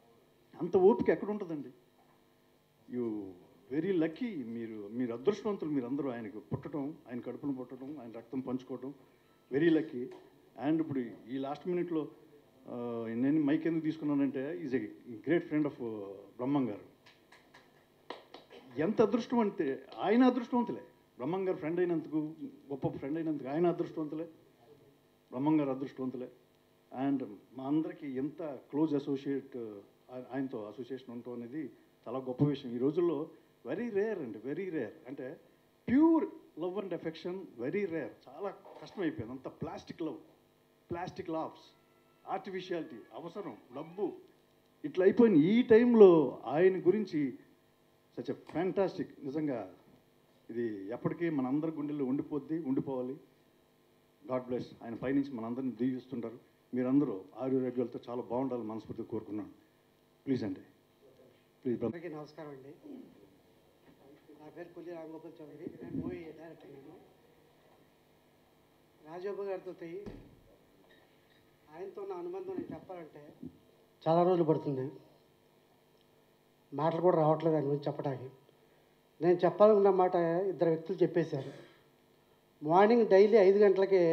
అంత ఓపిక ఎక్కడ ఉంటుందండి యూ వెరీ లక్కీ మీరు మీరు అదృష్టవంతులు మీరు అందరూ ఆయనకు పుట్టడం ఆయన కడుపును పుట్టడం ఆయన రక్తం పంచుకోవడం వెరీ లక్కీ అండ్ ఇప్పుడు ఈ లాస్ట్ మినిట్లో నేను మైక్ ఎందుకు తీసుకున్నానంటే is a great friend of Brahmam garu ఎంత అదృష్టం అంటే ఆయన అదృష్టవంతులే బ్రహ్మం గారు ఫ్రెండ్ అయినందుకు గొప్ప ఫ్రెండ్ అయినందుకు ఆయన అదృష్టవంతులే బ్రహ్మం గారు అదృష్టవంతులే అండ్ మా అందరికీ ఎంత క్లోజ్ అసోసియేట్ ఆయనతో అసోసియేషన్ ఉండటం అనేది చాలా గొప్ప విషయం ఈ రోజుల్లో వెరీ రేర్ అండి వెరీ రేర్ అంటే pure love and affection very rare చాలా కష్టమైపోయింది అంత plastic love plastic loves artificiality అవసరం డబ్బు ఇట్లా అయిపోయిన ఈ టైంలో ఆయన గురించి సచ్ ఎ ఫ్యాంటాస్టిక్ నిజంగా ఇది ఎప్పటికీ మనందరి గుండెల్లో ఉండిపోద్ది ఉండిపోవాలి గాడ్ బ్లెస్ ఆయన పైనుంచి మనందరిని దీవిస్తుంటారు మీరందరూ ఆరోగ్యాలతో చాలా బాగుండాలని మనస్ఫూర్తిగా కోరుకున్నాను ప్లీజ్ అండి ప్లీజ్ బ్రహ్మ అందరికీ నమస్కారం అండి నా పేరు కొల్లి రామగోపాల్ చౌదరి నేను మూవీ డైరెక్టర్ నేను రాజబాబు గారితో ఆయనతో నా అనుబంధం నేను చెప్పాలంటే చాలా రోజులు పడుతుంది మాటలు కూడా రావట్లేదు ఆయన గురించి చెప్పడానికి నేను చెప్పాలనుకున్న మాట ఇద్దరు వ్యక్తులు చెప్పేశారు మార్నింగ్ డైలీ ఐదు గంటలకే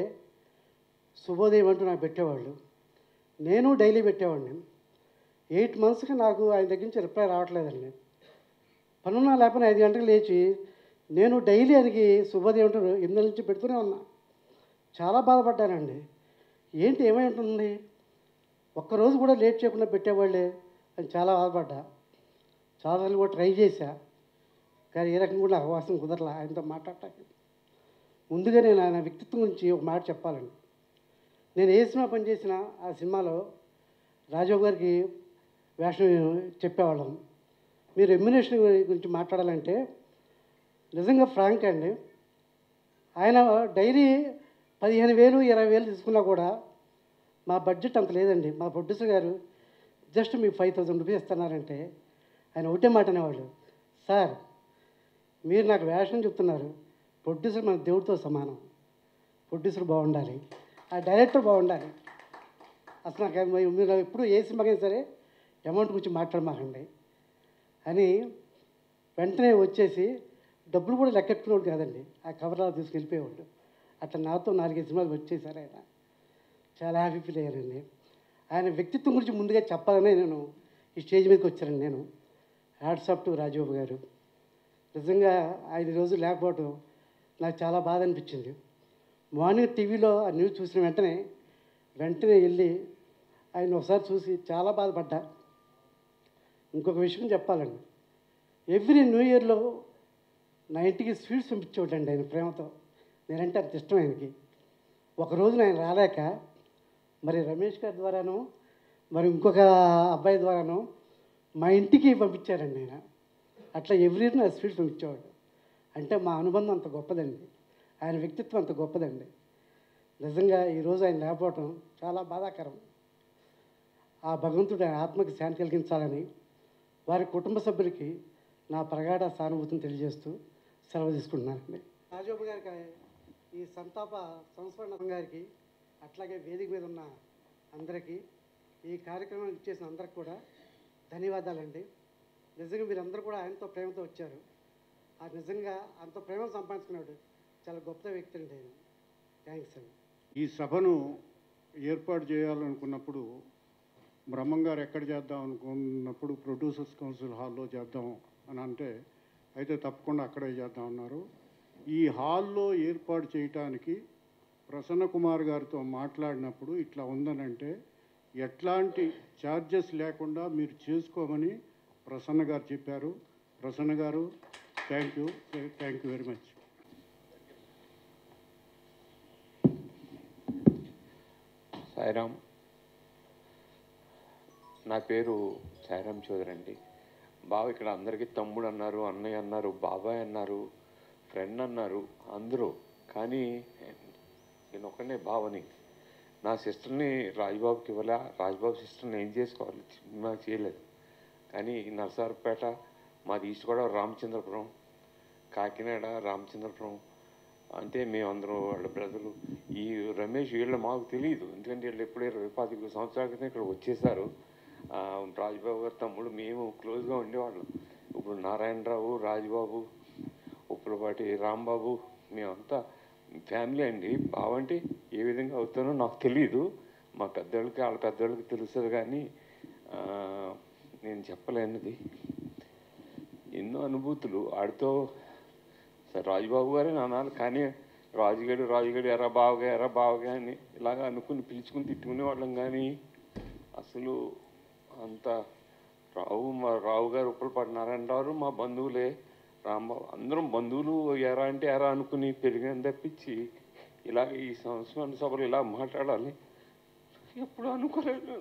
శుభోదయం అంటూ నాకు పెట్టేవాళ్ళు నేను డైలీ పెట్టేవాడిని ఎయిట్ మంత్స్కి నాకు ఆయన దగ్గర నుంచి రిప్లై రావట్లేదండి పనున్నా లేకపోతే ఐదు గంటలకు లేచి నేను డైలీ ఆయనకి శుభోదయం అంటూ ఎనిమిది నుంచి పెడుతూనే ఉన్నా చాలా బాధపడ్డానండి ఏంటి ఏమై ఉంటుంది ఒక్కరోజు కూడా లేట్ చేయకుండా పెట్టేవాళ్ళే అని చాలా బాధపడ్డా చాలాసార్లు కూడా ట్రై చేశా కానీ ఏ రకంగా కూడా అవకాశం కుదరలా ఆయనతో మాట్లాడటానికి ముందుగా నేను ఆయన వ్యక్తిత్వం గురించి ఒక మాట చెప్పాలండి నేను ఏ సినిమా పనిచేసినా ఆ సినిమాలో రాజీవ్ గారికి వేషం చెప్పేవాళ్ళం మీరు రెమ్యునేషన్ గురించి మాట్లాడాలంటే నిజంగా ఫ్రాంక్ అండి ఆయన డైలీ పదిహేను వేలు ఇరవై వేలు తీసుకున్నా కూడా మా బడ్జెట్ అంత లేదండి మా ప్రొడ్యూసర్ గారు జస్ట్ మీకు ఫైవ్ థౌజండ్ రూపీస్ ఇస్తున్నారంటే ఆయన ఒకటే మాట అనేవాళ్ళు సార్ మీరు నాకు వేషం చెప్తున్నారు ప్రొడ్యూసర్ మన దేవుడితో సమానం ప్రొడ్యూసర్ బాగుండాలి ఆ డైరెక్టర్ బాగుండాలి అసలు నాకు అది మీరు ఎప్పుడు ఏ సినిమాకైనా సరే అమౌంట్ గురించి మాట్లాడమాకండి అని వెంటనే వచ్చేసి డబ్బులు కూడా లెక్కెట్టుకునేవాడు కాదండి ఆ కవర్లో తీసుకెళ్ళిపోయేవాడు అట్లా నాతో నాలుగైదు సినిమాలు వచ్చేసారు ఆయన చాలా హ్యాపీ ఫీల్ అయ్యానండి ఆయన వ్యక్తిత్వం గురించి ముందుగా చెప్పాలనే నేను ఈ స్టేజ్ మీదకి వచ్చానండి నేను హ్యాట్సాప్ టు రాజబాబు గారు నిజంగా ఐదు రోజులు లేకపోవడం నాకు చాలా బాధ అనిపించింది మార్నింగ్ టీవీలో ఆ న్యూస్ చూసిన వెంటనే వెంటనే వెళ్ళి ఆయన ఒకసారి చూసి చాలా బాధపడ్డా ఇంకొక విషయం చెప్పాలండి ఎవ్రీ న్యూ ఇయర్లో నా ఇంటికి స్వీట్స్ పంపించేవాడండి ఆయన ప్రేమతో నేనంటే అంత ఇష్టం ఆయనకి ఒకరోజు ఆయన రాలేక మరి రమేష్ గారి ద్వారాను మరి ఇంకొక అబ్బాయి ద్వారాను మా ఇంటికి పంపించారండి ఆయన అట్లా ఎవ్రీ ఇయర్ నా స్వీట్స్ పంపించేవాడు అంటే మా అనుబంధం అంత గొప్పదండి ఆయన వ్యక్తిత్వం అంత గొప్పదండి నిజంగా ఈరోజు ఆయన లేకపోవటం చాలా బాధాకరం ఆ భగవంతుడు ఆయన ఆత్మకి శాంతి కలిగించాలని వారి కుటుంబ సభ్యులకి నా ప్రగాఢ సానుభూతిని తెలియజేస్తూ సెలవు తీసుకుంటున్నానండి రాజబాబు గారికి ఈ సంతాప సంస్మరణ గారికి అట్లాగే వేదిక మీద ఉన్న అందరికీ ఈ కార్యక్రమానికి ఇచ్చేసిన అందరికి కూడా ధన్యవాదాలండి నిజంగా మీరందరూ కూడా ఆయనతో ప్రేమతో వచ్చారు ఆ నిజంగా అంత ప్రేమ సంపాదించుకున్నాడు చాలా గొప్ప వ్యక్తి అండి ఆయన థ్యాంక్స్ అండి ఈ సభను ఏర్పాటు చేయాలనుకున్నప్పుడు బ్రహ్మం గారు ఎక్కడ చేద్దాం అనుకున్నప్పుడు ప్రొడ్యూసర్స్ కౌన్సిల్ హాల్లో చేద్దాం అని అంటే అయితే తప్పకుండా అక్కడే చేద్దాం అన్నారు ఈ హాల్లో ఏర్పాటు చేయటానికి ప్రసన్న కుమార్ గారితో మాట్లాడినప్పుడు ఇట్లా ఉందనంటే ఎట్లాంటి ఛార్జెస్ లేకుండా మీరు చేసుకోమని ప్రసన్న గారు చెప్పారు Prasanna garu thank you thank you very much Sairam నా పేరు సాయిరామ్ చౌదరి అండి బావ ఇక్కడ అందరికీ తమ్ముడు అన్నారు అన్నయ్య అన్నారు బాబాయ్ అన్నారు ఫ్రెండ్ అన్నారు అందరూ కానీ నేను ఒక్కనే బావని నా సిస్టర్ని రాజ్బాబుకి ఇవ్వలే రాజ్బాబు సిస్టర్ని ఏం చేసుకోవాలి సినిమా చేయలేదు కానీ నరసారపేట మాది ఈస్ట్ గోదావరి రామచంద్రపురం కాకినాడ రామచంద్రపురం అంటే మేమందరం వాళ్ళ బ్రదరు ఈ రమేష్ వీళ్ళు మాకు తెలియదు ఎందుకంటే వీళ్ళు ఎప్పుడే ఇరవై పాతిక సంవత్సరాల క్రితం ఇక్కడ వచ్చేసారు ఆ, రాజబాబు గారి తమ్ముడు మేము క్లోజ్గా ఉండేవాళ్ళం ఇప్పుడు నారాయణరావు రాజబాబు ఉప్పులపాటి రాంబాబు మేమంతా ఫ్యామిలీ అండి బావంటే ఏ విధంగా అవుతానో నాకు తెలియదు మా పెద్దోళ్ళకి వాళ్ళ పెద్దోళ్ళకి తెలుస్తుంది కానీ ఆ, నేను చెప్పలేనిది ఎన్నో అనుభూతులు ఆడితో సరే రాజుబాబు గారే నానాలు కానీ రాజుగాడు రాజుగాడు ఎరా బావగా ఎరా బావగా అని ఇలాగ అనుకుని పిలుచుకుని తిట్టుకునే వాళ్ళం కానీ అసలు అంత రావు మా రావు గారు ఉప్పలపాటి నారాయణరావు మా బంధువులే రాంబాబు అందరం బంధువులు ఎరా అంటే ఎరా అనుకుని పెరిగిన తప్పించి ఇలాగ ఈ సంవత్సరం సభలు ఇలా మాట్లాడాలి ఎప్పుడు అనుకోలేదు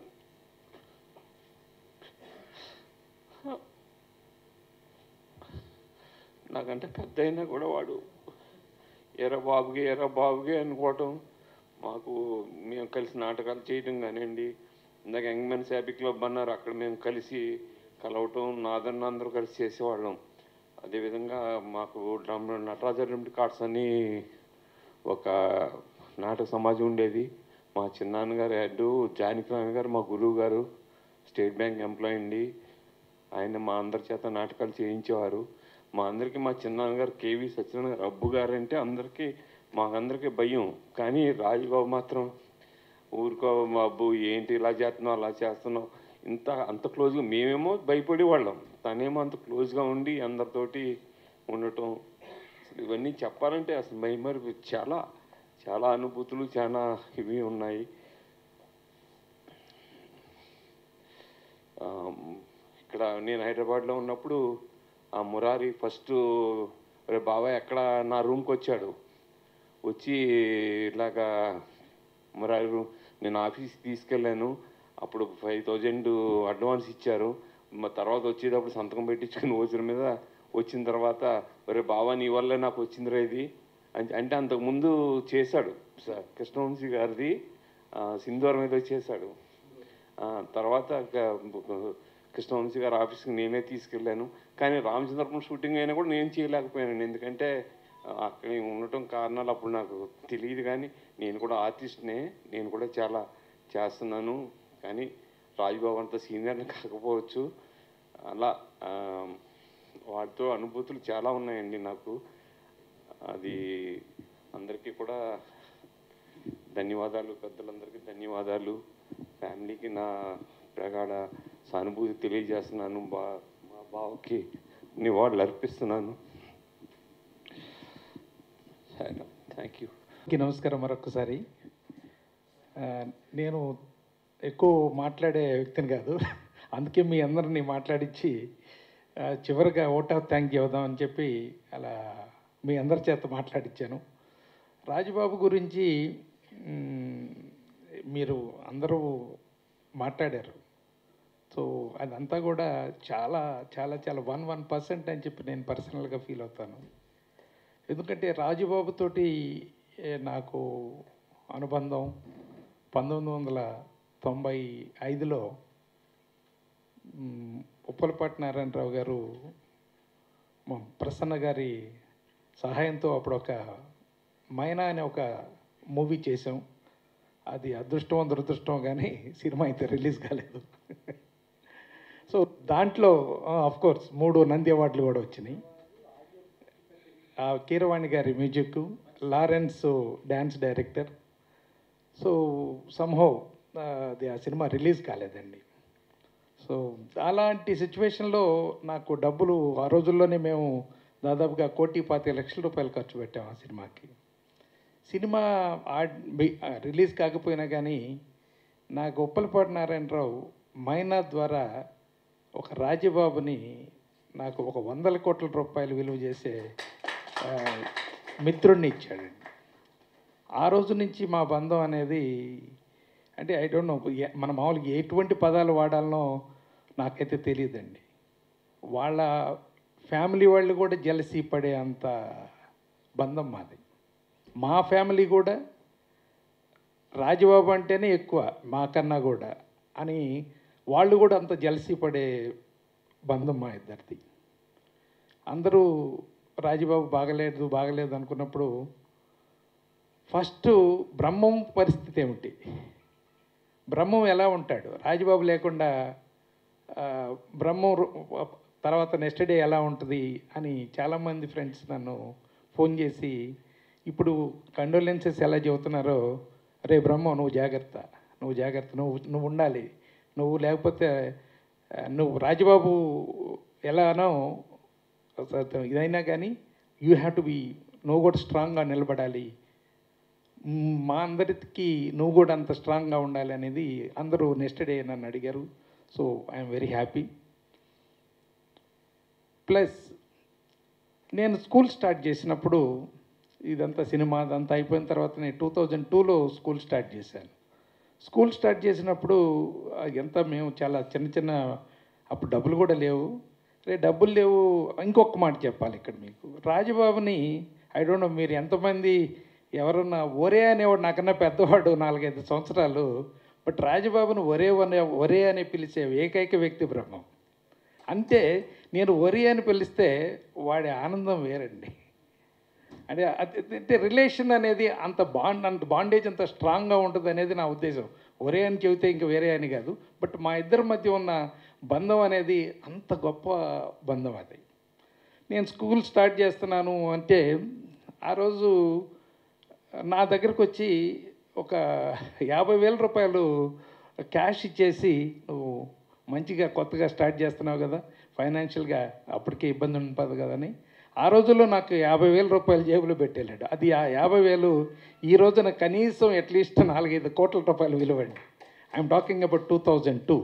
నాకంటే పెద్ద అయినా కూడా వాడు ఎరా బాబుగే ఎరా బాబుగే అనుకోవటం మాకు మేము కలిసి నాటకాలు చేయటం కానివ్వండి ఇందాక యంగ్ మెన్స్ హ్యాపీ క్లబ్ అన్నారు అక్కడ మేము కలిసి కలవటం నాదన్న అందరూ కలిసి చేసేవాళ్ళం అదేవిధంగా మాకు డ్రమ్ నటరాజ కార్డ్స్ అని ఒక నాటక సమాజం ఉండేది మా చిన్నాన్నగారు హెడ్ జానకిరామ్ గారు మా గురువు గారు స్టేట్ బ్యాంక్ ఎంప్లాయీ అండి ఆయన మా అందరి చేత నాటకాలు చేయించేవారు మా అందరికీ మా చిన్నాన్నగారు కేవీ సత్యనారాయణ గారు అబ్బు గారు అంటే అందరికీ మాకందరికీ భయం కానీ రాజుబాబు మాత్రం ఊరుకో మా అబ్బు ఏంటి ఇలా చేస్తున్నావు అలా చేస్తున్నావు ఇంత అంత క్లోజ్గా మేమేమో భయపడే వాళ్ళం తనేమో అంత క్లోజ్గా ఉండి అందరితోటి ఉండటం అసలు ఇవన్నీ చెప్పాలంటే అసలు మైమరి చాలా చాలా అనుభూతులు చాలా ఇవి ఉన్నాయి ఆ, ఇక్కడ నేను హైదరాబాద్లో ఉన్నప్పుడు ఆ మురారి ఫస్ట్ రే బాబాయ్ ఎక్కడ నా రూమ్కి వచ్చాడు వచ్చి ఇలాగా మురారి రూమ్ నేను ఆఫీస్కి తీసుకెళ్ళాను అప్పుడు ఫైవ్ థౌజండ్ అడ్వాన్స్ ఇచ్చారు మా తర్వాత వచ్చేటప్పుడు సంతకం పెట్టించుకుని ఓచర్ మీద వచ్చిన తర్వాత ఒరే బావా నీ వల్లే నాకు వచ్చిందిరా ఇది అని అంటే అంతకుముందు చేశాడు స- కృష్ణవంశీ గారిది ఆ, సింధూరం మీద చేశాడు ఆ, తర్వాత క- కృష్ణవంశీ గారి ఆఫీస్కి నేనే తీసుకెళ్ళాను కానీ రామచంద్రపురం షూటింగ్ అయినా కూడా నేను చేయలేకపోయాను ఎందుకంటే ఆ, అక్కడ ఉండటం కారణాలు అప్పుడు నాకు తెలియదు కానీ నేను కూడా ఆర్టిస్ట్నే నేను కూడా చాలా చేస్తున్నాను కానీ రాజుబాబు అంత సీనియర్ని కాకపోవచ్చు అలా ఆ, వాటితో అనుభూతులు చాలా ఉన్నాయండి నాకు అది అందరికీ కూడా ధన్యవాదాలు పెద్దలందరికీ ధన్యవాదాలు ఫ్యామిలీకి నా ప్రగాఢ సానుభూతి తెలియజేస్తున్నాను బా మా బావకి నివాళులు అర్పిస్తున్నాను సరే థ్యాంక్ యూ అందరికీ నమస్కారం మరొకసారి ఆ, నేను ఎక్కువ మాట్లాడే వ్యక్తిని కాదు అందుకే మీ అందరినీ మాట్లాడించి ఆ, చివరిగా ఓట్ ఆఫ్ థ్యాంక్ చెబుదామని చెప్పి అలా మీ అందరి చేత మాట్లాడించాను రాజుబాబు గురించి మ్, మీరు అందరూ మాట్లాడారు సో అదంతా కూడా చాలా చాలా చాలా వన్ వన్ పర్సెంట్ అని చెప్పి నేను పర్సనల్గా ఫీల్ అవుతాను ఎందుకంటే రాజుబాబుతోటి ఏ, నాకు అనుబంధం పంతొమ్మిది వందల తొంభై ఐదులో మ్, ఉప్పలపాటి నారాయణరావు గారు మా ప్రసన్న గారి సహాయంతో అప్పుడు ఒక మైనా అనే ఒక మూవీ చేసాం అది అదృష్టం దురదృష్టం కానీ సినిమా అయితే రిలీజ్ కాలేదు సో దాంట్లో ఆఫ్ కోర్స్ మూడు నంది అవార్డులు కూడా వచ్చినాయి ఆ Keeravani garu music Lawrence dance director so సంహో అది ఆ సినిమా రిలీజ్ కాలేదండి సో అలాంటి సిచ్యువేషన్లో నాకు డబ్బులు ఆ రోజుల్లోనే మేము దాదాపుగా కోటి పాతి లక్షల రూపాయలు ఖర్చు పెట్టాం ఆ సినిమాకి సినిమా ఆడ్- బి- ఆ, రిలీజ్ కాకపోయినా కానీ నాకు ఉప్పలపాటి నారాయణరావు మైనా ద్వారా ఒక రాజబాబుని నాకు ఒక వందల కోట్ల రూపాయలు విలువ చేసే ఆ, మిత్రుడిని ఇచ్చాడండి ఆ రోజు నుంచి మా బంధం అనేది అంటే ఐ డోంట్ నో మన మామూలుగా ఎటువంటి పదాలు వాడాలనో నాకైతే తెలియదండి వాళ్ళ ఫ్యామిలీ వాళ్ళు కూడా జలసీ పడే అంత బంధం మాది మా ఫ్యామిలీ కూడా రాజబాబు అంటేనే ఎక్కువ మాకన్నా కూడా అని వాళ్ళు కూడా అంత జలసీ పడే బంధం మా ఇద్దరిది అందరూ రాజబాబు బాగలేదు బాగలేదు అనుకున్నప్పుడు ఫస్ట్ బ్రహ్మం పరిస్థితి ఏమిటి బ్రహ్మం ఎలా ఉంటాడు రాజబాబు లేకుండా ఆ, బ్రహ్మం రు- తర్వాత నెక్స్ట్ డే ఎలా ఉంటుంది అని చాలామంది ఫ్రెండ్స్ నన్ను ఫోన్ చేసి ఇప్పుడు కండోలెన్సెస్ ఎలా చెబుతున్నారో రే బ్రహ్మ నువ్వు జాగ్రత్త నువ్వు జాగ్రత్త నువ్వు నువ్వు ఉండాలి నువ్వు లేకపోతే ఆ, నువ్వు రాజబాబు ఎలానో అసలు ఇదైనా కానీ యూ హ్యావ్ టు బీ నువ్వు కూడా స్ట్రాంగ్గా నిలబడాలి మ్, మా అందరికి నువ్వు కూడా అంత స్ట్రాంగ్గా ఉండాలి అనేది అందరూ నెక్స్ట్ డే నన్ను అడిగారు so I'm very happy plus నేను స్కూల్ స్టార్ట్ చేసినప్పుడు ఇదంతా సినిమా అదంతా అయిపోయిన తర్వాత నేను టూ థౌజండ్ టూలో స్కూల్ స్టార్ట్ చేశాను స్కూల్ స్టార్ట్ చేసినప్పుడు ఆ, ఎంత మేము చాలా చిన్న చిన్న అప్పుడు డబ్బులు కూడా లేవు రే డబ్బులు లేవు ఇంకొక మాట చెప్పాలి ఇక్కడ మీకు రాజబాబుని ఐ డోంట్ నో మీరు ఎంతమంది ఎవరన్నా ఒరే అనేవాడు నాకన్నా పెద్దవాడు నాలుగైదు సంవత్సరాలు బట్ రాజబాబుని ఒరే అనే ఒరే అని పిలిచే ఏకైక వ్యక్తి బ్రహ్మం అంతే నేను ఒరి అని పిలిస్తే వాడి ఆనందం వేరండి అంటే అది- అంటే రిలేషన్ అనేది అంత బాండ్ అంత బాండేజ్ అంత స్ట్రాంగ్గా ఉంటుంది అనేది నా ఉద్దేశం ఒరే అని చెబితే ఇంక వేరే అని కాదు బట్ మా ఇద్దరి మధ్య ఉన్న బంధం అనేది అంత గొప్ప బంధం అది నేను స్కూల్ స్టార్ట్ చేస్తున్నాను అంటే ఆ రోజు నా దగ్గరకు వచ్చి ఒక యాభై వేల రూపాయలు క్యాష్ ఇచ్చేసి నువ్వు మంచిగా కొత్తగా స్టార్ట్ చేస్తున్నావు కదా ఫైనాన్షియల్గా అప్పటికే ఇబ్బంది ఉంటుంది కదా అని ఆ రోజుల్లో నాకు యాభై వేల రూపాయలు జేబులో పెట్టేలాడు అది ఆ యాభై వేలు ఈ రోజున కనీసం అట్లీస్ట్ నాలుగైదు కోట్ల రూపాయలు విలువండి I'm talking about two thousand two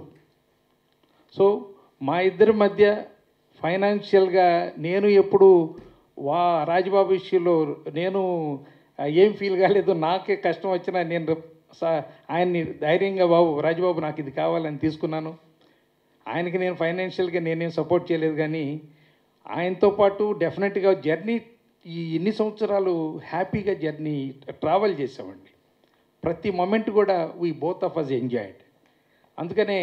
so మా ఇద్దరి మధ్య ఫైనాన్షియల్గా నేను ఎప్పుడు వా రాజబాబు విషయంలో నేను ఆ, ఏం ఫీల్ కాలేదు నాకే కష్టం వచ్చినా నేను సా- ఆయన్ని ధైర్యంగా బాబు రాజబాబు నాకు ఇది కావాలని తీసుకున్నాను ఆయనకి నేను ఫైనాన్షియల్గా నేనేం సపోర్ట్ చేయలేదు కానీ ఆయనతో పాటు డెఫినెట్గా జర్నీ ఈ ఎన్ని సంవత్సరాలు హ్యాపీగా జర్నీ ట్రావెల్ చేసామండి ప్రతి మొమెంట్ కూడా we both of us enjoyed అందుకనే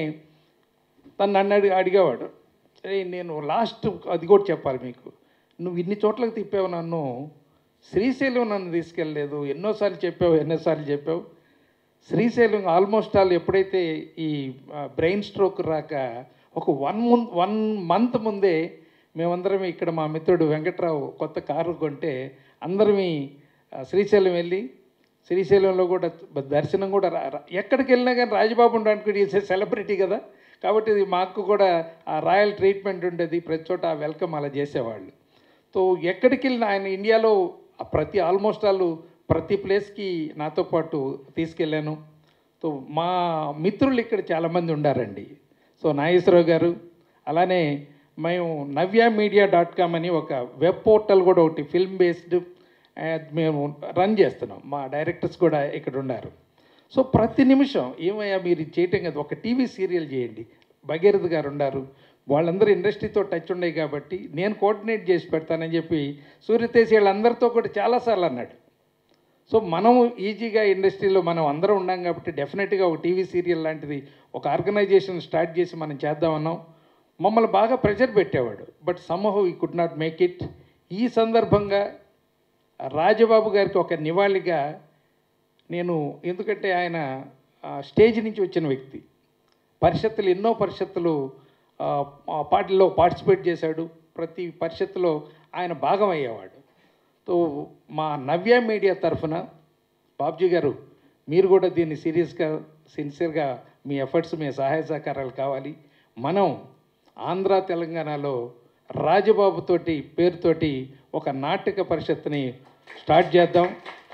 తను నన్ను అడిగి అడిగేవాడు "అరే, నేను లాస్ట్ అది కూడా చెప్పాలి మీకు నువ్వు ఇన్ని చోట్లకు తిప్పావు నన్ను శ్రీశైలం నన్ను తీసుకెళ్ళలేదు ఎన్నోసార్లు చెప్పావు ఎన్నోసార్లు చెప్పావు శ్రీశైలం ఆల్మోస్ట్ ఆల్ ఎప్పుడైతే ఈ బ్రెయిన్ స్ట్రోక్ రాక ఒక వన్ మున్ వన్ మంత్ ముందే మేమందరం ఇక్కడ మా మిత్రుడు వెంకట్రావు కొత్త కారు కొంటే అందరం శ్రీశైలం వెళ్ళి శ్రీశైలంలో కూడా దర్శనం కూడా రా- రా- ఎక్కడికి వెళ్ళినా కానీ రాజబాబు ఉండడానికి సెలబ్రిటీ కదా కాబట్టి ఇది మాకు కూడా ఆ రాయల్ ట్రీట్మెంట్ ఉండేది ప్రతి చోట ఆ వెల్కమ్ అలా చేసేవాళ్ళు సో ఎక్కడికి వెళ్ళినా ఆయన ఇండియాలో ఆ ప్రతి ఆల్మోస్ట్ ఆల్ ప్రతి ప్లేస్కి నాతో పాటు తీసుకెళ్ళాను సో మా మిత్రులు ఇక్కడ చాలామంది ఉండారండి సో నాగేశ్వరరావు గారు అలానే మేము నవ్య మీడియా డాట్ కామ్ అని ఒక వెబ్ పోర్టల్ కూడా ఒకటి ఫిల్మ్ బేస్డ్ మేము రన్ చేస్తున్నాం మా డైరెక్టర్స్ కూడా ఇక్కడ ఉన్నారు సో ప్రతి నిమిషం ఏమయ్యా మీరు ఇది చేయటం కదా ఒక టీవీ సీరియల్ చేయండి భగీరథ్ గారు ఉన్నారు వాళ్ళందరూ ఇండస్ట్రీతో టచ్ ఉన్నాయి కాబట్టి నేను కోఆర్డినేట్ చేసి పెడతానని చెప్పి సూర్యతేజ్ వీళ్ళందరితో కూడా చాలాసార్లు అన్నాడు సో మనం ఈజీగా ఇండస్ట్రీలో మనం అందరం ఉన్నాం కాబట్టి డెఫినెట్గా ఒక టీవీ సీరియల్ లాంటిది ఒక ఆర్గనైజేషన్ స్టార్ట్ చేసి మనం చేద్దామన్నాం మమ్మల్ని బాగా ప్రెషర్ పెట్టేవాడు but somehow we could not make it ఈ సందర్భంగా రాజబాబు గారికి ఒక నివాళిగా నేను ఎందుకంటే ఆయన ఆ, స్టేజ్ నుంచి వచ్చిన వ్యక్తి పరిషత్తులు ఎన్నో పరిషత్తులు ఆ, ఆ పార్టీలో పార్టిసిపేట్ చేశాడు ప్రతి పరిషత్తులో ఆయన భాగం అయ్యేవాడు సో మా నవ్య మీడియా తరఫున బాబ్జీ గారు మీరు కూడా దీన్ని సీరియస్గా సిన్సియర్గా మీ ఎఫర్ట్స్ మీ సహాయ సహకారాలు కావాలి మనం ఆంధ్ర తెలంగాణలో రాజబాబుతోటి పేరుతోటి ఒక నాటక పరిషత్ని స్టార్ట్ చేద్దాం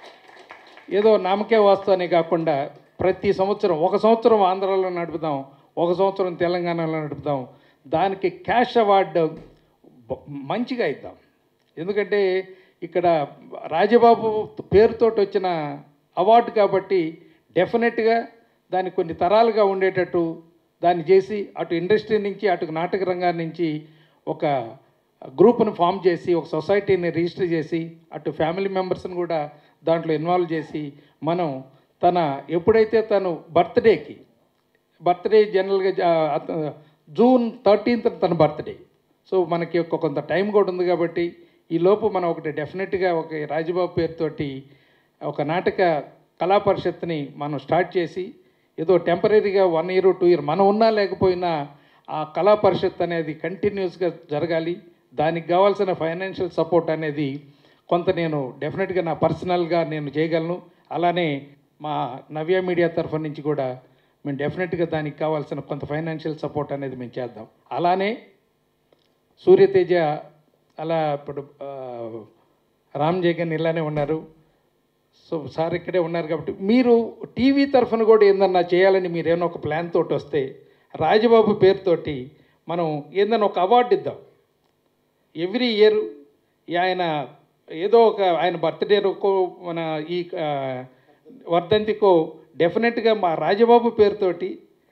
ఏదో నామకే వాస్తు అనే కాకుండా ప్రతి సంవత్సరం ఒక సంవత్సరం ఆంధ్రాలో నడుపుదాం ఒక సంవత్సరం తెలంగాణలో నడుపుదాం దానికి క్యాష్ అవార్డు బ- మంచిగా ఇద్దాం ఎందుకంటే ఇక్కడ రాజబాబు పేరుతోటి వచ్చిన అవార్డు కాబట్టి డెఫినెట్గా దాన్ని కొన్ని తరాలుగా ఉండేటట్టు దాన్ని చేసి అటు ఇండస్ట్రీ నుంచి అటు నాటక రంగాన్ని నుంచి ఒక గ్రూప్ను ఫామ్ చేసి ఒక సొసైటీని రిజిస్టర్ చేసి అటు ఫ్యామిలీ మెంబర్స్ని కూడా దాంట్లో ఇన్వాల్వ్ చేసి మనం తన ఎప్పుడైతే తను బర్త్డేకి బర్త్డే జనరల్గా జా- అత- జూన్ థర్టీన్త్ తన బర్త్డే సో మనకి ఒక కొంత టైం కూడా ఉంది కాబట్టి ఈ లోపు మనం ఒకటి డెఫినెట్గా ఒక రాజబాబు పేరుతోటి ఒక నాటక కళా పరిషత్ని మనం స్టార్ట్ చేసి ఏదో టెంపరీగా వన్ ఇయర్ టూ ఇయర్ మనం ఉన్నా లేకపోయినా ఆ కళా పరిషత్ అనేది కంటిన్యూస్గా జరగాలి దానికి కావాల్సిన ఫైనాన్షియల్ సపోర్ట్ అనేది కొంత నేను డెఫినెట్గా నా పర్సనల్గా నేను చేయగలను అలానే మా నవ్య మీడియా తరఫు నుంచి కూడా మేము డెఫినెట్గా దానికి కావాల్సిన కొంత ఫైనాన్షియల్ సపోర్ట్ అనేది మేము చేద్దాం అలానే సూర్యతేజ అలా ఇప్పుడు ఆ, రామ్ జగన్ ఇలానే ఉన్నారు సో సార్ ఇక్కడే ఉన్నారు కాబట్టి మీరు టీవీ తరఫున కూడా ఏందన్నా చేయాలని మీరు ఏమైనా ఒక ప్లాన్ తోటి వస్తే రాజబాబు పేరుతోటి మనం ఏందన్నా ఒక అవార్డు ఇద్దాం ఎవ్రీ ఇయర్ ఆయన ఏదో ఒక ఆయన బర్త్డేకో మన ఈ ఆ, వర్ధంతికో డెఫినెట్గా మా రాజబాబు పేరుతోటి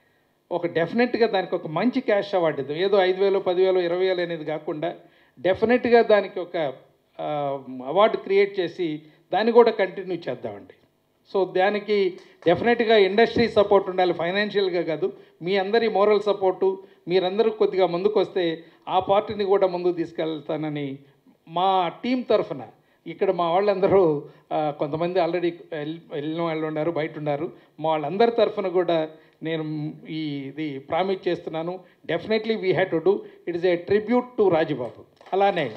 ఒక డెఫినెట్గా దానికి ఒక మంచి క్యాష్ అవార్డు ఇద్దాం ఏదో ఐదు వేలు పదివేలు ఇరవై వేలు అనేది కాకుండా డెఫినెట్గా దానికి ఒక ఆ, అవార్డు క్రియేట్ చేసి దాన్ని కూడా కంటిన్యూ చేద్దామండి సో దానికి డెఫినెట్గా ఇండస్ట్రీ సపోర్ట్ ఉండాలి ఫైనాన్షియల్గా కాదు మీ అందరి మోరల్ సపోర్టు మీరందరూ కొద్దిగా ముందుకు వస్తే ఆ పార్టీని కూడా ముందుకు తీసుకెళ్తానని మా టీం తరఫున ఇక్కడ మా వాళ్ళందరూ ఆ, కొంతమంది ఆల్రెడీ వెళ్ళిన వాళ్ళు ఉన్నారు బయట ఉన్నారు మా వాళ్ళందరి తరఫున కూడా నేను ఈ ఇది ప్రామిస్ చేస్తున్నాను definitely we had to do it is a tribute to Rajababu అలానే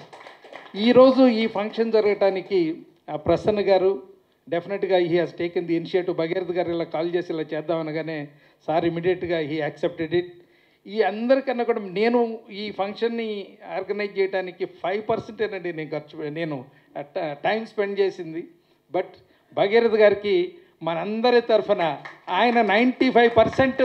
ఈరోజు ఈ ఫంక్షన్ జరగటానికి ఆ, ప్రసన్న గారు డెఫినెట్గా he has taken the initiative Bhagirath garu ఇలా కాల్ చేసి ఇలా చేద్దామనగానే సార్ ఇమీడియట్గా హీ యాక్సెప్టెడ్ ఇట్ ఈ అందరికన్నా కూడా నేను ఈ ఫంక్షన్ని ఆర్గనైజ్ చేయడానికి ఫైవ్ పర్సెంటేనండి నేను ఖర్చు నేను టైం స్పెండ్ చేసింది బట్ భగీరథ్ గారికి మనందరి తరఫున ఆయన నైంటీ ఫైవ్ పర్సెంట్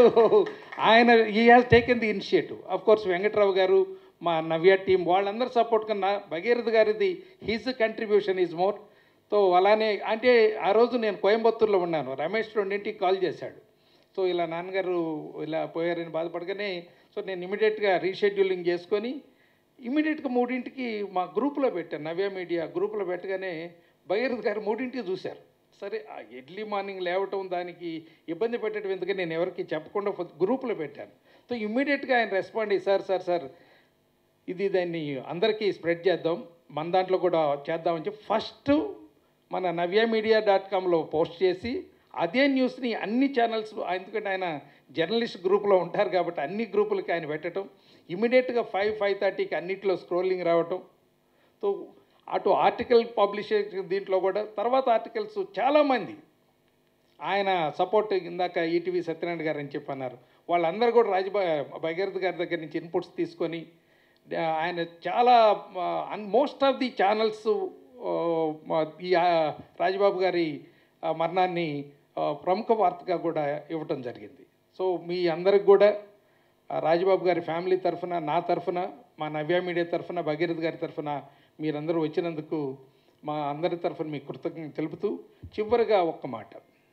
ఆయన ఈ has taken the initiative of course Venkatrao garu మా నవ్య టీం వాళ్ళందరి సపోర్ట్ కన్నా భగీరథ్ గారిది his contribution is more so అలానే అంటే ఆ రోజు నేను కోయంబత్తూరులో ఉన్నాను రమేష్ రెండింటికి కాల్ చేశాడు సో ఇలా నాన్నగారు ఇలా పోయారని బాధపడగానే సో నేను ఇమీడియట్గా రీషెడ్యూలింగ్ చేసుకొని ఇమీడియట్గా మూడింటికి మా గ్రూప్లో పెట్టాను నవ్య మీడియా గ్రూప్లో పెట్టగానే భగీరథ్ గారు మూడింటికి చూశారు సరే ఆ ఎర్లీ మార్నింగ్ లేవటం దానికి ఇబ్బంది పెట్టడం ఎందుకని నేను ఎవరికి చెప్పకుండా గ్రూప్లో పెట్టాను సో ఇమ్మీడియట్గా ఆయన రెస్పాండ్ అయ్యి సార్ సార్ సార్ ఇది దాన్ని అందరికీ స్ప్రెడ్ చేద్దాం మన దాంట్లో కూడా చేద్దామని చెప్పి ఫస్ట్ మన నవ్య మీడియా డాట్ కామ్లో పోస్ట్ చేసి అదే న్యూస్ని అన్ని ఛానల్స్ ఎందుకంటే ఆయన జర్నలిస్ట్ గ్రూప్లో ఉంటారు కాబట్టి అన్ని గ్రూపులకి ఆయన పెట్టడం ఇమీడియట్గా ఫైవ్ ఫైవ్ థర్టీకి అన్నిట్లో స్క్రోలింగ్ రావటం సో అటు ఆర్టికల్ పబ్లిష్ దీంట్లో కూడా తర్వాత ఆర్టికల్స్ చాలామంది ఆయన సపోర్ట్ ఇందాక ఈటీవీ సత్యనారాయణ గారు అని చెప్పన్నారు వాళ్ళందరూ కూడా రాజబా భగీరథ్ గారి దగ్గర నుంచి ఇన్పుట్స్ తీసుకొని ఆ, ఆయన చాలా మోస్ట్ ఆఫ్ ది ఛానల్స్ ఈ ఆ, రాజబాబు గారి ఆ, మరణాన్ని ఆ, ప్రముఖ వార్తగా కూడా ఇవ్వటం జరిగింది సో మీ అందరికి కూడా ఆ, రాజబాబు గారి ఫ్యామిలీ తరఫున నా తరఫున మా నవ్య మీడియా తరఫున భగీరథ్ గారి తరఫున మీరందరూ వచ్చినందుకు మా అందరి తరఫున మీ కృతజ్ఞత తెలుపుతూ చివరిగా ఒక్క మాట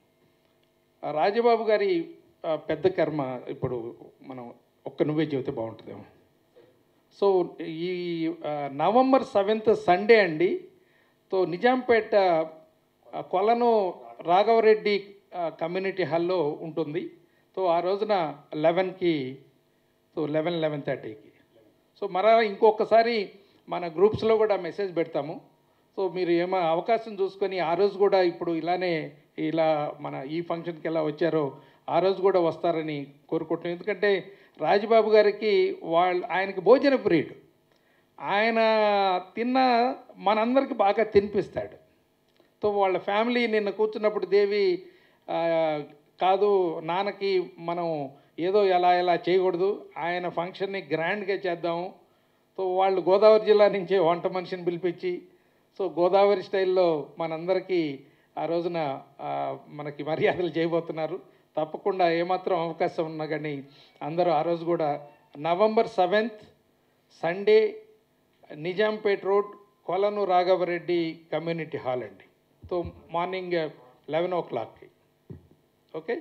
ఆ రాజబాబు గారి ఆ, పెద్ద కర్మ ఇప్పుడు మనం ఒక్క నువ్వే చెబితే బాగుంటుందేమో సో ఈ ఆ, నవంబర్ సెవెంత్ సండే అండి సో నిజాంపేట ఆ, కొలను రాఘవరెడ్డి ఆ, కమ్యూనిటీ హాల్లో ఉంటుంది సో ఆ రోజున లెవెన్కి సో లెవెన్ లెవెన్ థర్టీకి సో మరలా ఇంకొకసారి మన గ్రూప్స్లో కూడా మెసేజ్ పెడతాము సో మీరు ఏమో అవకాశం చూసుకొని ఆ రోజు కూడా ఇప్పుడు ఇలానే ఇలా మన ఈ ఫంక్షన్కి ఎలా వచ్చారో ఆ రోజు కూడా వస్తారని కోరుకుంటున్నాం ఎందుకంటే రాజబాబు గారికి వాళ్ళు ఆయనకి భోజన ప్రియుడు ఆయన తిన్న మనందరికి బాగా తినిపిస్తాడు సో వాళ్ళ ఫ్యామిలీ నిన్న కూర్చున్నప్పుడు దేవి ఆ, కాదు నాన్నకి మనం ఏదో ఎలా ఎలా చేయకూడదు ఆయన ఫంక్షన్ని గ్రాండ్గా చేద్దాము సో వాళ్ళు గోదావరి జిల్లా నుంచే వంట మనిషిని పిలిపించి సో గోదావరి స్టైల్లో మనందరికీ ఆ రోజున ఆ, మనకి మర్యాదలు చేయబోతున్నారు తప్పకుండా ఏమాత్రం అవకాశం ఉన్నా కానీ అందరూ ఆ రోజు కూడా November seventh Sunday Nizampet road Kolanu Raghava Reddy community hall అండి సో మార్నింగ్ లెవెన్ ఓ క్లాక్కి ఓకే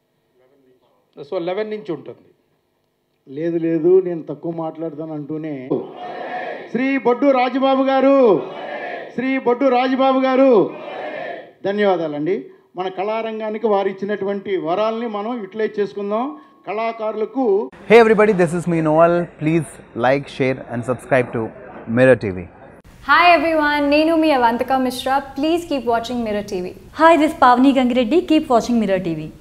సో లెవెన్ నుంచి ఉంటుంది లేదు లేదు నేను తక్కువ మాట్లాడతాను అంటూనే శ్రీ బొడ్డు రాజబాబు గారు శ్రీ బొడ్డు రాజబాబు గారు ధన్యవాదాలండి మన కళారంగానికి వారు ఇచ్చినటువంటి వరాల్ని మనం యూటిలైజ్ చేసుకుందాం కళాకారులకు Hey everybody, this is me Noel. Please like, share, and subscribe to Mirror TV. Hi everyone, Nenu mi Avantika Mishra. Please keep watching Mirror TV. Hi, this is Pavni Gangireddy. Keep watching Mirror TV.